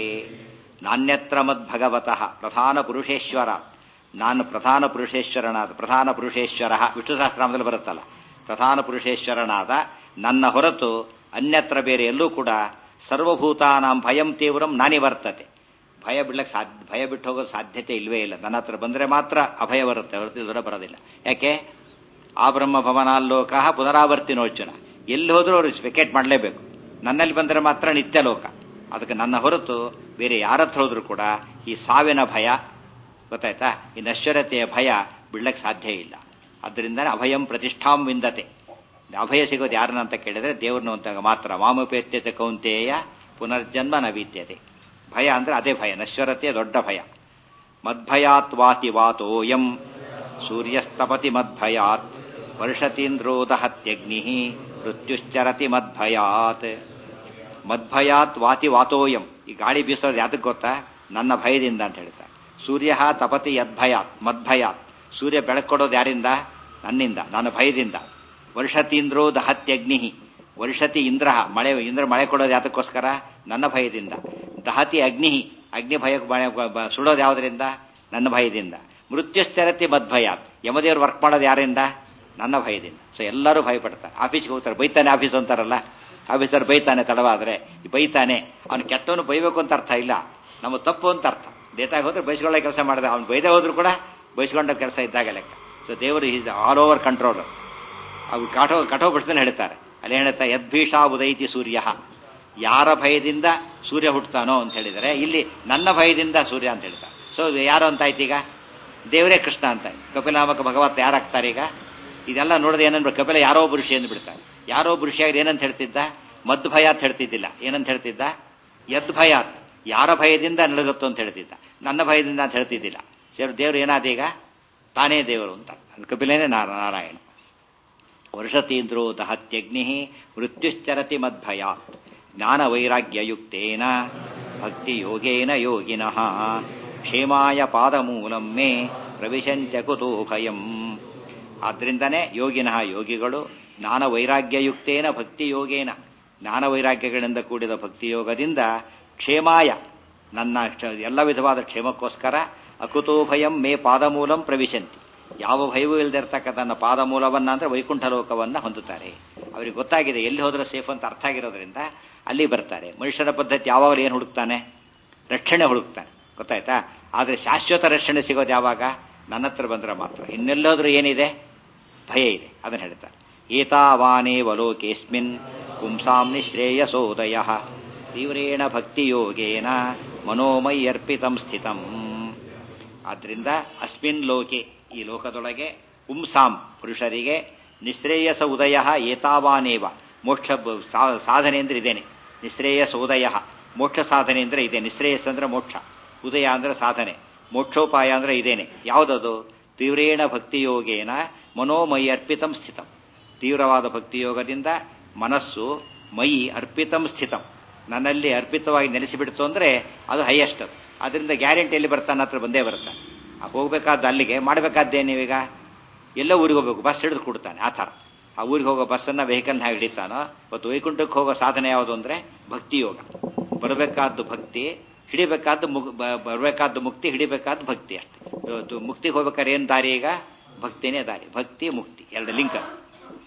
ನಾಣ್ಯತ್ರ ಮದ್ಭಗವತಃ ಪ್ರಧಾನ ಪುರುಷೇಶ್ವರ ನಾನು ಪ್ರಧಾನ ಪುರುಷೇಶ್ವರನಾದ ಪ್ರಧಾನ ಪುರುಷೇಶ್ವರ ವಿಷ್ಣು ಸಹಸ್ರಾಮದಲ್ಲಿ ಬರುತ್ತಲ್ಲ ಪ್ರಧಾನ ಪುರುಷೇಶ್ವರನಾದ ನನ್ನ ಹೊರತು ಅನ್ಯತ್ರ ಬೇರೆ ಎಲ್ಲೂ ಕೂಡ ಸರ್ವಭೂತಾನಾಂ ಭಯಂ ತೀವ್ರಂ ನಾನಿವರ್ತತೆ ಭಯ ಬಿಡ್ಲಕ್ಕೆ ಸಾಧ್ಯ ಭಯ ಬಿಟ್ಟು ಹೋಗೋ ಸಾಧ್ಯತೆ ಇಲ್ವೇ ಇಲ್ಲ ನನ್ನ ಹತ್ರ ಬಂದರೆ ಮಾತ್ರ ಅಭಯ ಬರುತ್ತೆ ಹೊರತು ದೂರ ಬರೋದಿಲ್ಲ ಯಾಕೆ ಆ ಬ್ರಹ್ಮ ಭವನಾಲ್ಲೋಕ ಪುನರಾವರ್ತಿನೋಚನ ಎಲ್ಲಿ ಹೋದ್ರೂ ಅವರು ವೆಕೇಟ್ ಮಾಡಲೇಬೇಕು ನನ್ನಲ್ಲಿ ಬಂದರೆ ಮಾತ್ರ ನಿತ್ಯ ಲೋಕ ಅದಕ್ಕೆ ನನ್ನ ಹೊರತು ಬೇರೆ ಯಾರ ಹತ್ರ ಹೋದ್ರೂ ಕೂಡ ಈ ಸಾವಿನ ಭಯ ಗೊತ್ತಾಯ್ತಾ ಈ ನಶ್ವರತೆಯ ಭಯ ಬಿಡ್ಲಕ್ಕೆ ಸಾಧ್ಯ ಇಲ್ಲ ಅದರಿಂದ ಅಭಯಂ ಪ್ರತಿಷ್ಠಾಂ ವಿಂದತೆ ಅಭಯ ಸಿಗೋದು ಯಾರನ್ನ ಅಂತ ಕೇಳಿದ್ರೆ ದೇವ್ರನ್ನ ಅಂತ ಮಾತ್ರ ಮಾಮುಪೇತ್ಯತೆ ಕೌಂತೆಯ ಪುನರ್ಜನ್ಮ ನವೀತ್ಯತೆ ಭಯ ಅಂದ್ರೆ ಅದೇ ಭಯ ನಶ್ವರತೆಯ ದೊಡ್ಡ ಭಯ ಮದ್ಭಯಾತ್ ವಾತಿ ವಾತೋಯಂ ಸೂರ್ಯಸ್ತಪತಿ ಮದ್ಭಯಾತ್ ವರ್ಷತೀಂದ್ರೋ ದಹತ್ಯಗ್ನಿ ಮೃತ್ಯುಶ್ಚರತಿ ಮದ್ಭಯಾತ್ ಮದ್ಭಯಾತ್ ವಾತಿ ವಾತೋಯಂ ಈ ಗಾಳಿ ಬೀಸೋದು ಯಾತಕ್ಕೆ ಗೊತ್ತಾ ನನ್ನ ಭಯದಿಂದ ಅಂತ ಹೇಳ್ತಾರೆ ಸೂರ್ಯ ತಪತಿ ಯದ್ಭಯಾತ್ ಮದ್ಭಯಾತ್ ಸೂರ್ಯ ಬೆಳಕೊಡೋದು ಯಾರಿಂದ ನನ್ನಿಂದ ನನ್ನ ಭಯದಿಂದ ವರ್ಷತೀಂದ್ರೋ ದಹತ್ಯಗ್ನಿ ವರ್ಷತಿ ಇಂದ್ರ ಮಳೆ ಇಂದ್ರ ಮಳೆ ಕೊಡೋದು ಯಾತಕ್ಕೋಸ್ಕರ ನನ್ನ ಭಯದಿಂದ ದಹತಿ ಅಗ್ನಿ ಅಗ್ನಿ ಭಯ ಸುಡೋದು ಯಾವುದರಿಂದ ನನ್ನ ಭಯದಿಂದ ಮೃತ್ಯುಶ್ಚರತಿ ಮದ್ಭಯಾತ್ ಯಮದೇವ್ರು ವರ್ಕ್ ಮಾಡೋದು ಯಾರಿಂದ ನನ್ನ ಭಯದಿಂದ ಸೊ ಎಲ್ಲರೂ ಭಯಪಡ್ತಾರೆ ಆಫೀಸ್ಗೆ ಹೋಗ್ತಾರೆ ಬೈತಾನೆ ಆಫೀಸ್ ಅಂತಾರಲ್ಲ ಆಫೀಸರ್ ಬೈತಾನೆ ತಡವಾದ್ರೆ ಬೈತಾನೆ ಅವ್ನು ಕೆಟ್ಟವನು ಬೈಬೇಕು ಅಂತ ಅರ್ಥ ಇಲ್ಲ ನಮ್ಮ ತಪ್ಪು ಅಂತ ಅರ್ಥ ಡೇಟಾಗಿ ಹೋದ್ರೆ ಬೈಸ್ಕೊಳ್ಳೋ ಕೆಲಸ ಮಾಡಿದೆ ಅವ್ನು ಬೈದೇ ಹೋದ್ರು ಕೂಡ ಬೈಸ್ಕೊಂಡ ಕೆಲಸ ಇದ್ದಾಗ ಲೆಕ್ಕ ಸೊ ದೇವರು ಈಸ್ ಆಲ್ ಓವರ್ ಕಂಟ್ರೋಲ್ ಅವು ಕಠೋ ಕಠೋಪಡಿಸ್ತಾನೆ ಹೇಳ್ತಾರೆ ಅಲ್ಲಿ ಹೇಳುತ್ತಾ ಯದ್ಭೀಷಾ ಉದೈತಿ ಸೂರ್ಯ ಯಾರ ಭಯದಿಂದ ಸೂರ್ಯ ಹುಟ್ಟುತ್ತಾನೋ ಅಂತ ಹೇಳಿದರೆ ಇಲ್ಲಿ ನನ್ನ ಭಯದಿಂದ ಸೂರ್ಯ ಅಂತ ಹೇಳ್ತಾರೆ ಸೊ ಯಾರು ಅಂತ ಆಯ್ತು ಈಗ ದೇವರೇ ಕೃಷ್ಣ ಅಂತ ಕಪಿಲಾಮಕ ಭಗವತ್ ಯಾರಾಗ್ತಾರೆ ಈಗ ಇದೆಲ್ಲ ನೋಡಿದ್ರೆ ಏನಂದ್ರೆ ಕಪಿಲ ಯಾರೋ ಒಬ್ಬ ಋಷಿ ಎಂದು ಬಿಡ್ತಾರೆ ಯಾರೋ ಒಬ್ಬ ಋಷಿಯಾಗಿ ಏನಂತ ಹೇಳ್ತಿದ್ದ ಮದ್ ಭಯ ಅಂತ ಹೇಳ್ತಿದ್ದಿಲ್ಲ ಏನಂತ ಹೇಳ್ತಿದ್ದ ಯದ್ ಭಯಾತ್ ಯಾರ ಭಯದಿಂದ ನಡೆದತ್ತು ಅಂತ ಹೇಳ್ತಿದ್ದ ನನ್ನ ಭಯದಿಂದ ಅಂತ ಹೇಳ್ತಿದ್ದಿಲ್ಲ ಸರ್ ದೇವರು ಏನಾದ ಈಗ ತಾನೇ ದೇವರು ಅಂತ ಕಪಿಲೇನೆ ನಾರಾಯಣ ವರ್ಷತೀಂದ್ರೋ ದಹತ್ಯಗ್ನಿ ಮೃತ್ಯುಶ್ಚರತಿ ಮದ್ಭಯಾತ್ ಜ್ಞಾನ ವೈರಾಗ್ಯಯುಕ್ತೇನ ಭಕ್ತಿ ಯೋಗೇನ ಯೋಗಿನಃ ಕ್ಷೇಮಾಯ ಪಾದಮೂಲಂ ಮೇ ಪ್ರವಿಶಂತ್ಯ ಕುತೋ ಭಯಂ ಆದ್ರಿಂದನೇ ಯೋಗಿನಃ ಯೋಗಿಗಳು ಜ್ಞಾನ ವೈರಾಗ್ಯಯುಕ್ತೇನ ಭಕ್ತಿ ಯೋಗೇನ ಜ್ಞಾನ ವೈರಾಗ್ಯಗಳಿಂದ ಕೂಡಿದ ಭಕ್ತಿ ಯೋಗದಿಂದ ಕ್ಷೇಮಾಯ ನನ್ನ ಕ್ಷ- ಎಲ್ಲ ವಿಧವಾದ ಕ್ಷೇಮಕ್ಕೋಸ್ಕರ ಅಕುತೋ ಭಯಂ ಮೇ ಪಾದಮೂಲಂ ಪ್ರವಿಶಂತಿ ಯಾವ ಭಯವೂ ಇಲ್ಲದೆ ಇರ್ತಕ್ಕಂಥ ನನ್ನ ಪಾದಮೂಲವನ್ನ ಅಂದ್ರೆ ವೈಕುಂಠ ಲೋಕವನ್ನ ಹೊಂದುತ್ತಾರೆ ಅವರಿಗೆ ಗೊತ್ತಾಗಿದೆ ಎಲ್ಲಿ ಹೋದ್ರೆ ಸೇಫ್ ಅಂತ ಅರ್ಥ ಆಗಿರೋದ್ರಿಂದ ಅಲ್ಲಿ ಬರ್ತಾರೆ ಮನುಷ್ಯನ ಪದ್ಧತಿ ಯಾವಾಗಲೂ ಏನು ಹುಡುಕ್ತಾನೆ ರಕ್ಷಣೆ ಹುಡುಕ್ತಾನೆ ಗೊತ್ತಾಯ್ತಾ ಆದರೆ ಶಾಶ್ವತ ರಕ್ಷಣೆ ಸಿಗೋದು ಯಾವಾಗ ನನ್ನ ಹತ್ರ ಬಂದ್ರೆ ಮಾತ್ರ ಇನ್ನೆಲ್ಲೋದ್ರೂ ಏನಿದೆ ಭಯ ಇದೆ ಅದನ್ನು ಹೇಳ್ತಾರೆ ಏತಾವಾನೇವ ಲೋಕೇಸ್ಮಿನ್ ಪುಂಸಾಂ ನಿಶ್ರೇಯಸೋದಯ ತೀವ್ರೇಣ ಭಕ್ತಿಯೋಗೇನ ಮನೋಮಯ್ಯರ್ಪಿತಂ ಸ್ಥಿತಂ ಆದ್ದರಿಂದ ಅಸ್ಮಿನ್ ಲೋಕೆ ಈ ಲೋಕದೊಳಗೆ ಪುಂಸಾಂ ಪುರುಷರಿಗೆ ನಿಶ್ರೇಯಸ ಉದಯ ಏತಾವಾನೇವ ಮೋಕ್ಷ ಬ- ಸಾ- ಸಾಧನೆ ಅಂದ್ರೆ ಇದೇನೆ ನಿಶ್ರೇಯಸ ಉದಯ ಮೋಕ್ಷ ಸಾಧನೆ ಅಂದ್ರೆ ಇದೆ ನಿಶ್ರೇಯಸ್ ಅಂದ್ರೆ ಮೋಕ್ಷ ಉದಯ ಅಂದ್ರೆ ಸಾಧನೆ ಮೋಕ್ಷೋಪಾಯ ಅಂದ್ರೆ ಇದೇನೆ ಯಾವುದದು ತೀವ್ರೇಣ ಭಕ್ತಿಯೋಗೇನ ಮನೋಮಯಿ ಅರ್ಪಿತಂ ಸ್ಥಿತಂ ತೀವ್ರವಾದ ಭಕ್ತಿಯೋಗದಿಂದ ಮನಸ್ಸು ಮಯಿ ಅರ್ಪಿತಂ ಸ್ಥಿತಂ ನನ್ನಲ್ಲಿ ಅರ್ಪಿತವಾಗಿ ನೆಲೆಸಿಬಿಡ್ತು ಅಂದ್ರೆ ಅದು ಹೈಯೆಸ್ಟ್ ಅದು ಅದರಿಂದ ಗ್ಯಾರಂಟಿ ಎಲ್ಲಿ ಬರ್ತಾನೆ ಹತ್ರ ಬಂದೇ ಬರ್ತಾನೆ ಆ ಹೋಗ್ಬೇಕಾದ ಅಲ್ಲಿಗೆ ಮಾಡಬೇಕಾದ್ದೇನು ನೀವೀಗ ಎಲ್ಲ ಊರಿಗೆ ಹೋಗ್ಬೇಕು ಬಸ್ ಹಿಡಿದು ಕೊಡ್ತಾನೆ ಆ ಥರ ಆ ಊರಿಗೆ ಹೋಗೋ ಬಸ್ಸನ್ನ ವೆಹಿಕಲ್ನ ಹೇಗೆ ಹಿಡಿತಾನೋ ಇವತ್ತು ವೈಕುಂಠಕ್ಕೆ ಹೋಗೋ ಸಾಧನೆ ಯಾವುದು ಅಂದ್ರೆ ಭಕ್ತಿ ಯೋಗ ಬರಬೇಕಾದ್ದು ಭಕ್ತಿ ಹಿಡಿಬೇಕಾದ್ದು ಮುಗ್ ಬ- ಬರಬೇಕಾದ್ದು ಮುಕ್ತಿ ಹಿಡಿಬೇಕಾದ್ದು ಭಕ್ತಿ ಅಷ್ಟೇ ಇವತ್ತು ಮುಕ್ತಿಗೆ ಹೋಗ್ಬೇಕಾದ್ರೆ ಏನು ದಾರಿ ಈಗ ಭಕ್ತಿನೇ ದಾರಿ ಭಕ್ತಿ ಮುಕ್ತಿ ಎರಡು ಲಿಂಕ್ ಅದು.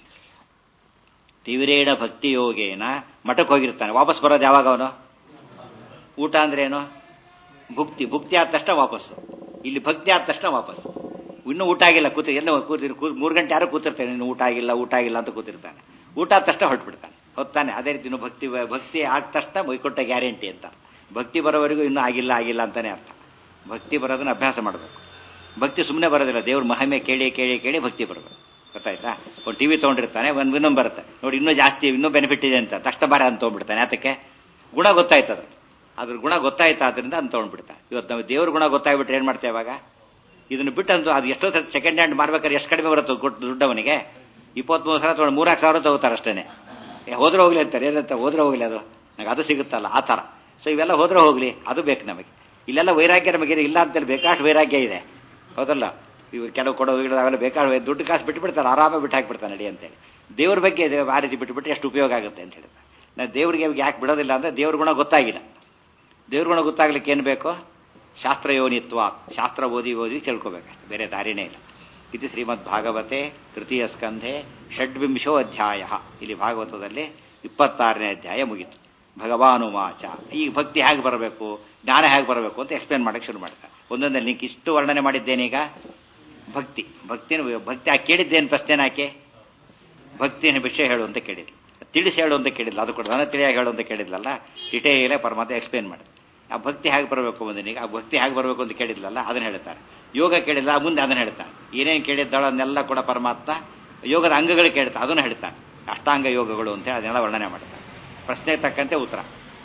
ತೀವ್ರೇಣ ಭಕ್ತಿ ಯೋಗೇನ ಮಠಕ್ಕೆ ಹೋಗಿರ್ತಾನೆ ವಾಪಸ್ ಬರೋದು ಯಾವಾಗ ಅವನು ಊಟ ಅಂದ್ರೆ ಏನು ಭುಕ್ತಿ ಭುಕ್ತಿ ಆದ ತಕ್ಷಣ ವಾಪಸ್ಸು ಇಲ್ಲಿ ಭಕ್ತಿ ಆದ ತಕ್ಷಣ ವಾಪಸ್ಸು ಇನ್ನೂ ಊಟ ಆಗಿಲ್ಲ ಕೂತಿ ಎಲ್ಲ ಕೂತಿರ್ ಕೂ ಮೂರು ಗಂಟೆ ಯಾರು ಕೂತಿರ್ತಾನೆ ಇನ್ನು ಊಟ ಆಗಿಲ್ಲ ಊಟ ಆಗಿಲ್ಲ ಅಂತ ಕೂತಿರ್ತಾನೆ ಊಟ ಆದ ತಕ್ಷಣ ಹೊರಟ್ಬಿಡ್ತಾನೆ ಹೊತ್ತಾನೆ ಅದೇ ರೀತಿ ಇನ್ನು ಭಕ್ತಿ ಭಕ್ತಿ ಆದ ತಕ್ಷಣ ವೈಕುಂಠ ಗ್ಯಾರಂಟಿ ಅಂತ ಭಕ್ತಿ ಬರೋವರೆಗೂ ಇನ್ನೂ ಆಗಿಲ್ಲ ಆಗಿಲ್ಲ ಅಂತಾನೆ ಅರ್ಥ ಭಕ್ತಿ ಬರೋದನ್ನ ಅಭ್ಯಾಸ ಮಾಡಬೇಕು ಭಕ್ತಿ ಸುಮ್ಮನೆ ಬರೋದಿಲ್ಲ ದೇವ್ರ ಮಹಿಮೆ ಕೇಳಿ ಕೇಳಿ ಕೇಳಿ ಭಕ್ತಿ ಬರಬೇಕು ಗೊತ್ತಾಯ್ತಾ ಒಂದು ಟಿವಿ ತೊಗೊಂಡಿರ್ತಾನೆ ಒಂದು ಇನ್ನೊಂದು ಬರುತ್ತೆ ನೋಡಿ ಇನ್ನೂ ಜಾಸ್ತಿ ಇನ್ನೂ ಬೆನಿಫಿಟ್ ಇದೆ ಅಂತ ತಕ್ಷಣ ಬಾರ ಅಂತ ತೊಗೊಂಡ್ಬಿಡ್ತಾನೆ ಅದಕ್ಕೆ ಗುಣ ಗೊತ್ತಾಯ್ತದ ಅದ್ರ ಗುಣ ಗೊತ್ತಾಯ್ತು ಆದ್ರಿಂದ ಅಂತ ತೊಗೊಂಡ್ಬಿಡ್ತಾನೆ ಇವತ್ತು ನಾವು ದೇವ್ರ ಗುಣ ಗೊತ್ತಾಗ್ಬಿಟ್ರೆ ಏನು ಮಾಡ್ತೇವೆ ಅವಾಗ ಇದನ್ನು ಬಿಟ್ಟು ಅಂತ ಅದು ಎಷ್ಟೋ ಸೆಕೆಂಡ್ ಹ್ಯಾಂಡ್ ಮಾಡ್ಬೇಕಾದ್ರೆ ಎಷ್ಟು ಕಡಿಮೆ ಬರುತ್ತೆ ಕೊಟ್ಟು ದುಡ್ಡವನಿಗೆ ಇಪ್ಪತ್ಮೂರು ಸಾವಿರ ತೊಗೊಂಡು ಮೂರಾಕು ಸಾವಿರ ತಗೋತಾರೆ ಅಷ್ಟೇನೆ ಏ, ಹೋದ್ರೆ ಹೋಗ್ಲಿ ಅಂತಾರೆ ಏನಂತ ಹೋದ್ರೆ ಹೋಗ್ಲಿ ಅದು ನನಗೆ ಅದು ಸಿಗುತ್ತಲ್ಲ ಆ ಥರ ಸೊ ಇವೆಲ್ಲ ಹೋದ್ರೆ ಹೋಗ್ಲಿ ಅದು ಬೇಕು ನಮಗೆ ಇಲ್ಲೆಲ್ಲ ವೈರಾಗ್ಯ ನಮಗೆ ಇಲ್ಲ ಅಂತೇಳಿ ಬೇಕಾಷ್ಟು ವೈರಾಗ್ಯ ಇದೆ ಹೌದಲ್ಲ ಇವು ಕೆಲವು ಕೊಡೋ ಗಿಡೋ ಅವೆಲ್ಲ ಬೇಕಾದ್ರೆ ದುಡ್ಡು ಕಾಸು ಬಿಟ್ಟು ಬಿಡ್ತಾರೆ ಆರಾಮಾಗಿ ಬಿಟ್ಟು ಹಾಕ್ಬಿಡ್ತಾನೆ ನಡಿ ಅಂತೇಳಿ ದೇವ್ರ ಬಗ್ಗೆ ಇದು ಆ ರೀತಿ ಬಿಟ್ಟುಬಿಟ್ಟು ಎಷ್ಟು ಉಪಯೋಗ ಆಗುತ್ತೆ ಅಂತ ಹೇಳ್ತಾರೆ ನಾನು ದೇವ್ರಿಗೆ ಯಾಕೆ ಬಿಡೋದಿಲ್ಲ ಅಂದ್ರೆ ದೇವ್ರ ಗುಣ ಗೊತ್ತಾಗಿಲ್ಲ ದೇವ್ರ ಗುಣ ಗೊತ್ತಾಗ್ಲಿಕ್ಕೆ ಏನು ಬೇಕು ಶಾಸ್ತ್ರ ಯೋನಿತ್ವ ಶಾಸ್ತ್ರ ಓದಿ ಓದಿ ತಿಳ್ಕೊಬೇಕು ಬೇರೆ ದಾರಿನೇ ಇಲ್ಲ ಇದು ಶ್ರೀಮದ್ ಭಾಗವತೆ ತೃತೀಯ ಸ್ಕಂಧೆ ಷಡ್ವಿಂಶೋ ಅಧ್ಯಾಯ ಇಲ್ಲಿ ಭಾಗವತದಲ್ಲಿ ಇಪ್ಪತ್ತಾರನೇ ಅಧ್ಯಾಯ ಮುಗೀತು ಭಗವಾನುವಾಚ ಈಗ ಭಕ್ತಿ ಹೇಗೆ ಬರಬೇಕು ಜ್ಞಾನ ಹೇಗೆ ಬರಬೇಕು ಅಂತ ಎಕ್ಸ್ಪ್ಲೇನ್ ಮಾಡಕ್ಕೆ ಶುರು ಮಾಡ್ತಾರೆ ಒಂದೊಂದಲ್ಲಿ ನಿಂಗೆ ಇಷ್ಟು ವರ್ಣನೆ ಮಾಡಿದ್ದೇನೀಗ ಭಕ್ತಿ ಭಕ್ತಿನ ಭಕ್ತಿ ಆ ಕೇಳಿದ್ದೇನು ಪ್ರಶ್ನೆ ಆಕೆ ಭಕ್ತಿಯ ವಿಷಯ ಹೇಳು ಅಂತ ಕೇಳಿದ್ಲು ತಿಳಿಸಿ ಹೇಳು ಅಂತ ಕೇಳಿಲ್ಲ ಅದು ಕೂಡ ನನ್ನ ತಿಳಿಯಾಗಿ ಹೇಳು ಅಂತ ಕೇಳಿದ್ಲಲ್ಲ ಡಿಟೇಲೇ ಪರಮಾತ್ಮ ಎಕ್ಸ್ಪ್ಲೇನ್ ಮಾಡಿ ಆ ಭಕ್ತಿ ಹೇಗೆ ಬರಬೇಕು ಒಂದನಿಗೆ ಆ ಭಕ್ತಿ ಹೇಗೆ ಬರಬೇಕು ಅಂತ ಕೇಳಿದ್ಲಲ್ಲ ಅದನ್ನ ಹೇಳ್ತಾರೆ ಯೋಗ ಕೇಳಿಲ್ಲ ಮುಂದೆ ಅದನ್ನ ಹೇಳ್ತಾನೆ ಏನೇನು ಕೇಳಿದ್ದಾಳೋ ಅದನ್ನೆಲ್ಲ ಕೂಡ ಪರಮಾತ್ಮ ಯೋಗದ ಅಂಗಗಳು ಕೇಳ್ತಾ ಅದನ್ನು ಹೇಳ್ತಾನೆ ಅಷ್ಟಾಂಗ ಯೋಗಗಳು ಅಂತ ಹೇಳಿ ಅದನ್ನೆಲ್ಲ ವರ್ಣನೆ ಮಾಡ್ತಾನೆ ಪ್ರಶ್ನೆಗೆ ತಕ್ಕಂತೆ ಉತ್ತರ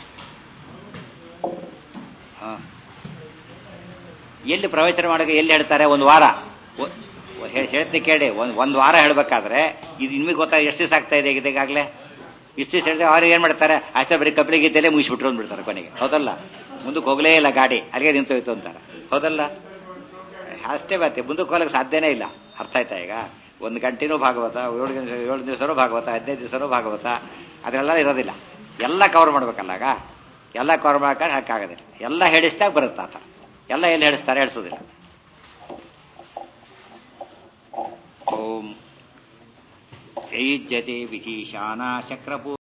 ಹಾ ಎಲ್ಲಿ ಪ್ರವಚನ ಮಾಡೋಕೆ ಎಲ್ಲಿ ಹೇಳ್ತಾರೆ ಒಂದು ವಾರ ಒ- ಒ- ಹೇ- ಹೇಳ್ತೀನಿ ಕೇಳಿ ಒಂದು ಒಂದು ವಾರ ಹೇಳ್ಬೇಕಾದ್ರೆ ಇದು ನಿಮಗೆ ಗೊತ್ತಾಗ ಎಷ್ಟು ದಿವಸ ಆಗ್ತಾ ಇದೆ ಈಗ ಈಗಾಗಲೇ ಇಷ್ಟು ದಿವಸ ಹೇಳಿದ್ರೆ ಅವ್ರಿಗೆ ಏನು ಮಾಡ್ತಾರೆ ಅಷ್ಟೇ ಬರೀ ಕಪ್ಪಲಿ ಗೀತೆಲ್ಲೇ ಮುಗಿಸ್ಬಿಟ್ರು ಅಂದ್ಬಿಡ್ತಾರೆ ಕೊನೆಗೆ ಹೌದಲ್ಲ ಮುಂದಕ್ಕೆ ಹೋಗಲೇ ಇಲ್ಲ ಗಾಡಿ ಅಲ್ಲಿಗೆ ನಿಂತೋಯ್ತು ಅಂತಾರೆ ಹೌದಲ್ಲ ಅಷ್ಟೇ ಮತ್ತೆ ಮುಂದಕ್ಕೆ ಹೋಗಲಿಕ್ಕೆ ಸಾಧ್ಯನೇ ಇಲ್ಲ ಅರ್ಥ ಆಯ್ತಾ ಈಗ ಒಂದು ಗಂಟೆನೂ ಭಾಗವತ ಏಳು ದಿವಸ ಏಳು ದಿವಸನೂ ಭಾಗವತ ಹದಿನೈದು ದಿವಸನೂ ಭಾಗವತ ಅದೆಲ್ಲ ಇರೋದಿಲ್ಲ ಎಲ್ಲ ಕವರ್ ಮಾಡ್ಬೇಕಲ್ಲ ಆಗ ಎಲ್ಲ ಕವರ್ ಮಾಡ್ಕೊಂಡು ಹಾಕಾಗೋದಿಲ್ಲ ಎಲ್ಲ ಹೇಳಿಸಿದಾಗ ಬರುತ್ತೆ ಆ ಥರ ಎಲ್ಲ ಎಲ್ಲಿ ಹೇಳಿಸ್ತಾರೆ ಹೇಳಿಸೋದಿಲ್ಲ ಓಂ ಜೈಜ್ಯತೆ ವಿಧೀಶಾನ ಚಕ್ರಪೂ